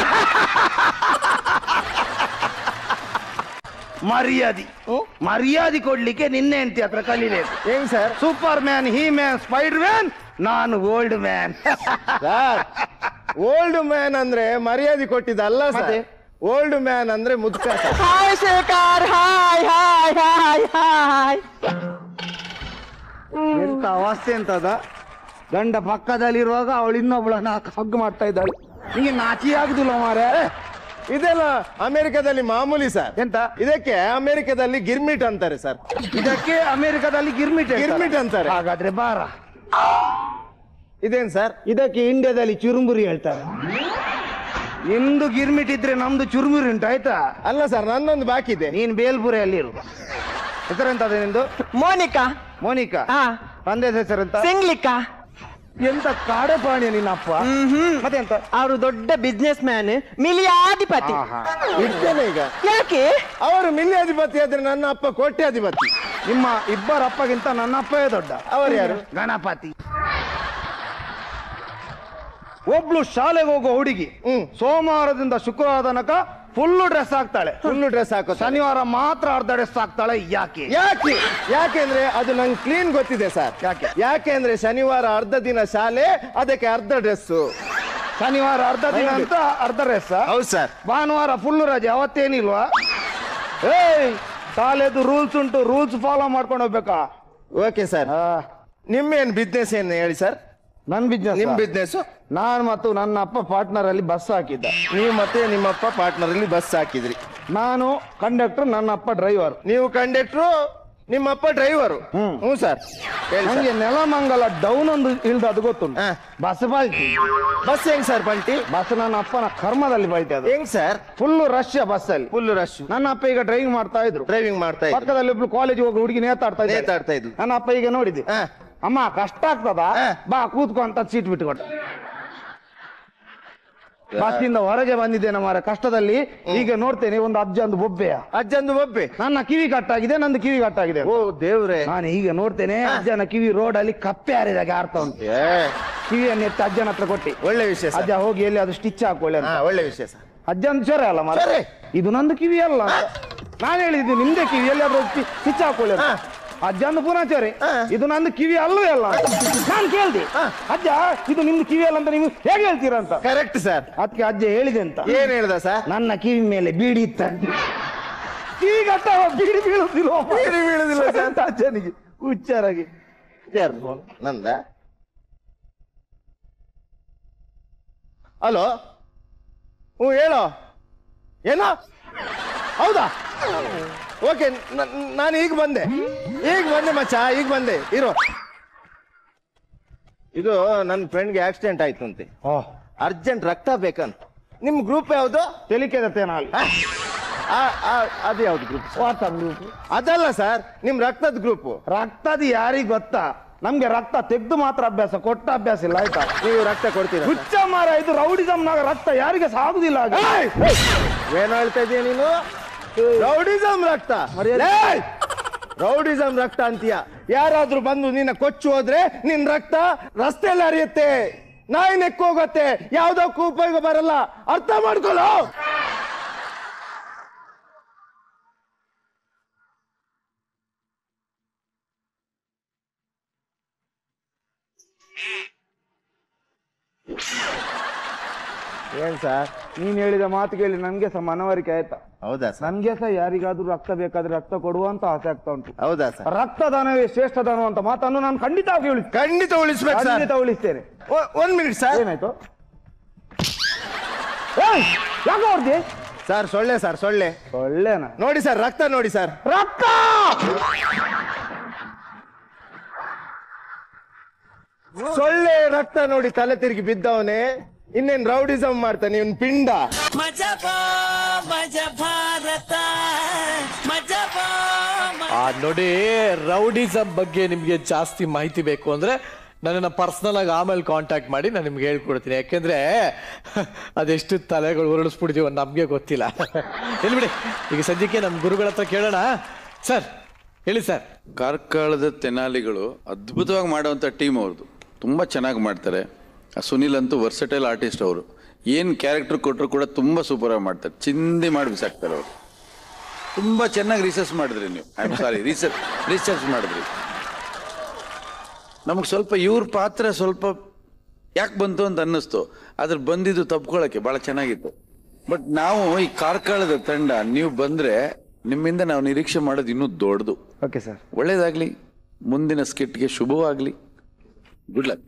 ಮರ್ಯಾದಿ ಮರ್ಯಾದೆ ಕೊಡ್ಲಿಕ್ಕೆ ನಿನ್ನೆ ಹೆಂಡತಿ ಹತ್ರ ಕಲೀಬೇಕು ಹೆಂಗ್ sir super man he man spider man ನಾನು old man sir old man ಅಂದ್ರೆ ಮರ್ಯಾದೆ ಕೊಟ್ಟಿದ್ದಲ್ಲ ಸರ್ ಓಲ್ಡ್ ಮ್ಯಾನ್ ಅಂದ್ರೆ ಮುದ್ಕ sir hi Shekhar hi hi hi hi ಎಂತ ಅವಸ್ಥೆ ಅಂತದ ಗಂಡ ಪಕ್ಕದಲ್ಲಿರುವಾಗ ಅವಳು ಇನ್ನೊಬ್ಳನ್ನ ಹಗ್ ಮಾಡ್ತಾ ಇದ್ದಾಳೆ ನಿಂಗೆ ನಾಚಿ ಆಗುದಿಲ್ಲ ಮಾರೆ ಇದೆಲ್ಲ ಅಮೆರಿಕದಲ್ಲಿ ಮಾಮೂಲಿ ಸರ್ ಎಂತ ಇದಕ್ಕೆ ಅಮೆರಿಕದಲ್ಲಿ ಗಿರ್ಮಿಟ್ ಅಂತಾರೆ ಸರ್ ಇದಕ್ಕೆ ಅಮೆರಿಕದಲ್ಲಿ ಗಿರ್ಮಿಟ್ ಹೇಳ್ತಾರೆ. ಗಿರ್ಮಿಟ್ ಅಂತಾರೆ. ಹಾಗಾದ್ರೆ ಬಾರ ಇದೇನ್ ಸರ್ ಇದಕ್ಕೆ ಇಂಡಿಯಾದಲ್ಲಿ ಚುರುಮುರಿ ಹೇಳ್ತಾರೆ ನಿಮ್ದು ಗಿರ್ಮಿಟ್ ಇದ್ರೆ ನಮ್ದು ಚುರುಮುರಿ ಉಂಟು ಆಯ್ತಾ ಅಲ್ಲ ಸರ್ ನನ್ನೊಂದು ಬಾಕಿ ಇದೆ ನೀನ್ ಬೇಲ್ಪುರಿಯಲ್ಲಿ ಇರು ಹೆಸರೆಂತದ ನಿಂದು ಮೋನಿಕಾ ಮೋನಿಕಾ ಹಾ ತಂದೆ ಹೆಸರೆಂತ ಸಿಂಗ್ಲಿಕ್ಕಾ ಎಂತ ಕಾಡೆಪಾಣಿಯ ನಿನ್ನಪ್ಪ ಮತ್ತೆ ಎಂತ ಅವರು ದೊಡ್ಡ ಬಿಸ್ನೆಸ್ ಮ್ಯಾನ್ ಮಿಲಿಯಾಧಿಪತಿ ಇರ್ತೇನೆ ಈಗ ಯಾಕೆ ಅವರು ಮಿಲ್ಯಾಧಿಪತಿ ಆದ್ರೆ ನನ್ನ ಅಪ್ಪ ಕೋಟ್ಯಾಧಿಪತಿ ನಿಮ್ಮ ಇಬ್ಬರ ಅಪ್ಪಗಿಂತ ನನ್ನ ಅಪ್ಪವೇ ದೊಡ್ಡ ಅವರು ಯಾರು ಗಣಪತಿ ಒಬ್ಳು ಶಾಲೆಗೆ ಹೋಗೋ ಹುಡುಗಿ ಸೋಮವಾರದಿಂದ ಶುಕ್ರವಾರ ತನಕ ಫುಲ್ ಡ್ರೆಸ್ ಹಾಕ್ತಾಳೆ ಫುಲ್ ಡ್ರೆಸ್ ಹಾಕೋ ಶನಿವಾರ ಮಾತ್ರ ಅರ್ಧ ಡ್ರೆಸ್ ಹಾಕ್ತಾಳೆ ಯಾಕೆ ಯಾಕೆ ಯಾಕೆಂದ್ರೆ ಅದು ನಂಗೆ ಕ್ಲೀನ್ ಗೊತ್ತಿದೆ ಸರ್ ಯಾಕೆ? ಯಾಕೆಂದ್ರೆ ಶನಿವಾರ ಅರ್ಧ ದಿನ ಶಾಲೆ ಅದಕ್ಕೆ ಅರ್ಧ ಡ್ರೆಸ್ ಶನಿವಾರ ಅರ್ಧ ದಿನ ಅಂತ ಅರ್ಧ ಡ್ರೆಸ್ ಹೌದು ಸರ್ ಭಾನುವಾರ ಫುಲ್ ರಜೆ ಅವತ್ತೇನಿಲ್ವಾ ಏಯ್ ಶಾಲೆದು ರೂಲ್ಸ್ ಉಂಟು ರೂಲ್ಸ್ ಫಾಲೋ ಮಾಡ್ಕೊಂಡು ಹೋಗ್ಬೇಕಾ ಓಕೆ ಸರ್ ನಿಮ್ಮೇನ್ ಬಿಸ್ನೆಸ್ ಏನು ಹೇಳಿ ಸರ್ ನನ್ ಬಿಸ್ನೆಸ್ ನಿಮ್ ಬಿಸ್ನೆಸ್ ನಾನು ಮತ್ತು ನನ್ನ ಅಪ್ಪ ಪಾರ್ಟ್ನರ್ ಅಲ್ಲಿ ಬಸ್ ಹಾಕಿದ್ದ ನೀವು ಮತ್ತೆ ನಿಮ್ಮಪ್ಪ ಪಾರ್ಟ್ನರ್ ಅಲ್ಲಿ ಬಸ್ ಹಾಕಿದ್ರಿ ನಾನು ಕಂಡಕ್ಟರ್ ನನ್ನ ಅಪ್ಪ ಡ್ರೈವರ್ ನೀವು ಕಂಡಕ್ಟ್ರು ನಿಮ್ಮಪ್ಪ ಡ್ರೈವರು ಹ್ಞೂ ಸರ್ ಹೇಳಿ ನಂಗೆ ನೆಲಮಂಗಲ ಡೌನ್ ಒಂದು ಇಳ್ದು ಅದು ಗೊತ್ತುಂಟು ಹಾ. ಬಸ್ ಬಾಳ್ತಿ ಬಸ್ ಹೆಂಗ್ ಸರ್ ಬಂಟಿ ಬಸ್ ನನ್ನ ಅಪ್ಪನ ಕರ್ಮದಲ್ಲಿ ಬಾಳ್ತಿ ಅದು ಹೆಂಗ್ ಸರ್ ಫುಲ್ ರಶ್ ಬಸ್ ಅಲ್ಲಿ ಫುಲ್ ರಶ್ ನನ್ನ ಅಪ್ಪ ಈಗ ಡ್ರೈವಿಂಗ್ ಮಾಡ್ತಾ ಇದ್ರು ಡ್ರೈವಿಂಗ್ ಮಾಡ್ತಾ ಇದ್ರು ಪಕ್ಕದಲ್ಲಿ ಒಬ್ಳು ಕಾಲೇಜ್ ಹೋಗಿ ಹುಡುಗಿ ನೇತಾಡ್ತಾ ಇದ್ದಾರೆ. ನೇತಾಡ್ತಾ ಇದ್ಲು. ನನ್ನ ಅಪ್ಪ ಈಗ ನೋಡಿದ್ದೆ ಹಾ. ಅಮ್ಮ ಕಷ್ಟ ಆಗ್ತದ ಹಾ. ಬಾ ಕೂತ್ಕೊ ಅಂತ ಸೀಟ್ ಬಿಟ್ಟುಕೊಟ್ಟ ಬಸ್ಸಿಂದ ಹೊರಗೆ ಬಂದಿದ್ದೇನೆ ಮಾರ ಕಷ್ಟದಲ್ಲಿ ಈಗ ನೋಡ್ತೇನೆ ಒಂದು ಅಜ್ಜ ಒಂದು ಬೊಬ್ಬೆಯ ಅಜ್ಜಂದು ಒಬ್ಬೆ ನನ್ನ ಕಿವಿ ಕಟ್ಟಾಗಿದೆ ನಂದು ಕಿವಿ ಕಟ್ಟಾಗಿದೆ ಓ ದೇವ್ರೆ ನಾನು ಈಗ ನೋಡ್ತೇನೆ ಅಜ್ಜನ ಕಿವಿ ರೋಡ್ ಅಲ್ಲಿ ಕಪ್ಪೆ ಹಾರಿದಾಗ ಆಡ್ತಾ ಉಂಟು ಏ ಕಿವಿಯನ್ನು ಎತ್ತಿ ಅಜ್ಜನ ಹತ್ರ ಕೊಟ್ಟಿ ಒಳ್ಳೆ ವಿಷಯ ಸರ್ ಅಜ್ಜ ಹೋಗಿ ಎಲ್ಲಿ ಅದು ಸ್ಟಿಚ್ ಹಾಕೊಳ್ಳಿ ಅಂತ ಹಾ ಒಳ್ಳೆ ವಿಷಯ ಸರ್ ಅಜ್ಜನ ಜ್ವರ ಅಲ್ಲ ಮಾರ ಜ್ವರ? ಇದು ನಂದು ಕಿವಿ ಅಲ್ಲ ಅಂತ. ನಾನು ಹೇಳಿದ್ದು ನಿಮ್ದೇ ಕಿವಿ ಎಲ್ಲಿಯಾದ್ರೂ ಸ್ಟಿಚ್ ಹಾಕೊಳ್ಳಿ ಅಂತ. ಅಜ್ಜಂದು ಪುನಃ ಚೋರಿ ಇದು ನಂದು ಕಿವಿ ಅಲ್ಲವೇ ಅಲ್ಲ ಅಂತ. ನಾನು ಕೇಳ್ದೆ ಅಜ್ಜ ಇದು ನಿಮ್ದು ಕಿವಿ ಅಲ್ಲ ಅಂತ ನೀವು ಹೇಗೆ ಹೇಳ್ತೀರಾ ಅಂತ ಕರೆಕ್ಟ್ ಸರ್ ಅದಕ್ಕೆ ಅಜ್ಜ ಹೇಳಿದೆ ಅಂತ ಏನ್ ಹೇಳ್ದ ಸರ್ ನನ್ನ ಕಿವಿ ಮೇಲೆ ಬೀಡಿ ಇತ್ತಂತೆ ಕಿವಿ ಕಟ್ಟ ಬೀಡಿ ಬೀಳುದಿಲ್ಲ ಬೀಡಿ ಬೀಳುದಿಲ್ಲ ಸರ್. ಅಂತ ಅಜ್ಜನಿಗೆ ಹುಚ್ಚಾರಾಗಿ ಯಾರು ನಂದ ಹಲೋ ಹ್ಞೂ ಹೇಳೋ ಏನೋ ಹೌದಾ ಓಕೆ ನಾನು ಈಗ ಬಂದೆ ಈಗ ಬಂದೆ ಮಚ್ಚ ಈಗ ಬಂದೆ ಇರೋ ಇದು ನನ್ನ ಫ್ರೆಂಡ್ಗೆ ಆಕ್ಸಿಡೆಂಟ್ ಆಯ್ತು ಅಂತೆ ಅರ್ಜೆಂಟ್ ರಕ್ತ ಬೇಕಂತ ನಿಮ್ ಗ್ರೂಪ್ ಯಾವುದು ತೆಲಿಕೆದತ್ತೇನಾಗಲಿ ಅದು ಯಾವ್ದು ಗ್ರೂಪ್ ವಾಟ್ಸಪ್ ಗ್ರೂಪ್ ಅದಲ್ಲ ಸರ್ ನಿಮ್ ರಕ್ತದ ಗ್ರೂಪ್ ರಕ್ತದ ಯಾರಿಗ್ ಗೊತ್ತಾ ನಮ್ಗೆ ರಕ್ತ ತೆಗ್ದು ಮಾತ್ರ ಅಭ್ಯಾಸ ಕೊಟ್ಟ ಅಭ್ಯಾಸ ಇಲ್ಲ ಆಯ್ತಾ ನೀವು ರಕ್ತ ಕೊಡ್ತೀರಾ ಹುಚ್ಚ ಮಾರ ಇದು ರೌಡಿಸಮ್ನಾಗ ರಕ್ತ ಯಾರಿಗೆ ಸಾಗುದಿಲ್ಲ ಹಾಗೆ. ಏನ್ ಹೇಳ್ತಾ ಇದೀಯ ನೀನು ರೌಡಿಸಮ್ ರಕ್ತ ಏಯ್! ರೌಡಿಸಮ್ ರಕ್ತ ಅಂತೀಯ ಯಾರಾದ್ರೂ ಬಂದು ನಿನ್ನ ಕೊಚ್ಚು ಹೋದ್ರೆ ನಿನ್ ರಕ್ತ ರಸ್ತೆಯಲ್ಲಿ ಹರಿಯುತ್ತೆ ನಾಯಿ ನೆಕ್ಕೋಗತ್ತೆ ಯಾವ್ದಕ್ಕೂ ಉಪಯೋಗ ಬರಲ್ಲ ಅರ್ಥ ಮಾಡ್ಕೊಳ್ಳೋ ಏನ್ ಸರ್ ನೀನ್ ಹೇಳಿದ ಮಾತು ಕೇಳಿ ನನ್ಗೆ ಸಹ ಮನವರಿಕೆ ಆಯ್ತಾ ಹೌದಾ ಸರ್ ನನ್ಗೆ ಸಹ ಯಾರಿಗಾದ್ರೂ ರಕ್ತ ಬೇಕಾದ್ರೆ ರಕ್ತ ಕೊಡುವ ಅಂತ ಆಸೆ ಆಗ್ತಾ ಉಂಟು ಹೌದಾ ಸರ್ ರಕ್ತದಾನವೇ ಶ್ರೇಷ್ಠ ದಾನ ಅಂತ ಮಾತನ್ನು ನಾನು ಖಂಡಿತವಾಗಿ ಉಳಿಸ್ ಖಂಡಿತ ಉಳಿಸ್ಬೇಕು ಸರ್ ಖಂಡಿತ ಉಳಿಸ್ತೇನೆ ಒ- ಒಂದ್ ಮಿನಿಟ್ ಸರ್ ಏನಾಯ್ತು ಏಯ್, ಯಾಕೆ ಹೊಡ್ದಿ ಸರ್ ಸೊಳ್ಳೆ ಸರ್ ಸೊಳ್ಳೆ ಒಳ್ಳೆನ ನೋಡಿ ಸರ್ ರಕ್ತ ನೋಡಿ ಸರ್ ರಕ್ತ ಸೊಳ್ಳೆ ರಕ್ತ ನೋಡಿ ತಲೆ ತಿರುಗಿ ಬಿದ್ದವನೇ ಇನ್ನೇನ್ ರೌಡಿಸಮ್ ಮಾಡ್ತಾನೆ ಇವನ್ ಪಿಂಡ ಆ ನೋಡಿ ರೌಡಿಸಮ್ ಬಗ್ಗೆ ನಿಮ್ಗೆ ಜಾಸ್ತಿ ಮಾಹಿತಿ ಬೇಕು ಅಂದ್ರೆ ನನ್ನನ್ನು ಪರ್ಸನಲ್ ಆಗಿ ಆಮೇಲೆ ಕಾಂಟ್ಯಾಕ್ಟ್ ಮಾಡಿ ನಾನು ನಿಮ್ಗೆ ಹೇಳ್ಕೊಡ್ತೀನಿ ಯಾಕೆಂದ್ರೆ ಅದೆಷ್ಟು ತಲೆಗಳು ಉರುಳಿಸ್ಬಿಡ್ತೀವೋ ನಮ್ಗೆ ಗೊತ್ತಿಲ್ಲ ಎಲ್ಲಿ ಬಿಡಿ ಈಗ ಸದ್ಯಕ್ಕೆ ನಮ್ಮ ಗುರುಗಳ ಹತ್ರ ಕೇಳೋಣ ಸರ್ ಹೇಳಿ ಸರ್ ಕಾರ್ಕಳದ ತೆನಾಲಿಗಳು ಅದ್ಭುತವಾಗಿ ಮಾಡುವಂಥ ಟೀಮ್ ಅವ್ರದ್ದು ತುಂಬ ಚೆನ್ನಾಗಿ ಮಾಡ್ತಾರೆ ಆ ಸುನಿಲ್ ಅಂತೂ ವರ್ಸಟೈಲ್ ಆರ್ಟಿಸ್ಟ್ ಅವರು ಏನು ಕ್ಯಾರೆಕ್ಟರ್ ಕೊಟ್ಟರು ಕೂಡ ತುಂಬ ಸೂಪರಾಗಿ ಮಾಡ್ತಾರೆ ಚಿಂದಿ ಮಾಡಿ ಬಿಸಾಕ್ತಾರೆ ಅವರು ತುಂಬ ಚೆನ್ನಾಗಿ ರಿಸರ್ಚ್ ಮಾಡಿದ್ರಿ ನೀವು I am sorry research research ಮಾಡಿದ್ರಿ ನಮಗೆ ಸ್ವಲ್ಪ ಇವ್ರ ಪಾತ್ರ ಸ್ವಲ್ಪ ಯಾಕೆ ಬಂತು ಅಂತ ಅನ್ನಿಸ್ತು ಅದ್ರ ಬಂದಿದ್ದು ತಪ್ಕೊಳ್ಳೋಕ್ಕೆ ಭಾಳ ಚೆನ್ನಾಗಿತ್ತು ಬಟ್ ನಾವು ಈ ಕಾರ್ಕಳದ ತಂಡ ನೀವು ಬಂದರೆ ನಿಮ್ಮಿಂದ ನಾವು ನಿರೀಕ್ಷೆ ಮಾಡೋದು ಇನ್ನೂ ದೊಡ್ಡದು ಓಕೆ ಸರ್ ಒಳ್ಳೇದಾಗ್ಲಿ ಮುಂದಿನ ಸ್ಕಿಟ್ಗೆ ಶುಭವಾಗ್ಲಿ ಗುಡ್ ಲಕ್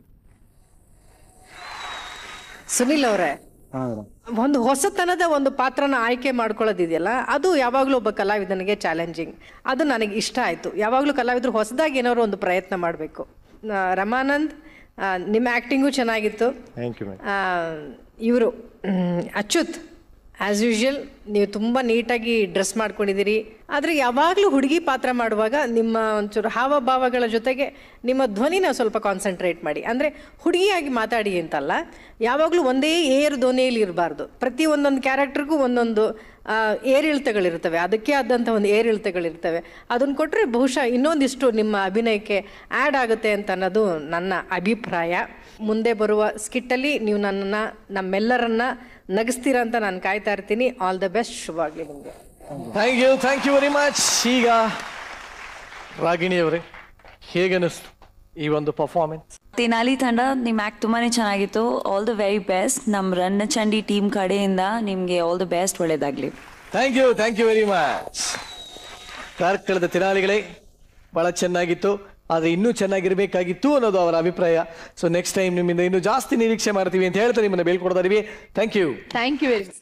ಸುನಿಲ್ ಅವರೇ ಒಂದು ಹೊಸತನದ ಒಂದು ಪಾತ್ರನ ಆಯ್ಕೆ ಮಾಡ್ಕೊಳ್ಳೋದಿದೆಯಲ್ಲ ಅದು ಯಾವಾಗಲೂ ಒಬ್ಬ ಕಲಾವಿದನಿಗೆ ಚಾಲೆಂಜಿಂಗ್ ಅದು ನನಗೆ ಇಷ್ಟ ಆಯಿತು ಯಾವಾಗಲೂ ಕಲಾವಿದರು ಹೊಸದಾಗಿ ಏನಾದ್ರು ಒಂದು ಪ್ರಯತ್ನ ಮಾಡಬೇಕು ರಮಾನಂದ್ ಆ, ನಿಮ್ಮ ಆ್ಯಕ್ಟಿಂಗು ಚೆನ್ನಾಗಿತ್ತು ಥ್ಯಾಂಕ್ ಯು ಇವರು ಅಚ್ಯುತ್ ಆ್ಯಸ್ ಯೂಶುವಲ್ ನೀವು ತುಂಬ ನೀಟಾಗಿ ಡ್ರೆಸ್ ಮಾಡ್ಕೊಂಡಿದ್ದೀರಿ ಆದರೆ ಯಾವಾಗಲೂ ಹುಡುಗಿ ಪಾತ್ರ ಮಾಡುವಾಗ ನಿಮ್ಮ ಒಂಚೂರು ಹಾವಭಾವಗಳ ಜೊತೆಗೆ ನಿಮ್ಮ ಧ್ವನಿನ ಸ್ವಲ್ಪ ಕಾನ್ಸಂಟ್ರೇಟ್ ಮಾಡಿ ಅಂದರೆ ಹುಡುಗಿಯಾಗಿ ಮಾತಾಡಿ ಅಂತಲ್ಲ ಯಾವಾಗಲೂ ಒಂದೇ ಏರು ಧ್ವನಿಯಲ್ಲಿ ಇರಬಾರ್ದು ಪ್ರತಿ ಒಂದೊಂದು ಕ್ಯಾರೆಕ್ಟರ್ಗೂ ಒಂದೊಂದು ಆ, ಏರಿಳಿತಗಳಿರ್ತವೆ ಅದಕ್ಕೆ ಆದಂಥ ಒಂದು ಏರಿಳಿತಗಳಿರ್ತವೆ ಅದನ್ನು ಕೊಟ್ಟರೆ ಬಹುಶಃ ಇನ್ನೊಂದಿಷ್ಟು ನಿಮ್ಮ ಅಭಿನಯಕ್ಕೆ ಆ್ಯಡ್ ಆಗುತ್ತೆ ಅಂತ ಅನ್ನೋದು ನನ್ನ ಅಭಿಪ್ರಾಯ ಮುಂದೆ ಬರುವ ಸ್ಕಿಟ್ಟಲ್ಲಿ ನೀವು ನನ್ನನ್ನು ನಮ್ಮೆಲ್ಲರನ್ನ ನಗಿಸ್ತೀರಾ ಅಂತ ನಾನು ಕಾಯ್ತಾ ಇರ್ತೀನಿ ಆಲ್ ದ ಬೆಸ್ಟ್ ಶುಭವಾಗಲಿ ನಿಮಗೆ thank you thank you very much ಈಗ ರಾಗಿಣಿ ಅವರೇ ಹೇಗನಿಸ್ತು ಈ ಒಂದು ಪರ್ಫಾರ್ಮೆನ್ಸ್ ತೆನಾಲಿ ತಂಡ ನಿಮ್ಮ ಆ್ಯಕ್ಟ್ ತುಂಬಾ ಚೆನ್ನಾಗಿತ್ತು ಆಲ್ ದ ವೆರಿ ಬೆಸ್ಟ್ ನಮ್ಮ ರನ್ನಚಂಡಿ ಟೀಮ್ ಕಡೆಯಿಂದ ನಿಮಗೆ ಆಲ್ ದ ಬೆಸ್ಟ್ ಒಳ್ಳೇದಾಗಲಿ thank you thank you very much ಕಾರ್ಕಳದ ತಿನಾಲಿಗಳೇ ಬಹಳ ಚೆನ್ನಾಗಿತ್ತು ಆದ್ರೆ ಇನ್ನೂ ಚೆನ್ನಾಗಿರ್ಬೇಕಾಗಿತ್ತು ಅನ್ನೋದು ಅವರ ಅಭಿಪ್ರಾಯ ಸೊ ನೆಕ್ಸ್ಟ್ ಟೈಮ್ ನಿಮ್ಮಿಂದ ಇನ್ನೂ ಜಾಸ್ತಿ ನಿರೀಕ್ಷೆ ಮಾಡ್ತೀವಿ ಅಂತ ಹೇಳ್ತಾ ನಿಮ್ಮನ್ನ ಬೀಳ್ಕೊಡ್ತಾ ಇದೀವಿ thank you thank you very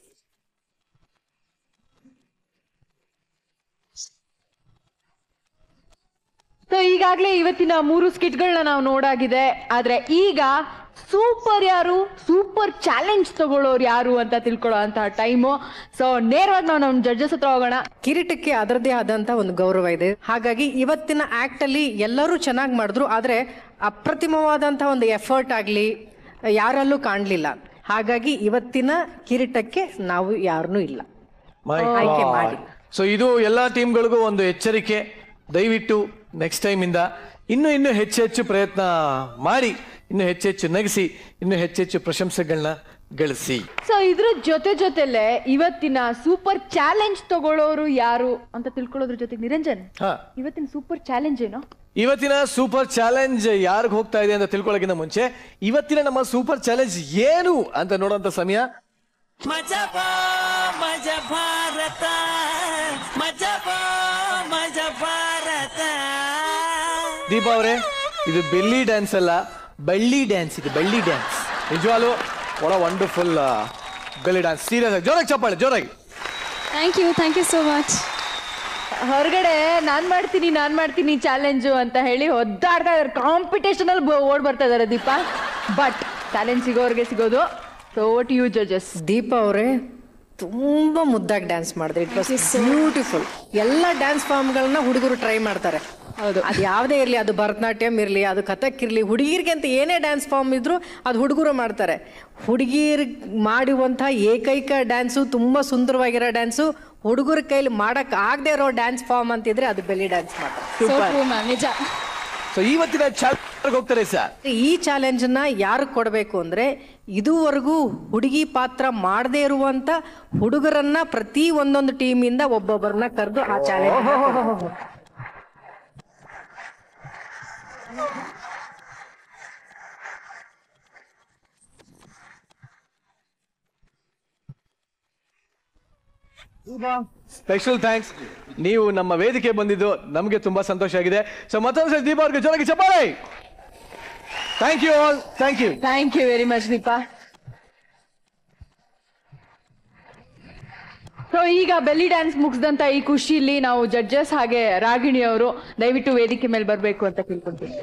so ಈಗಾಗಲೇ ಇವತ್ತಿನ ಮೂರು ಸ್ಕಿಟ್ಗಳನ್ನ ನಾವು ನೋಡಾಗಿದೆ ಆದ್ರೆ ಈಗ ಸೂಪರ್ ಯಾರು ಸೂಪರ್ ಚಾಲೆಂಜ್ ತಗೊಳ್ಳೋರು ಯಾರು ಅಂತ ತಿಳ್ಕೊಳ್ಳೋ ಅಂತ ಟೈಮು ಸೊ ನೇರವಾಗಿ ನಾವು ನಮ್ಮ ಜಡ್ಜಸ್ ಹತ್ರ ಹೋಗೋಣ ಕಿರೀಟಕ್ಕೆ ಅದರದೇ ಆದಂಥ ಒಂದು ಗೌರವ ಇದೆ ಹಾಗಾಗಿ ಇವತ್ತಿನ ಆ್ಯಕ್ಟಲ್ಲಿ ಎಲ್ಲರೂ ಚೆನ್ನಾಗಿ ಮಾಡಿದ್ರು ಆದರೆ ಅಪ್ರತಿಮವಾದಂಥ ಒಂದು ಎಫರ್ಟ್ ಆಗಲಿ ಯಾರಲ್ಲೂ ಕಾಣಲಿಲ್ಲ ಹಾಗಾಗಿ ಇವತ್ತಿನ ಕಿರೀಟಕ್ಕೆ ನಾವು ಯಾರನ್ನೂ ಇಲ್ಲ ಆಯ್ಕೆ ಮಾಡಿ ಸೊ ಇದು ಎಲ್ಲಾ ಟೀಮ್ಗಳಿಗೂ ಒಂದು ಎಚ್ಚರಿಕೆ ದಯವಿಟ್ಟು ನೆಕ್ಸ್ಟ್ ಟೈಮ್ ಇಂದ ಇನ್ನು ಇನ್ನು ಹೆಚ್ಚು ಹೆಚ್ಚು ಪ್ರಯತ್ನ ಮಾಡಿ ಇನ್ನು ಹೆಚ್ಚು ಹೆಚ್ಚು ನಗಿಸಿ ಇನ್ನು ಹೆಚ್ಚೆಚ್ಚು ಪ್ರಶಂಸೆಗಳನ್ನ ಗಳಿಸಿ ಸೊ ಇದ್ರ ಜೊತೆ ಜೊತೆಲೆ ಇವತ್ತಿನ ಸೂಪರ್ ಚಾಲೆಂಜ್ ತಗೊಳ್ಳೋರು ಯಾರು ಅಂತ ತಿಳ್ಕೊಳ್ಳೋದ್ರ ಜೊತೆಗೆ ನಿರಂಜನ್ ಹಾ ಇವತ್ತಿನ ಸೂಪರ್ ಚಾಲೆಂಜ್ ಏನೋ ಇವತ್ತಿನ ಸೂಪರ್ ಚಾಲೆಂಜ್ ಯಾರಿಗೆ ಹೋಗ್ತಾ ಇದೆ ಅಂತ ತಿಳ್ಕೊಳ್ಳೋಕ್ಕಿಂತ ಮುಂಚೆ ಇವತ್ತಿನ ನಮ್ಮ ಸೂಪರ್ ಚಾಲೆಂಜ್ ಏನು ಅಂತ ನೋಡುವಂತ ಸಮಯ ಮಜಾ ಬಾ ಮಜಾ ಭಾರತ ಮಜಾ ಬಾ ಮಜಾ ಭಾರತ ದೀಪಾ ಅವರೇ ಇದು ಬೆಳ್ಳಿ ಡ್ಯಾನ್ಸ್ ಅಲ್ಲ ಬಳ್ಳಿ ಡ್ಯಾನ್ಸ್ ಇದು ಬಳ್ಳಿ ಡ್ಯಾನ್ಸ್ ನಿಜವಾಗ್ಲು ಒಳ ವಂಡರ್ಫುಲ್ ಬೆಳ್ಳಿ ಡ್ಯಾನ್ಸ್ ಸೀರಿಯಸ್ ಆಗಿ ಜೋರಾಗಿ ಚಪ್ಪಾಳೆ ಜೋರಾಗಿ thank you thank you so much ಹೊರಗಡೆ ನಾನ್ ಮಾಡ್ತೀನಿ ನಾನ್ ಮಾಡ್ತೀನಿ ಚಾಲೆಂಜು ಅಂತ ಹೇಳಿ ಒದ್ದಾಡ್ತಾ ಇದಾರೆ ಕಾಂಪಿಟೇಷನ್ ಅಲ್ಲಿ ಬ- ಓಡ್ ಬರ್ತಾ ಇದಾರೆ ದೀಪ ಬಟ್ ಚಾಲೆಂಜ್ ಸಿಗೋರ್ಗೆ ಸಿಗೋದು so what you judges Deepa ಅವರೇ ತುಂಬ ಮುದ್ದಾಗಿ ಡ್ಯಾನ್ಸ್ ಮಾಡಿದ್ರೆ ಇಟ್ ವಾಸ್ ಬ್ಯೂಟಿಫುಲ್ ಎಲ್ಲ ಡ್ಯಾನ್ಸ್ ಫಾರ್ಮ್ಗಳನ್ನ ಹುಡುಗರು ಟ್ರೈ ಮಾಡ್ತಾರೆ ಹೌದು ಅದು ಯಾವುದೇ ಇರಲಿ ಅದು ಭರತನಾಟ್ಯಂ ಇರಲಿ ಅದು ಕಥಕ್ ಇರಲಿ ಹುಡುಗಿರಿಗೆ ಅಂತ ಏನೇ ಡ್ಯಾನ್ಸ್ ಫಾರ್ಮ್ ಇದ್ರು ಅದು ಹುಡುಗರು ಮಾಡ್ತಾರೆ ಹುಡುಗಿರ್ ಮಾಡುವಂಥ ಏಕೈಕ ಡ್ಯಾನ್ಸು ತುಂಬ ಸುಂದರವಾಗಿರೋ ಡ್ಯಾನ್ಸು ಹುಡುಗರ ಕೈಲಿ ಮಾಡಕ್ ಆಗದೆ ಇರೋ ಡ್ಯಾನ್ಸ್ ಫಾರ್ಮ್ ಅಂತಿದ್ರೆ ಅದು ಬೆಲ್ಲಿ ಡ್ಯಾನ್ಸ್ ಮಾಡ್ತಾರೆ ಸೊ Super. ಟ್ರೂ ಮ್ಯಾಮ್ ನಿಜ ಸೊ ಇವತ್ತಿನ ಚಾಲೆಂಜ್ ಹೋಗ್ತಾರೆ ಸರ್ ಈ ಚಾಲೆಂಜನ್ನ ಯಾರು ಕೊಡಬೇಕು ಅಂದ್ರೆ ಇದುವರೆಗೂ ಹುಡುಗಿ ಪಾತ್ರ ಮಾಡದೇ ಇರುವಂತ ಹುಡುಗರನ್ನ ಪ್ರತಿ ಒಂದೊಂದು ಟೀಮಿಂದ ಒಬ್ಬೊಬ್ಬರನ್ನ ಕರೆದು ಆ ಚಾಲೆಂಜ್ ಸ್ಪೆಷಲ್ ಥ್ಯಾಂಕ್ಸ್ ನೀವು ನಮ್ಮ ವೇದಿಕೆ ಬಂದಿದ್ದು ನಮಗೆ ತುಂಬಾ ಸಂತೋಷ ಆಗಿದೆ ಸೊ ಮತ್ತೊಂದ್ಸಲ ದೀಪ ಅವ್ರಿಗೆ ಜೋರಾಗಿ ಚಪ್ಪಾಳೆ thank you all thank you thank you very much Deepa so ಈಗ ಬೆಲ್ಲಿ ಡ್ಯಾನ್ಸ್ ಮುಗಿಸಿದಂತ ಈ ಖುಷಿಲಿ ನಾವು ಜಡ್ಜಸ್ ಹಾಗೆ ರಾಗಿಣಿ ಅವರು ದಯವಿಟ್ಟು ವೇದಿಕೆ ಮೇಲೆ ಬರಬೇಕು ಅಂತ ಕೇಳ್ಕೊಂತೀವಿ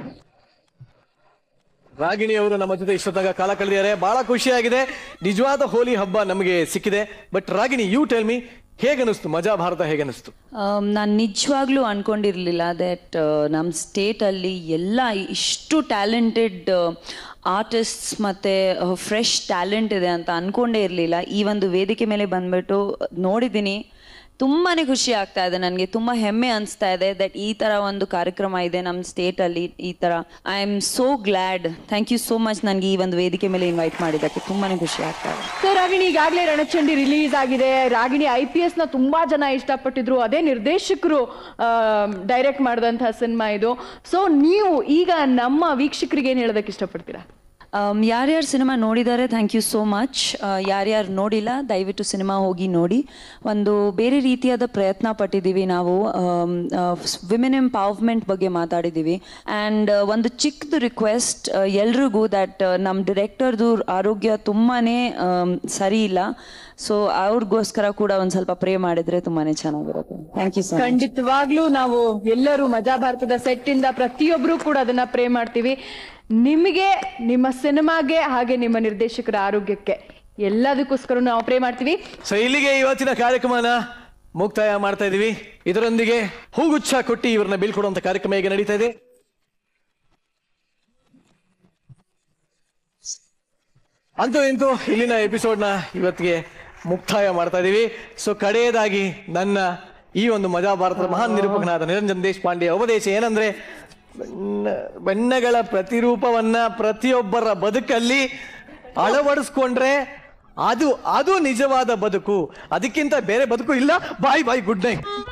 ರಾಗಿಣಿ ಅವರು ನಮ್ಮ ಜೊತೆ ಇಷ್ಟೊತ್ತಾಗ ಕಾಲ ಕಳೆದಿದ್ದಾರೆ ಬಹಳ ಖುಷಿಯಾಗಿದೆ ನಿಜವಾದ ಹೋಲಿ ಹಬ್ಬ ನಮಗೆ ಸಿಕ್ಕಿದೆ but Ragini you tell me ಹೇಗನಿಸ್ತು ಮಜಾ ಭಾರತ ಹೇಗನಿಸ್ತು ನಾನು ನಿಜವಾಗ್ಲೂ ಅನ್ಕೊಂಡಿರಲಿಲ್ಲ ದಟ್ ನಮ್ಮ ಸ್ಟೇಟಲ್ಲಿ ಎಲ್ಲ ಇಷ್ಟು ಟ್ಯಾಲೆಂಟೆಡ್ ಆರ್ಟಿಸ್ಟ್ಸ್ ಮತ್ತು ಫ್ರೆಶ್ ಟ್ಯಾಲೆಂಟ್ ಇದೆ ಅಂತ ಅಂದ್ಕೊಂಡೇ ಇರಲಿಲ್ಲ ಈ ಒಂದು ವೇದಿಕೆ ಮೇಲೆ ಬಂದ್ಬಿಟ್ಟು ನೋಡಿದ್ದೀನಿ ತುಂಬಾ ಖುಷಿ ಆಗ್ತಾ ಇದೆ ನನಗೆ ತುಂಬ ಹೆಮ್ಮೆ ಅನಿಸ್ತಾ ಇದೆ ದಟ್ ಈ ಥರ ಒಂದು ಕಾರ್ಯಕ್ರಮ ಇದೆ ನಮ್ಮ ಸ್ಟೇಟಲ್ಲಿ ಈ ಥರ I am so glad thank you so much ನನಗೆ ಈ ಒಂದು ವೇದಿಕೆ ಮೇಲೆ ಇನ್ವೈಟ್ ಮಾಡಿದ್ದಕ್ಕೆ ತುಂಬಾ ಖುಷಿ ಆಗ್ತಾ ಇದೆ ಸೊ ರಾಗಿಣಿ ಈಗಾಗಲೇ ರಣಚಂಡಿ ರಿಲೀಸ್ ಆಗಿದೆ ರಾಗಿಣಿ ಐ ಪಿ ಎಸ್ ನ ತುಂಬಾ ಜನ ಇಷ್ಟಪಟ್ಟಿದ್ರು ಅದೇ ನಿರ್ದೇಶಕರು ಡೈರೆಕ್ಟ್ ಮಾಡಿದಂತಹ ಸಿನಿಮಾ ಇದು ಸೊ ನೀವು ಈಗ ನಮ್ಮ ವೀಕ್ಷಕರಿಗೆ ಏನ್ ಹೇಳೋದಕ್ಕೆ ಇಷ್ಟಪಡ್ತೀರಾ ಯಾರ್ಯಾರು ಸಿನಿಮಾ ನೋಡಿದ್ದಾರೆ ಥ್ಯಾಂಕ್ ಯು ಸೋ ಮಚ್ ಯಾರ್ಯಾರು ನೋಡಿಲ್ಲ ದಯವಿಟ್ಟು ಸಿನಿಮಾ ಹೋಗಿ ನೋಡಿ ಒಂದು ಬೇರೆ ರೀತಿಯಾದ ಪ್ರಯತ್ನ ಪಟ್ಟಿದ್ದೀವಿ ನಾವು ವಿಮೆನ್ ಎಂಪವರ್ಮೆಂಟ್ ಬಗ್ಗೆ ಮಾತಾಡಿದ್ದೀವಿ ಆ್ಯಂಡ್ ಒಂದು ಚಿಕ್ಕದು ರಿಕ್ವೆಸ್ಟ್ ಎಲ್ರಿಗೂ ದಟ್ ನಮ್ಮ ಡಿರೆಕ್ಟರ್ದು ಆರೋಗ್ಯ ತುಂಬಾ ಸರಿ ಇಲ್ಲ ಸೊ ಅವ್ರಿಗೋಸ್ಕರ ಕೂಡ ಒಂದು ಸ್ವಲ್ಪ ಪ್ರೇ ಮಾಡಿದರೆ ತುಂಬಾ ಚೆನ್ನಾಗಿರುತ್ತೆ ಥ್ಯಾಂಕ್ ಯು ಸೊ ಮಚ್ ಖಂಡಿತವಾಗ್ಲೂ ನಾವು ಎಲ್ಲರೂ ಮಜಾ ಭಾರತದ ಸೆಟ್ ಇಂದ ಪ್ರತಿಯೊಬ್ರು ಕೂಡ ಅದನ್ನ ಪ್ರೇ ಮಾಡ್ತೀವಿ ನಿಮಗೆ ನಿಮ್ಮ ಸಿನಿಮಾಗೆ ಹಾಗೆ ನಿಮ್ಮ ನಿರ್ದೇಶಕರ ಆರೋಗ್ಯಕ್ಕೆ ಎಲ್ಲದಕ್ಕೋಸ್ಕರ ನಾವು ಪ್ರೇ ಮಾಡ್ತೀವಿ ಸೊ ಇಲ್ಲಿಗೆ ಇವತ್ತಿನ ಕಾರ್ಯಕ್ರಮನ ಮುಕ್ತಾಯ ಮಾಡ್ತಾ ಇದೀವಿ ಇದರೊಂದಿಗೆ ಹೂಗುಚ್ಛ ಕೊಟ್ಟಿ ಇವ್ರನ್ನ ಬೀಳ್ಕೊಡುವಂತ ಕಾರ್ಯಕ್ರಮ ಹೇಗೆ ನಡೀತಾ ಇದೆ ಅಂತೂ ಇಂತೂ ಇಲ್ಲಿನ ಎಪಿಸೋಡ್ನ ಇವತ್ತಿಗೆ ಮುಕ್ತಾಯ ಮಾಡ್ತಾ ಇದೀವಿ ಸೊ ಕಡೆಯದಾಗಿ ನನ್ನ ಈ ಒಂದು ಮಜಾ ಭಾರತದ ಮಹಾನ್ ನಿರೂಪಕನಾದ ನಿರಂಜನ್ ದೇಶಪಾಂಡೆ ಉಪದೇಶ ಏನಂದ್ರೆ ಬಣ್ಣ- ಬಣ್ಣಗಳ ಪ್ರತಿರೂಪವನ್ನ ಪ್ರತಿಯೊಬ್ಬರ ಬದುಕಲ್ಲಿ ಅಳವಡಿಸ್ಕೊಂಡ್ರೆ ಅದು ಅದು ನಿಜವಾದ ಬದುಕು ಅದಕ್ಕಿಂತ ಬೇರೆ ಬದುಕು ಇಲ್ಲ ಬಾಯ್ ಬಾಯ್ ಗುಡ್ ನೈಟ್